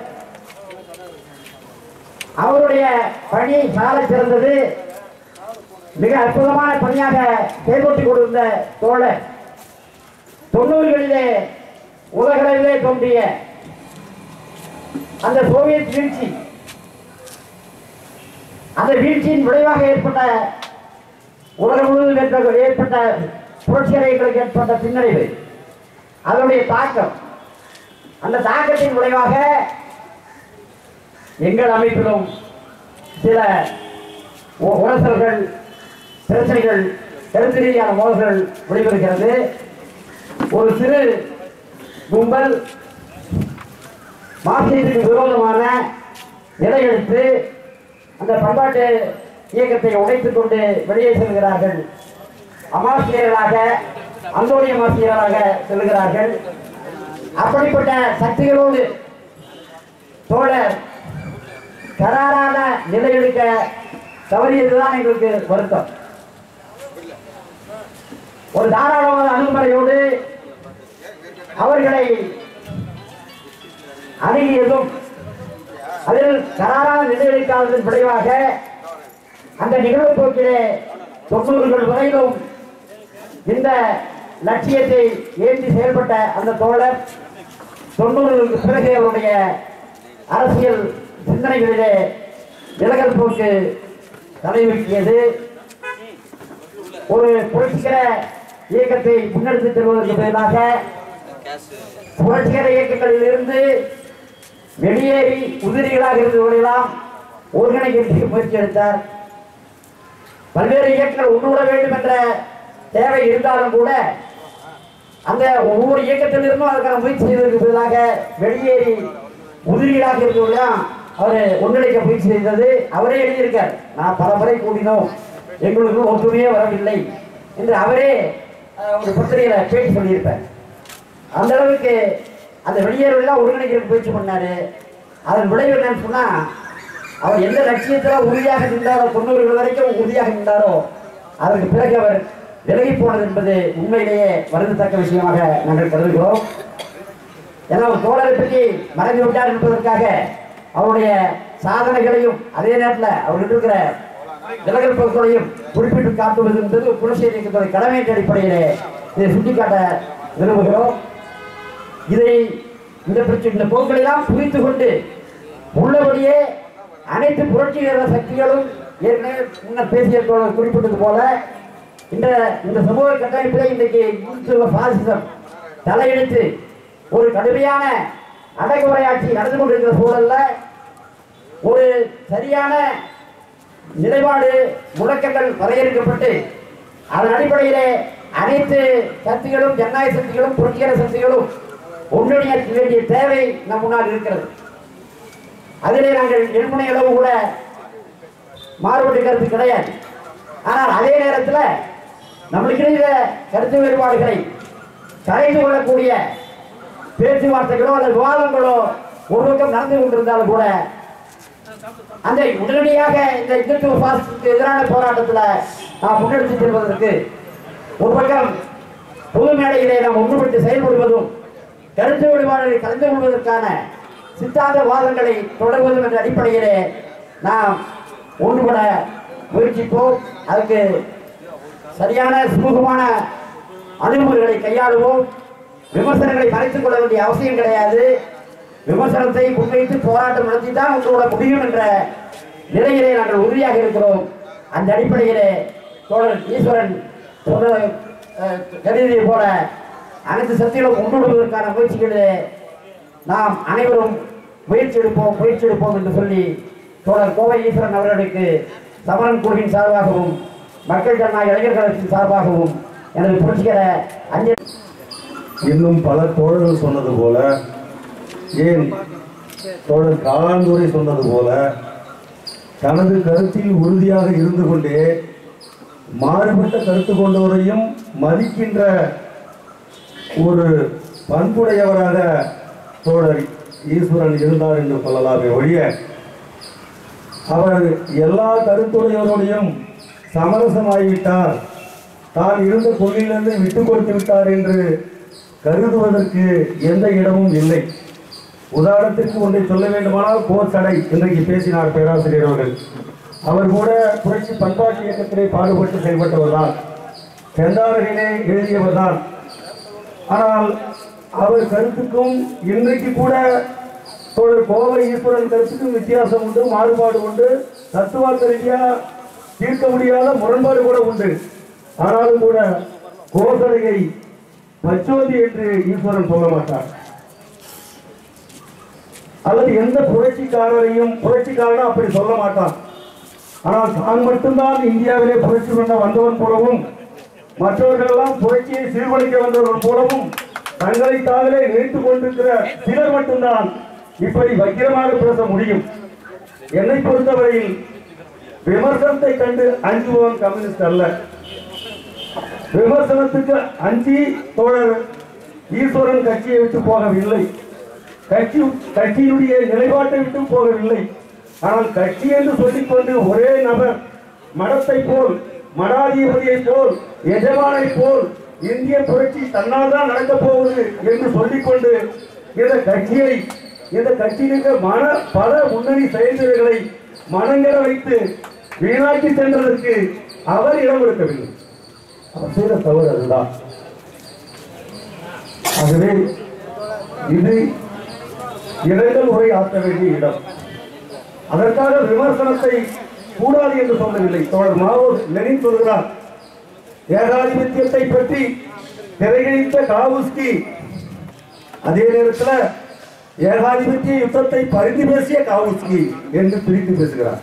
அவருடைய பணி சால சிறந்தது மிக அற்புதமான பணியாக செயல்பட்டுக் கொண்டிருந்த தோழர் தொண்ணூறுகளிலே உலகளவிலே தோன்றிய அந்த சோவியத் வீழ்ச்சி அந்த வீழ்ச்சியின் விளைவாக ஏற்பட்ட உலகம் முழுவதும் ஏற்பட்ட ஏற்பட்ட புரட்சியடைகளுக்கு ஏற்பட்ட பின்னடைவு அதனுடைய தாக்கம் அந்த தாக்கத்தின் விளைவாக எங்கள் அமைப்பிலும் சில உ- உரசல்கள் பிரச்சனைகள் கருத்து ரீதியான மோதல்கள் வெளிவருகிறது ஒரு சிறு கும்பல் மார்க்சியத்துக்கு விரோதமான நிலையெடுத்து அந்த பண்பாட்டு இயக்கத்தை உடைத்துக் கொண்டு வெளியே செல்கிறார்கள் அமாசிரியர்களாக அந்தோனிய மாசிரியராக செல்கிறார்கள் அப்படிப்பட்ட சக்திகளோடு தோழர் கராரான நிலையெடுக்க தவறியதுதான் எங்களுக்கு வருத்தம் ஒரு தாராளமான அணுகுமுறையோடு அவர்களை அணுகியதும் அதில் கராரான நிலையெடுக்காததன் விளைவாக அந்த நிகழ்வு போக்கிலே தொண்ணூறுகள் வரையிலும் இந்த லட்சியத்தை ஏற்றி செயல்பட்ட அந்த தோழர் தொண்ணூறுகளுக்கு பிறகு அவருடைய அரசியல் சிந்தனைகளிலே விலகல் போக்கு தலைவீக்கியது ஒரு புரட்சிகர இயக்கத்தை முன்னெடுத்து செல்வதற்கு பதிலாக புரட்சிகர இயக்கங்களில் இருந்து வெளியேறி உதிரிகளாக இருந்தவர்களெல்லாம் ஒருங்கிணைக்க முயற்சி எடுத்தார் பல்வேறு இயக்கங்கள் உருவிட வேண்டும் என்ற தேவை இருந்தாலும் கூட அந்த ஒவ்வொரு இயக்கத்திலிருந்தும் அதுக்கான முயற்சி செய்வதற்கு பதிலாக வெளியேறி உதிரிகளாக இருந்தவர்களாம் அவர் ஒன்றிணைக்க முயற்சி செய்தது அவரே எழுதியிருக்கார் நான் பல முறை கூடினோம் எங்களுக்கு ஒற்றுமையே வரவில்லை என்று அவரே அஹ், ஒரு பத்திரிகையில பேட்டி சொல்லியிருப்பார் அந்த அளவுக்கு அந்த வெளியேறலாம் ஒருங்கிணைக்கிறதுக்கு முயற்சி பண்ணாரு அதன் விளைவு என்னன்னு சொன்னா அவர் எந்த லட்சியத்துல உறுதியாக நின்றாரோ தொண்ணூறுகள் வரைக்கும் உறுதியாக நின்றாரோ அதற்கு பிறகு அவர் விலகி போனது என்பது உண்மையிலேயே வருந்தத்தக்க விஷயமாக நாங்கள் கருதுகிறோம் ஏன்னா ஒரு தோழரை பற்றி மறைந்து விட்டார் என்பதற்காக அவருடைய சாதனைகளையும் அதே நேரத்தில் அவர் இருக்கிற விலகல் பொருட்களையும் குறிப்பிட்டு காட்டுவது என்பது குலசேரி இயக்கத்துடைய கடமையின் அடிப்படையிலே இதை சுட்டிக்காட்ட விரும்புகிறோம் இதை இந்த பிரச்சனை இந்த போக்களெல்லாம் புரிந்து கொண்டு உள்ளபடியே அனைத்து புரட்சிகர சக்திகளும் ஏற்கனவே முன்னர் பேசிய தோழர் குறிப்பிட்டது போல இந்த இந்த சமூக கட்டமைப்பிலே இன்றைக்கு இந்துத்துவ பாசிசம் தலையெடுத்து ஒரு கடுமையான அடக்குமுறையாட்சி நடந்து கொண்டிருக்கிற சூழல்ல ஒரு சரியான நிலைப்பாடு முழக்கங்கள் வரையறுக்கப்பட்டு அதன் அடிப்படையிலே அனைத்து சக்திகளும் ஜனநாயக சக்திகளும் புரட்சிகர சக்திகளும் ஒன்றிணைய வேண்டிய தேவை நம் முன்னால் இருக்கிறது அதிலே நாங்கள் எண்முனை அளவு கூட மாறுபட்ட கருத்து கிடையாது ஆனால் அதே நேரத்தில் நம்மளுக்கு இருக்கிற கருத்து வேறுபாடுகளை கலைந்து கொள்ளக்கூடிய பேச்சுவார்த்தைகளோ அல்லது விவாதங்களோ ஒரு பக்கம் நடந்து கொண்டிருந்தாலும் கூட அந்த உடனடியாக இந்த இந்துத்துவ பாசத்துக்கு எதிரான போராட்டத்தில் நாம் முன்னெடுத்து செல்வதற்கு ஒரு பக்கம் பொது மேடையிலே நாம் ஒன்றுபட்டு செயல்படுவதும் கருத்து வேறுபாடுகளை கலந்து கொள்வதற்கான சித்தாந்த வாதங்களை தொடர்வதும் என்ற அடிப்படையிலே நாம் ஒன்றுபட முயற்சிப்போம் அதுக்கு சரியான சுமூகமான அணுகுமுறைகளை கையாளுவோம் விமர்சனங்களை மறைத்துக் கொள்ள வேண்டிய அவசியம் கிடையாது விமர்சனத்தை முன்வைத்து போராட்டம் நடத்தி தான் உங்களோட முடியும் என்ற நிலையிலே நாங்கள் உறுதியாக இருக்கிறோம் அந்த அடிப்படையிலே தோழர் ஈஸ்வரன் சொன்ன அஹ், கருதியை போல அனைத்து சக்திகளும் கொண்டுவிடுவதற்கான முயற்சிகளிலே நாம் அனைவரும் முயற்சி எடுப்போம் முயற்சி எடுப்போம் என்று சொல்லி தோழர் கோவை ஈஸ்வரன் அவர்களுக்கு சமரன் குழுவின் சார்பாகவும் மக்கள் ஜனநாயக இளைஞர் கழகத்தின் சார்பாகவும் எனது புரட்சிகர அஞ்சல் இன்னும் பல தோழர்கள் சொன்னது போல ஏன் தோழர் காலாந்தூரை சொன்னது போல தனது கருத்தில் உறுதியாக இருந்து கொண்டே மாறுபட்ட கருத்து கொண்டவரையும் மதிக்கின்ற ஒரு பண்புடையவராக தோழர் ஈஸ்வரன் இருந்தார் என்று சொல்லலாமே ஒழிய அவர் எல்லா கருத்துடையவரோடையும் சமரசமாகிவிட்டார் தான் இருந்த கொள்கையிலிருந்து விட்டு கொடுத்து விட்டார் என்று கருதுவதற்கு எந்த இடமும் இல்லை உதாரணத்திற்கு ஒன்றை சொல்ல வேண்டுமானால் கோச்சடை இன்றைக்கு பேசினார் பேராசிரியர் அவர்கள் அவர் கூட புரட்சி பண்பாட்டு இயக்கத்திலே பாடுபட்டு செயல்பட்டவர் தான் செந்தாரகிலே எழுதியவர் தான் ஆனால் அவர் கருத்துக்கும் இன்றைக்கு கூட தோழர் கோவை ஈஸ்வரன் கருத்துக்கும் வித்தியாசம் உண்டு மாறுபாடு உண்டு தத்துவார்த்த ரீதியா தீர்க்க முடியாத முரண்பாடு கூட உண்டு ஆனாலும் கூட கோசடையை பச்சோதி என்று ஈஸ்வரன் சொல்ல மாட்டார் அல்லது எந்த புரட்சிக்காரரையும் புரட்சிக்காரனும் அப்படி சொல்ல மாட்டான் ஆனால் தான் மட்டும்தான் இந்தியாவிலே புரட்சி கொண்ட வந்தவன் போலவும் மற்றவர்கள் எல்லாம் புரட்சியை சீர்குலைக்க வந்தவர்கள் போலவும் தங்களை தாங்களே நினைத்துக் கொண்டிருக்கிற சிலர் மட்டும்தான் இப்படி வக்கிரமாக பேச முடியும் என்னை பொறுத்தவரையில் விமர்சனத்தை கண்டு அஞ்சுபவன் கம்யூனிஸ்ட் அல்ல விமர்சனத்துக்கு அஞ்சி தோழர் ஈஸ்வரன் கட்சியை விட்டு போகவில்லை கட்சி கட்சியினுடைய நிலைப்பாட்டை விட்டு போகவில்லை ஆனால் கட்சி என்று சொல்லிக்கொண்டு ஒரே நபர் மடத்தை போல் மடாதிபதியை போல் எஜமானை போல் இந்திய புரட்சி தன்னால் தான் நடக்கப் போகுது என்று சொல்லிக்கொண்டு இந்த கட்சியை இந்த கட்சியில் மன பல முன்னணி செயல்முறைகளை மனங்கர வைத்து வீணாக்கி சென்றதற்கு அவர் இடம் கொடுக்கவில்லை அவர் செய்த தவறு அதுதான் ஆகவே இது இரங்கல் உரை ஆற்ற வேண்டிய இடம் அதற்காக விமர்சனத்தை கூடாது என்று சொல்லவில்லை தோழர் மாவோ லெனின் சொல்கிறார் ஏகாதிபத்தியத்தை பற்றி திரையழித்த காவுஸ்கி அதே நேரத்தில் ஏகாதிபத்திய யுத்தத்தை பரிந்து பேசிய காவுஸ்கி என்று பிரித்து பேசுகிறார்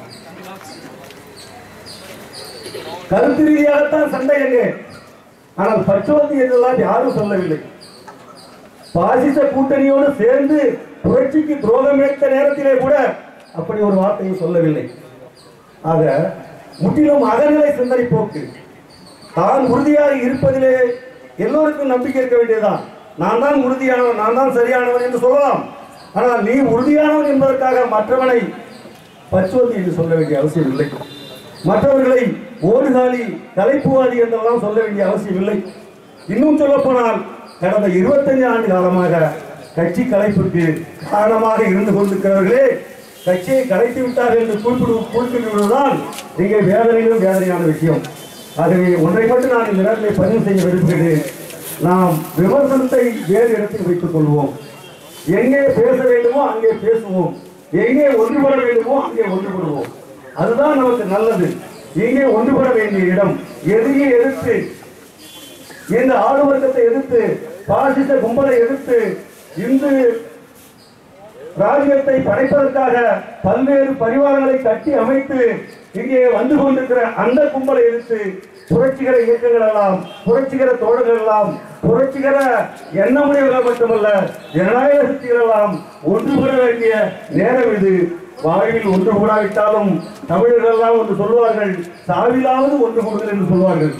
கருத்து ரீதியாகத்தான் சண்டை எங்கே ஆனால் பச்சுவந்தி என்றெல்லாம் யாரும் சொல்லவில்லை பாசிச கூட்டணியோடு சேர்ந்து புரட்சிக்கு துரோகம் இழைத்த நேரத்திலே கூட அப்படி ஒரு வார்த்தையை சொல்லவில்லை ஆக முற்றிலும் அகநிலை சிந்தனை போக்கு தான் உறுதியாக இருப்பதிலே எல்லோருக்கும் நம்பிக்கை இருக்க வேண்டியதுதான் நான் தான் உறுதியானவன் நான் தான் சரியானவன் என்று சொல்லலாம் ஆனால் நீ உறுதியானவன் என்பதற்காக மற்றவனை பச்சுவந்தி என்று சொல்ல வேண்டிய அவசியம் இல்லை மற்றவர்களை ஓடுகாலி கலைப்புவாதி என்றெல்லாம் சொல்ல வேண்டிய அவசியம் இல்லை இன்னும் சொல்ல போனால் கடந்த 25 ஆண்டு காலமாக கட்சி கலைப்புக்கு காரணமாக இருந்து கொண்டிருக்கிறவர்களே கட்சியை கலைத்து விட்டார்கள் என்று குறிப்பிடு குறிப்பிடுவதுதான் இங்கே வேதனையிலும் வேதனையான விஷயம் ஆகவே ஒன்றை மட்டும் நான் இந்த நேரத்தில் பதிவு செய்ய விரும்புகிறேன் நாம் விமர்சனத்தை வேறு இடத்தில் வைத்துக் கொள்வோம் எங்கே பேச வேண்டுமோ அங்கே பேசுவோம் எங்கே ஒன்றுபட வேண்டுமோ அங்கே ஒன்றுபடுவோம் அதுதான் நமக்கு நல்லது இங்கே ஒன்றுபட வேண்டிய இடம் எதையே எதிர்த்து இந்த ஆளு வர்க்கத்தை எதிர்த்து பாசிச கும்பலை எதிர்த்து இந்து ராஜ்யத்தை படைப்பதற்காக பல்வேறு பரிவாரங்களை கட்டி அமைத்து இங்கே வந்து கொண்டிருக்கிற அந்த கும்பலை எதிர்த்து புரட்சிகர இயக்கங்கள் எல்லாம் புரட்சிகர தோழர்கள் எல்லாம் புரட்சிகர எண்ணமுடையவர்கள் மட்டுமல்ல ஜனநாயக சக்திகள் எல்லாம் ஒன்றுபட வேண்டிய நேரம் இது வாழ்வில் ஒன்று கூடாவிட்டாலும் தமிழர்கள் எல்லாம் ஒன்று சொல்வார்கள் சாவிலாவது ஒன்று கூடுதல் என்று சொல்வார்கள்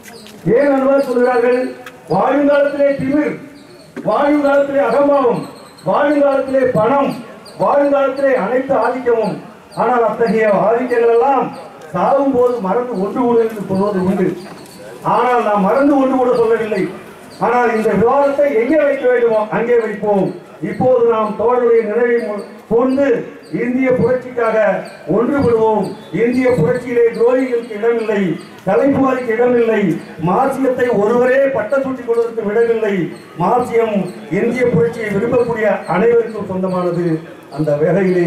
ஏன் அன்பார் சொல்கிறார்கள் வாழும் காலத்திலே திமிர் வாழும் காலத்திலே அகம்பாவம் வாழுங்காலத்திலே பணம் வாழுங்காலத்திலே அனைத்து ஆதிக்கமும் ஆனால் அத்தகைய ஆதிக்கங்கள் எல்லாம் சாகும் போது மறந்து ஒன்று கூட என்று சொல்வது உண்டு ஆனால் நாம் மறந்து ஒன்று கூட சொல்லவில்லை ஆனால் இந்த விவாதத்தை எங்கே வைக்க வேண்டுமோ அங்கே வைப்போம் இப்போது நாம் தோழருடைய நினைவை மு- கூர்ந்து இந்திய புரட்சிக்காக ஒன்றுபடுவோம் இந்திய புரட்சியிலே துரோகிகளுக்கு இடமில்லை தலைப்புவாரிக்கு இடமில்லை மார்க்சியத்தை ஒருவரே பட்டம் சூட்டிக் கொள்வதற்கு விடவில்லை மார்க்சியம் இந்திய புரட்சியை விரும்பக்கூடிய அனைவருக்கும் சொந்தமானது அந்த வகையிலே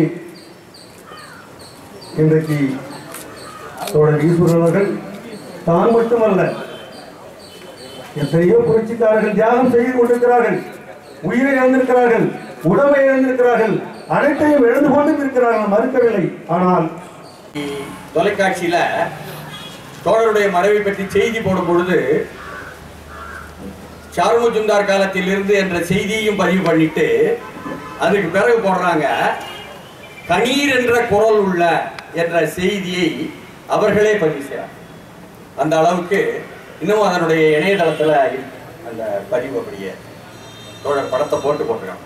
இன்றைக்கு தோழர் ஈஸ்வரன் அவர்கள் தான் மட்டுமல்ல எத்தனையோ புரட்சிக்காரர்கள் தியாகம் செய்து கொண்டிருக்கிறார்கள் உயிரை இழந்திருக்கிறார்கள் உடமை இழந்திருக்கிறார்கள் அனைத்தையும் இழந்து கொண்டும் இருக்கிறார்கள் மறுக்கவில்லை ஆனால் தொலைக்காட்சியில தோழருடைய மறைவை பற்றி செய்தி போடும் பொழுது ஷாரு மஜும்தார் காலத்தில் இருந்து என்ற செய்தியையும் பதிவு பண்ணிட்டு அதுக்கு பிறகு போடுறாங்க கணீர் என்ற குரல் உள்ள என்ற செய்தியை அவர்களே பதிவு செய்யறாங்க அந்த அளவுக்கு இன்னும் அதனுடைய இணையதளத்துல இருக்கு அந்த பதிவு அப்படியே தோழர் படத்தை போட்டு போட்டுருக்காங்க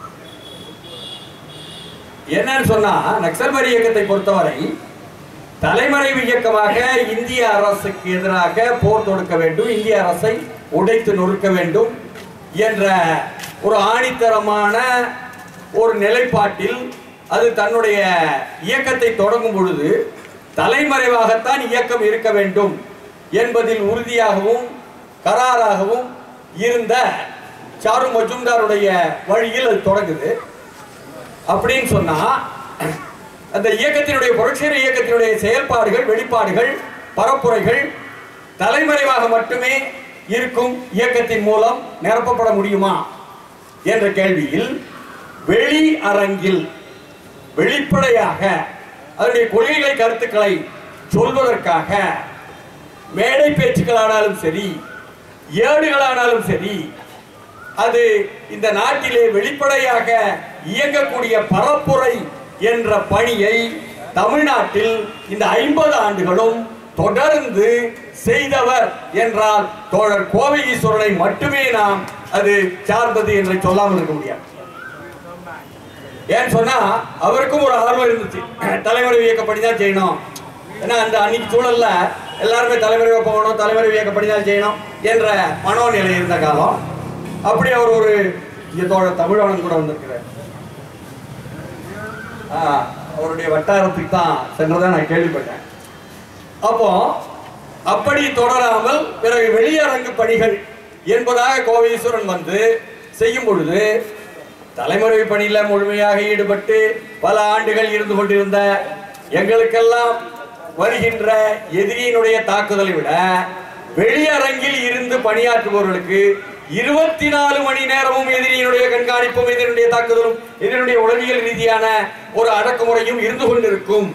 என்னன்னு சொன்னா நக்சல்பரி இயக்கத்தை பொறுத்தவரை தலைமறைவு இயக்கமாக இந்திய அரசுக்கு எதிராக போர் தொடுக்க வேண்டும் இந்திய அரசை உடைத்து நொறுக்க வேண்டும் என்ற ஒரு ஆணித்தரமான ஒரு நிலைப்பாட்டில் அது தன்னுடைய இயக்கத்தை தொடங்கும் பொழுது தலைமறைவாகத்தான் இயக்கம் இருக்க வேண்டும் என்பதில் உறுதியாகவும் கராராகவும் இருந்த சாரு மஜும்தாருடைய வழியில் அது தொடங்குது அப்படின்னு சொன்னா அந்த இயக்கத்தினுடைய புரட்சிகர இயக்கத்தினுடைய செயல்பாடுகள் வெளிப்பாடுகள் பரப்புரைகள் தலைமறைவாக மட்டுமே இருக்கும் இயக்கத்தின் மூலம் நிரப்பப்பட முடியுமா என்ற கேள்வியில் வெளி அரங்கில் வெளிப்படையாக அதனுடைய கொள்கைகளை கருத்துக்களை சொல்வதற்காக மேடை பேச்சுக்களானாலும் சரி ஏடுகளானாலும் சரி அது இந்த நாட்டிலே வெளிப்படையாக இயங்கக்கூடிய பரப்புரை என்ற பணியை தமிழ்நாட்டில் இந்த ஐம்பது ஆண்டுகளும் தொடர்ந்து செய்தவர் என்றால் தோழர் கோவை ஈஸ்வரனை மட்டுமே நாம் அது சார்ந்தது என்று சொல்லாமல் இருக்க முடியாது ஏன்னு சொன்னா அவருக்கும் ஒரு ஆர்வம் இருந்துச்சு தலைமுறை இயக்கப்படி தான் செய்யணும் ஏன்னா அந்த அன்னைக்கு சூழல்ல எல்லாருமே தலைமுறைவை போகணும் தலைமுறை இயக்கப்படி தான் செய்யணும் என்ற மனோநிலை இருந்த காலம் அப்படி அவர் ஒரு இங்க தோழர் தமிழவன் கூட வந்திருக்கிறார் ஆ, அவருடைய வட்டாரத்துக்கு தான் சென்றதை நான் கேள்விப்பட்டேன் அப்போ அப்படி தொடராமல் பிறகு வெளியரங்கு பணிகள் என்பதாக கோவீஸ்வரன் வந்து செய்யும் பொழுது தலைமுறை பணியில முழுமையாக ஈடுபட்டு பல ஆண்டுகள் இருந்து கொண்டிருந்த எங்களுக்கெல்லாம் வருகின்ற எதிரியினுடைய தாக்குதலை விட வெளியரங்கில் இருந்து பணியாற்றுபவர்களுக்கு இருபத்தி நாலு மணி நேரமும் எதிரியினுடைய கண்காணிப்பும் எதிரினுடைய தாக்குதலும் எதிரினுடைய உளவியல் ரீதியான ஒரு அடக்குமுறையும் இருந்து கொண்டிருக்கும்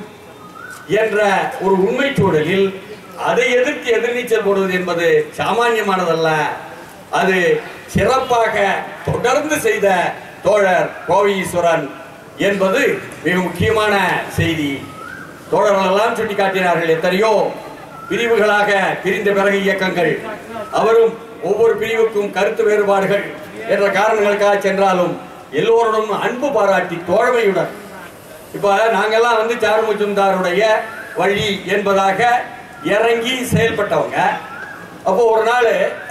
என்ற ஒரு உண்மை சூழலில் அதை எதிர்த்து எதிர்நீச்சல் போடுவது என்பது சாமானியமானதல்ல அது சிறப்பாக தொடர்ந்து செய்த தோழர் கோவீஸ்வரன் என்பது மிக முக்கியமான செய்தி தோழர்கள் எல்லாம் சுட்டிக்காட்டினார்கள் எத்தனையோ பிரிவுகளாக பிரிந்த பிறகு இயக்கங்கள் அவரும் ஒவ்வொரு பிரிவுக்கும் கருத்து வேறுபாடுகள் என்ற காரணங்களுக்காக சென்றாலும் எல்லோருடன் அன்பு பாராட்டி தோழமையுடன் இப்ப நாங்கெல்லாம் வந்து சாரு முஜும்தாருடைய வழி என்பதாக இறங்கி செயல்பட்டவங்க அப்போ ஒரு நாள்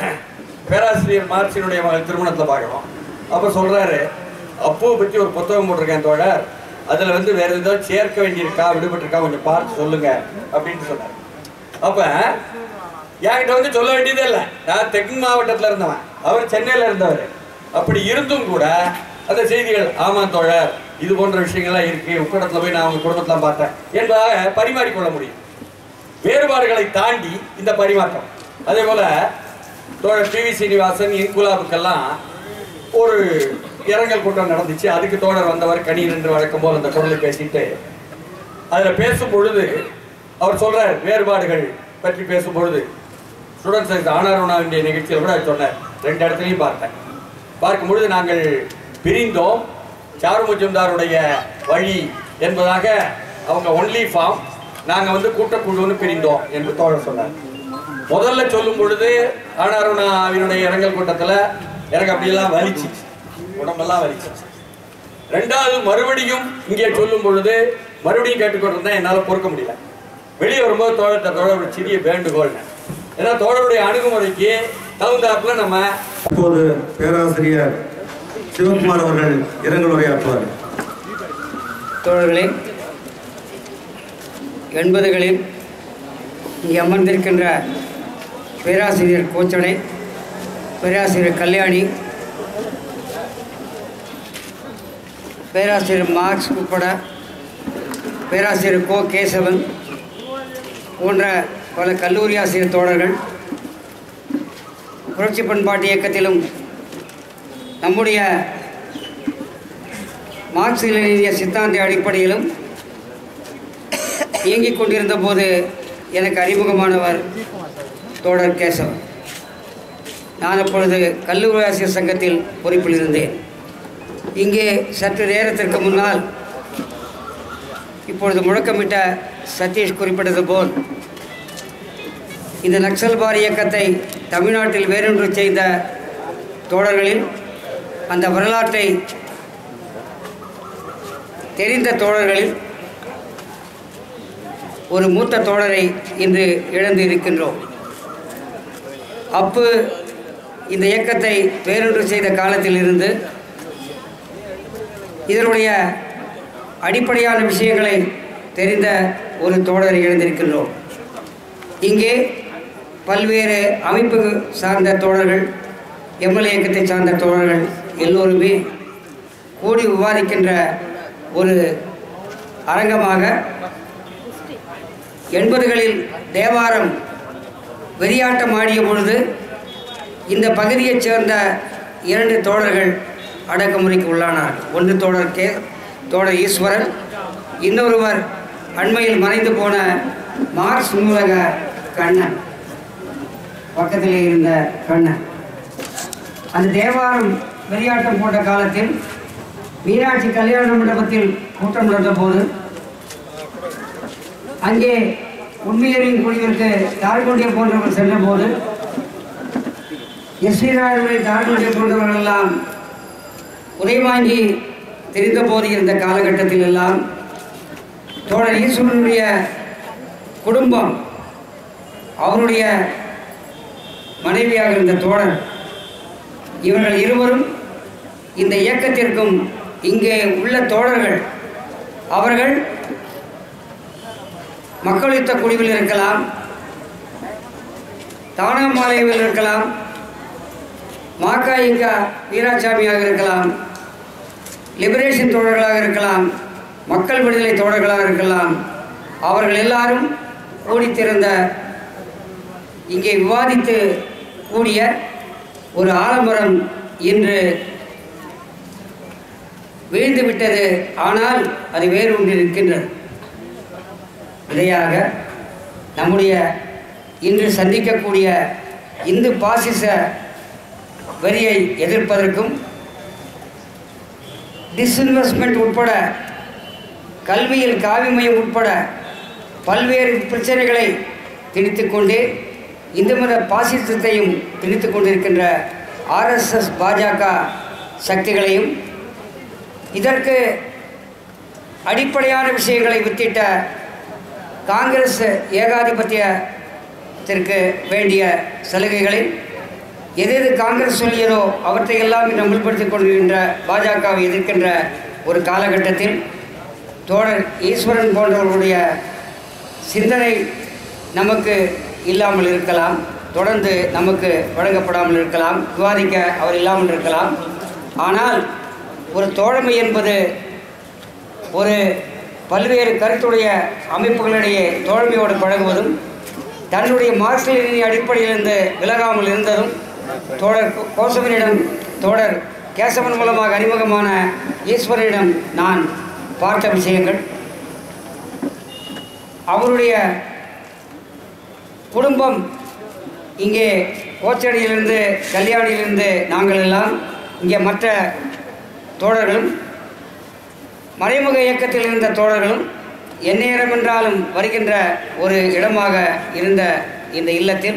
பேராசிரியர் மார்க்சினுடைய மகள் திருமணத்தை பார்க்குறோம் அப்போ சொல்றாரு அப்புவை பற்றி ஒரு புத்தகம் போட்டிருக்கேன் தோழர் அதில் வந்து வேற ஏதாவது சேர்க்க வேண்டியிருக்கா விடுபட்டிருக்கா கொஞ்சம் பார்த்து சொல்லுங்க அப்படின்னு சொன்னார் அப்ப என்கிட்ட வந்து சொல்ல வேண்டியதே இல்லை நான் தெற்கு மாவட்டத்தில் இருந்தவன் அவர் சென்னையில் இருந்தவர் அப்படி இருந்தும் கூட அந்த செய்திகள் ஆமா தோழர் இது போன்ற விஷயங்கள்லாம் இருக்கு உக்கடத்தில் போய் நான் அவங்க குடும்பத்தெல்லாம் பார்த்தேன் என்பதாக பரிமாறிக்கொள்ள முடியும் வேறுபாடுகளை தாண்டி இந்த பரிமாற்றம் அதே போல தோழர் பி வி சீனிவாசன் இன்குலாபுக்கெல்லாம் ஒரு இரங்கல் கூட்டம் நடந்துச்சு அதுக்கு தோழர் வந்தவர் கனி என்று வழக்கம் போல் அந்த குரலை பேசிட்டு அதில் பேசும் பொழுது அவர் சொல்றார் வேறுபாடுகள் பற்றி பேசும் பொழுது ஸ்டூடெண்ட்ஸ் ஆனாரோனாவுடைய நிகழ்ச்சியில் கூட சொன்னார் ரெண்டு இடத்துலையும் பார்த்தேன் பார்க்கும் பொழுது நாங்கள் பிரிந்தோம் சாரு முஜும்தாருடைய வழி என்பதாக அவங்க ஒன்லி ஃபார்ம் நாங்கள் வந்து கூட்டக்குழுன்னு பிரிந்தோம் என்று தோழர் சொன்னார் முதல்ல சொல்லும் பொழுது ஆனாருனாவினுடைய இரங்கல் கூட்டத்தில் எனக்கு அப்படியெல்லாம் வலிச்சிச்சு உடம்பெல்லாம் வலிச்சிச்சு ரெண்டாவது மறுபடியும் இங்கே சொல்லும் பொழுது மறுபடியும் கேட்டுக்கொண்டிருந்தேன் என்னால் பொறுக்க முடியல வெளியே வரும்போது தோழர்கிட்ட தோழர் ஒரு சிறிய வேண்டுகோள் ஏன்னா தோழருடைய அணுகுமுறைக்கு தகுந்தாப்புல நம்ம இப்போது பேராசிரியர் சிவகுமார் அவர்கள் இரங்கல் உரையாற்றுவார் தோழர்களே எண்பதுகளில் இங்கே அமர்ந்திருக்கின்ற பேராசிரியர் கோச்சடை பேராசிரியர் கல்யாணி பேராசிரியர் மார்க்ஸ் உட்பட பேராசிரியர் கோ கேசவன் போன்ற பல கல்லூரி ஆசிரியர் தோழர்கள் புரட்சி பண்பாட்டு இயக்கத்திலும் நம்முடைய மார்க்சிய லெனினிய சித்தாந்த அடிப்படையிலும் இயங்கிக் கொண்டிருந்த போது எனக்கு அறிமுகமானவர் தோழர் கேசவன் நான் அப்பொழுது கல்லூரி ஆசிரியர் சங்கத்தில் பொறுப்பில் இருந்தேன் இங்கே சற்று நேரத்திற்கு முன்னால் இப்பொழுது முழக்கமிட்ட சதீஷ் குறிப்பிட்டது போல் இந்த நக்சல்பார் இயக்கத்தை தமிழ்நாட்டில் வேறொன்று செய்த தோழர்களில் அந்த வரலாற்றை தெரிந்த தோழர்களில் ஒரு மூத்த தோழரை இன்று இழந்து இருக்கின்றோம் அப்பு இந்த இயக்கத்தை வேறொன்று செய்த காலத்திலிருந்து இதனுடைய அடிப்படையான விஷயங்களை தெரிந்த ஒரு தோழரை இழந்திருக்கின்றோம் இங்கே பல்வேறு அமைப்பு சார்ந்த தோழர்கள் எம்எல்ஏ இயக்கத்தை சார்ந்த தோழர்கள் எல்லோருமே கூடி விவாதிக்கின்ற ஒரு அரங்கமாக எண்பதுகளில் தேவாரம் வெறியாட்டம் ஆடிய பொழுது இந்த பகுதியைச் சேர்ந்த இரண்டு தோழர்கள் அடக்குமுறைக்கு உள்ளானார் ஒன்று தோழர் கே தோழர் ஈஸ்வரன் இன்னொருவர் அண்மையில் மறைந்து போன மார்க்ஸ் நூலக கண்ணன் பக்கத்திலே இருந்த கண்ணன் அந்த தேவாரம் வெறியாட்டம் போட்ட காலத்தில் மீனாட்சி கல்யாண மண்டபத்தில் கூட்டம் நடந்த போது அங்கே உண்மையரின் குழுவிற்கு தாழ்கொண்டிய போன்றவர்கள் சென்ற போது எஸ் ஸ்ரீராயனுடைய தாழ்கொண்டிய போன்றவர்கள் எல்லாம் உரை வாங்கி தெரிந்த போது இருந்த காலகட்டத்தில் எல்லாம் தோழர் ஈஸ்வரனுடைய குடும்பம் அவருடைய மனைவியாக இருந்த தோழர் இவர்கள் இருவரும் இந்த இயக்கத்திற்கும் இங்கே உள்ள தோழர்கள் அவர்கள் மக்கள் யுத்த குழுவில் இருக்கலாம் தானமாலயவில் இருக்கலாம் மாக்கா இங்கா வீராசாமியாக இருக்கலாம் லிபரேஷன் தோழர்களாக இருக்கலாம் மக்கள் விடுதலை தோழர்களாக இருக்கலாம் அவர்கள் எல்லாரும் கூடித்திருந்த இங்கே விவாதித்து கூடிய ஒரு ஆலமரம் இன்று வீழ்ந்து விட்டது ஆனால் அது வேறு ஒன்று இருக்கின்றது இதையாக நம்முடைய இன்று சந்திக்கக்கூடிய இந்து பாசிச வரியை எதிர்ப்பதற்கும் டிஸ்இன்வெஸ்ட்மெண்ட் உட்பட கல்வியில் காவிமயம் உட்பட பல்வேறு பிரச்சனைகளை திணித்துக் கொண்டே இந்து மத பாசிசத்தையும் திணித்துக் கொண்டிருக்கின்ற ஆர்எஸ்எஸ் பாஜக சக்திகளையும் இதற்கு அடிப்படையான விஷயங்களை வித்திட்ட காங்கிரஸ் ஏகாதிபத்தியத்திற்கு வேண்டிய சலுகைகளை எது எது காங்கிரஸ் சொல்லியதோ அவற்றையெல்லாம் இன்று அமல்படுத்திக் கொண்டிருக்கின்ற பாஜகவை எதிர்க்கின்ற ஒரு காலகட்டத்தில் தோழர் ஈஸ்வரன் போன்றவர்களுடைய சிந்தனை நமக்கு இல்லாமல் இருக்கலாம் தொடர்ந்து நமக்கு வழங்கப்படாமல் இருக்கலாம் விவாதிக்க அவர் இல்லாமல் இருக்கலாம் ஆனால் ஒரு தோழமை என்பது ஒரு பல்வேறு கருத்துடைய அமைப்புகளிடையே தோழமையோடு பழகுவதும் தன்னுடைய மார்க்சிய அடிப்படையிலிருந்து விலகாமல் இருந்ததும் தோழர் கோ- கோசவனிடம் தோழர் கேசவன் மூலமாக அறிமுகமான ஈஸ்வரனிடம் நான் பார்த்த விஷயங்கள் அவருடைய குடும்பம் இங்கே கோச்சடியிலிருந்து கல்யாணியிலிருந்து நாங்கள் எல்லாம் இங்கே மற்ற தோழர்களும் மறைமுக இயக்கத்தில் இருந்த தோழர்களும் எந்நேரம் என்றாலும் வருகின்ற ஒரு இடமாக இருந்த இந்த இல்லத்தில்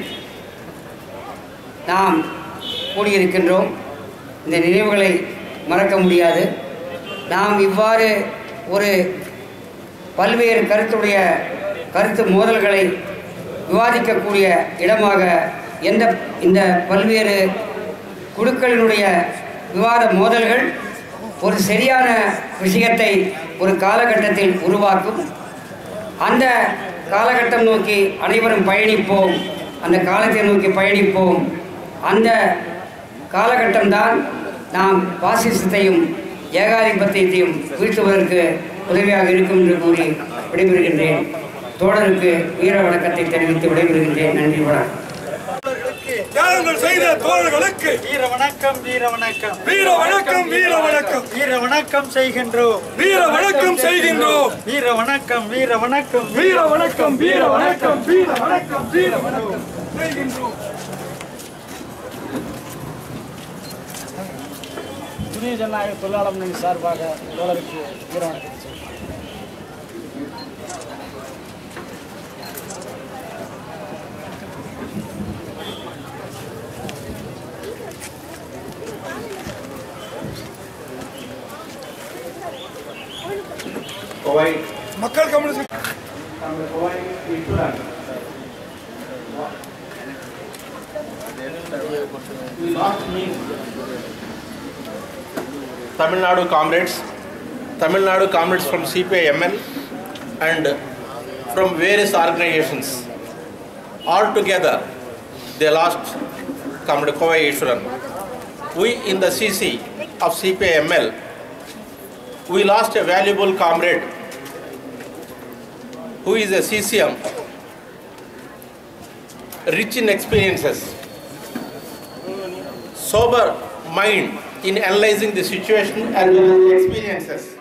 நாம் கூடியிருக்கின்றோம் இந்த நினைவுகளை மறக்க முடியாது நாம் இவ்வாறு ஒரு பல்வேறு கருத்துடைய கருத்து மோதல்களை விவாதிக்கக்கூடிய இடமாக எந்த இந்த பல்வேறு குழுக்களினுடைய விவாத மோதல்கள் ஒரு சரியான விஷயத்தை ஒரு காலகட்டத்தில் உருவாக்கும் அந்த காலகட்டம் நோக்கி அனைவரும் பயணிப்போம் அந்த காலத்தை நோக்கி பயணிப்போம் அந்த காலகட்டம்தான் நாம் பாசிசத்தையும் ஏகாதிபத்தியத்தையும் வீழ்த்துவதற்கு உதவியாக இருக்கும் என்று கூறி விடைபெறுகின்றேன் தோழருக்கு வீர வணக்கத்தை தெரிவித்து விடைபெறுகின்றேன் நன்றி வணக்கம் தியாகங்கள் செய்த தோழர்களுக்கு வீர வணக்கம் வீர வணக்கம் வீர வணக்கம் வீர வணக்கம் வீர வணக்கம் செய்கின்றோம் வீர வணக்கம் செய்கின்றோம் வீர வணக்கம் வீர வணக்கம் வீர வணக்கம் வீர வணக்கம் வீர வணக்கம் வீர வணக்கம் செய்கின்றோம் துணிய ஜனநாயக தொழிலாளர் முன்னணி சார்பாக தோழருக்கு வீர வணக்கம் மக்கள் communist Tamil Nadu comrades, Tamil Nadu comrades from CPIML and from various organizations. All together, they lost Comrade Kovai Ishwaran. We in the CC of CPIML, we lost a valuable comrade who is a CCM, rich in experiences, sober mind in analyzing the situation as well as the experiences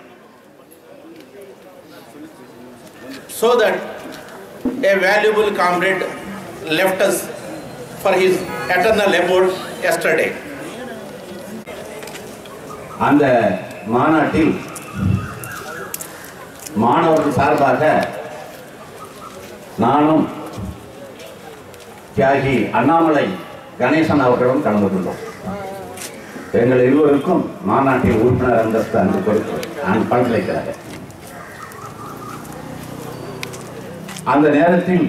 so that a valuable comrade left us for his eternal abode yesterday. அந்த மாநாட்டில் மாணவர்கள் சார்பாக நானும் தியாகி அண்ணாமலை கணேசன் அவர்களும் கலந்து கொண்டோம் எங்கள் இருவருக்கும் மாநாட்டில் உறுப்பினர் அந்தஸ்து அங்கு கொடுத்து நான் பல்கலைக்கழக அந்த நேரத்தில்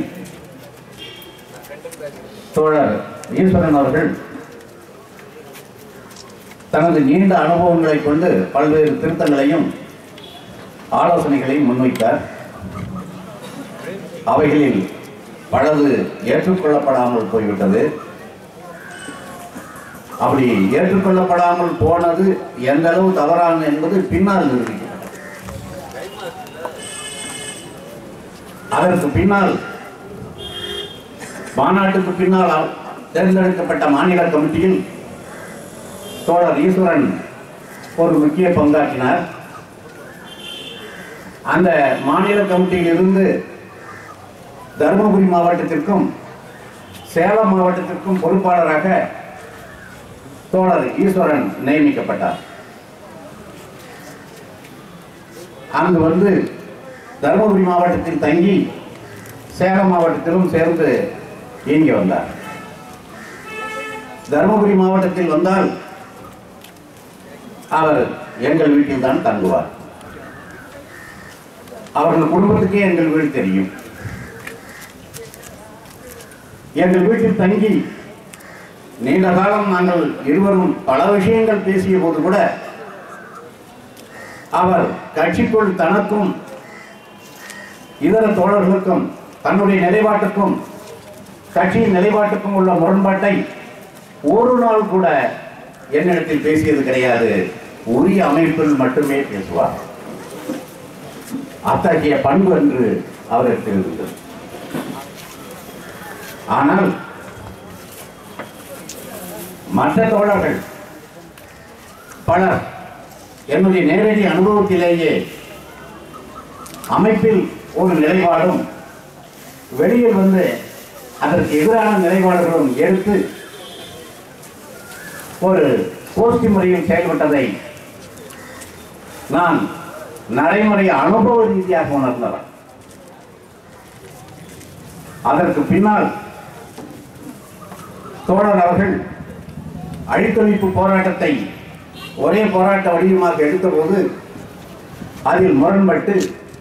தோழர் ஈஸ்வரன் அவர்கள் தனது நீண்ட அனுபவங்களை கொண்டு பல்வேறு திருத்தங்களையும் ஆலோசனைகளையும் முன்வைத்தார் அவைகளில் பலது ஏற்றுக்கொள்ளப்படாமல் போய்விட்டது அப்படி ஏற்றுக்கொள்ளப்படாமல் போனது எந்த அளவு தவறான என்பது பின்னால் நிரூபிக்கப்பட்டது அதற்கு பின்னால் மாநாட்டுக்கு பின்னால் தேர்ந்தெடுக்கப்பட்ட மாநில கமிட்டியில் தோழர் ஈஸ்வரன் ஒரு முக்கிய பங்காற்றினார் அந்த மாநில கமிட்டியில் இருந்து தருமபுரி மாவட்டத்திற்கும் சேலம் மாவட்டத்திற்கும் பொறுப்பாளராக தோழர் ஈஸ்வரன் நியமிக்கப்பட்டார் அங்கு வந்து தருமபுரி மாவட்டத்தில் தங்கி சேலம் மாவட்டத்திலும் சேர்ந்து இயங்கி வந்தார் தருமபுரி மாவட்டத்தில் வந்தால் அவர் எங்கள் வீட்டில் தான் தங்குவார் அவர்கள் குடும்பத்துக்கே எங்கள் வீடு தெரியும் எங்கள் வீட்டில் தங்கி நீண்ட காலம் நாங்கள் இருவரும் பல விஷயங்கள் பேசிய போது கூட அவர் கட்சிக்குள் தனக்கும் இதர தோழர்களுக்கும் தன்னுடைய நிலைப்பாட்டுக்கும் கட்சியின் நிலைப்பாட்டுக்கும் உள்ள முரண்பாட்டை ஒரு நாள் கூட என்னிடத்தில் பேசியது கிடையாது உரிய அமைப்பில் மட்டுமே பேசுவார் அத்தகைய பண்பு என்று அவருக்கு இருந்தது ஆனால் மற்ற தோழர்கள் பலர் என்னுடைய நேரடி அனுபவத்திலேயே அமைப்பில் ஒரு நிலைப்பாடும் வெளியில் வந்து அதற்கு எதிரான நிலைப்பாடுகளும் எடுத்து ஒரு கோஷ்டி முறையில் செயல்பட்டதை நான் நடைமுறை அனுபவ ரீதியாக உணர்ந்தவர் அதற்கு பின்னால் தோழர் அவர்கள் அழித்தொழிப்பு போராட்டத்தை ஒரே போராட்ட வடிவமாக எடுத்தபோது அதில் முரண்பட்டு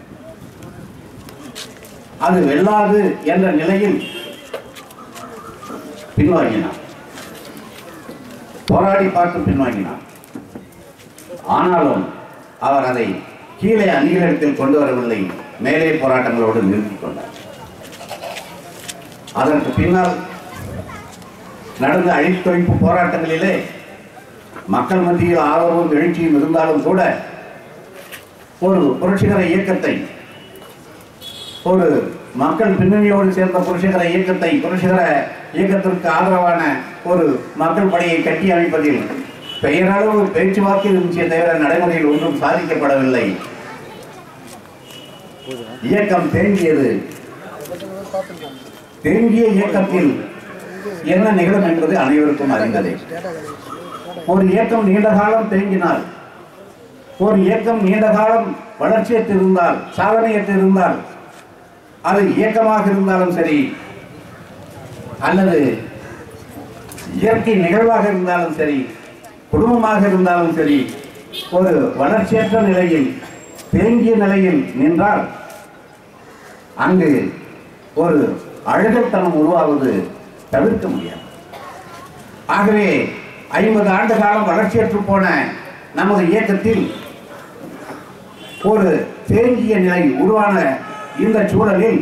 அது வெல்லாது என்ற நிலையில் பின்வாங்கினார் போராடி பார்த்து பின்வாங்கினார் ஆனாலும் அவர் அதை கீழே அணிகளிடத்தில் கொண்டு வரவில்லை மேலே போராட்டங்களோடு நிறுத்திக் கொண்டார் அதற்கு பின்னால் நடந்த அழித்தொழிப்பு போராட்டங்களிலே மக்கள் மத்தியில் ஆர்வமும் எழுச்சியும் இருந்தாலும் கூட ஒரு புரட்சிகர இயக்கத்தை ஒரு மக்கள் பின்னணியோடு சேர்ந்த புரட்சிகர இயக்கத்தை புரட்சிகர இயக்கத்திற்கு ஆதரவான ஒரு மக்கள் படையை கட்டி அமைப்பதில் பெயரளவு பேச்சுவார்த்தை இருந்துச்சே தவிர நடைமுறையில் ஒன்றும் சாதிக்கப்படவில்லை இயக்கம் தேங்கியது தேங்கிய இயக்கத்தில் என்ன நிகழும் என்பது அனைவருக்கும் அறிந்ததே ஒரு இயக்கம் நீண்ட காலம் தேங்கினால் ஒரு இயக்கம் நீண்ட காலம் வளர்ச்சியற்று இருந்தால் சாதனையற்று இருந்தால் அது இயக்கமாக இருந்தாலும் சரி அல்லது இயற்கை நிகழ்வாக இருந்தாலும் சரி குடும்பமாக இருந்தாலும் சரி ஒரு வளர்ச்சியற்ற நிலையில் தேங்கிய நிலையில் நின்றால் அங்கு ஒரு அழுகத்தனம் உருவாவது தவிர்க்க முடியாது ஆகவே ஐம்பது ஆண்டு காலம் வளர்ச்சியற்று போன நமது இயக்கத்தில் ஒரு தேங்கிய நிலை உருவான இந்த சூழலில்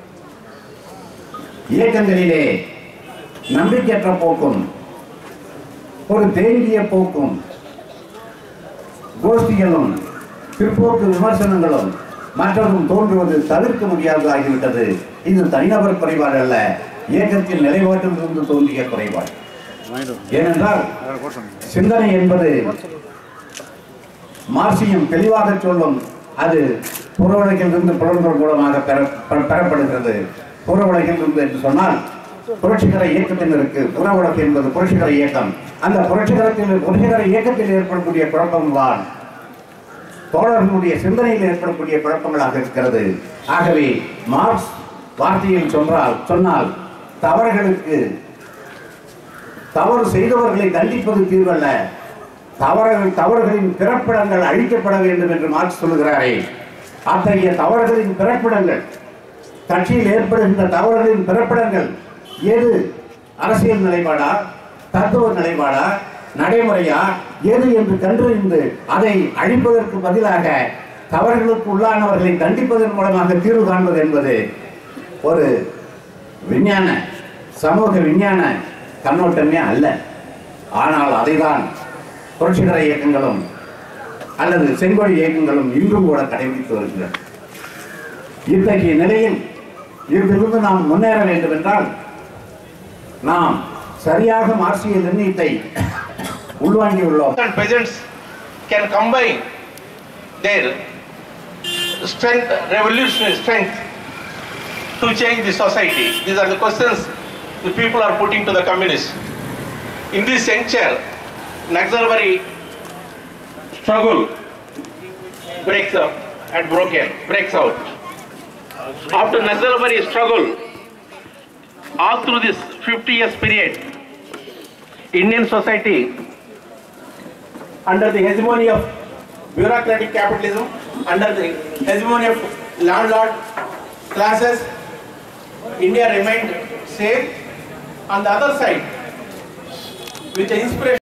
இயக்கங்களிலே நம்பிக்கையற்ற போக்கும் ஒரு தேங்கிய போக்கும் கோஷ்டிகளும் பிற்போக்கு விமர்சனங்களும் மற்றதும் தோன்றுவது தவிர்க்க முடியாது ஆகிவிட்டது இது தனிநபர் குறைபாடு அல்ல இயக்கத்தின் நிலைப்பாட்டிலிருந்து தோன்றிய குறைபாடு ஏனென்றால் சிந்தனை என்பது மார்சியம் தெளிவாக சொல்லும் அது புற உலகிலிருந்து புலன்கள் மூலமாக பெற பெற- பெறப்படுகிறது புற உலகிலிருந்து என்று சொன்னால் புரட்சிகர இயக்கத்தினருக்கு புற உலகம் என்பது புரட்சிகர இயக்கம் அந்த புரட்சிகரத்தில் புரட்சிகர இயக்கத்தில் ஏற்படக்கூடிய குழப்பம் தான் தோழர்களுடைய சிந்தனையில் ஏற்படக்கூடிய குழப்பங்களாக இருக்கிறது ஆகவே மார்க்ஸ் வார்த்தையில் சொன்னால் சொன்னால் தவறுகளுக்கு தவறு செய்தவர்களை தண்டிப்பது தீர்வல்ல தவறுகள் தவறுகளின் பிறப்பிடங்கள் அழிக்கப்பட வேண்டும் என்று மார்க்ஸ் சொல்லுகிறாரே அத்தகைய தவறுகளின் பிறப்பிடங்கள் கட்சியில் ஏற்படுகின்ற தவறுகளின் பிறப்பிடங்கள் எது அரசியல் நிலைப்பாடா தத்துவ நிலைப்பாடா நடைமுறையா எது என்று கண்டறிந்து அதை அழிப்பதற்கு பதிலாக தவறுகளுக்கு உள்ளானவர்களை தண்டிப்பதன் மூலமாக தீர்வு காண்பது என்பது ஒரு விஞ்ஞான சமூக விஞ்ஞான கண்ணோட்டமே அல்ல ஆனால் அதைதான் புரட்சிகர இயக்கங்களும் அல்லது செங்கோடி இயக்கங்களும் இன்றும் கூட கடைபிடித்து வருகிறது இத்தகைய நிலையில் இதிலிருந்து நாம் முன்னேற வேண்டும் என்றால் நாம் சரியாக மார்க்சிய நிர்ணயத்தை உள்வாங்கியுள்ளோம் and peasants can combine their strength, revolutionary strength to change the society? These are the questions the people are putting to the communists. In this juncture, Naxalbari struggle breaks up and broken, breaks out. After Naxalbari struggle, all through this 50 years period, Indian society under the hegemony of bureaucratic capitalism, under the hegemony of landlord classes, India remained safe. On the other side, with the inspiration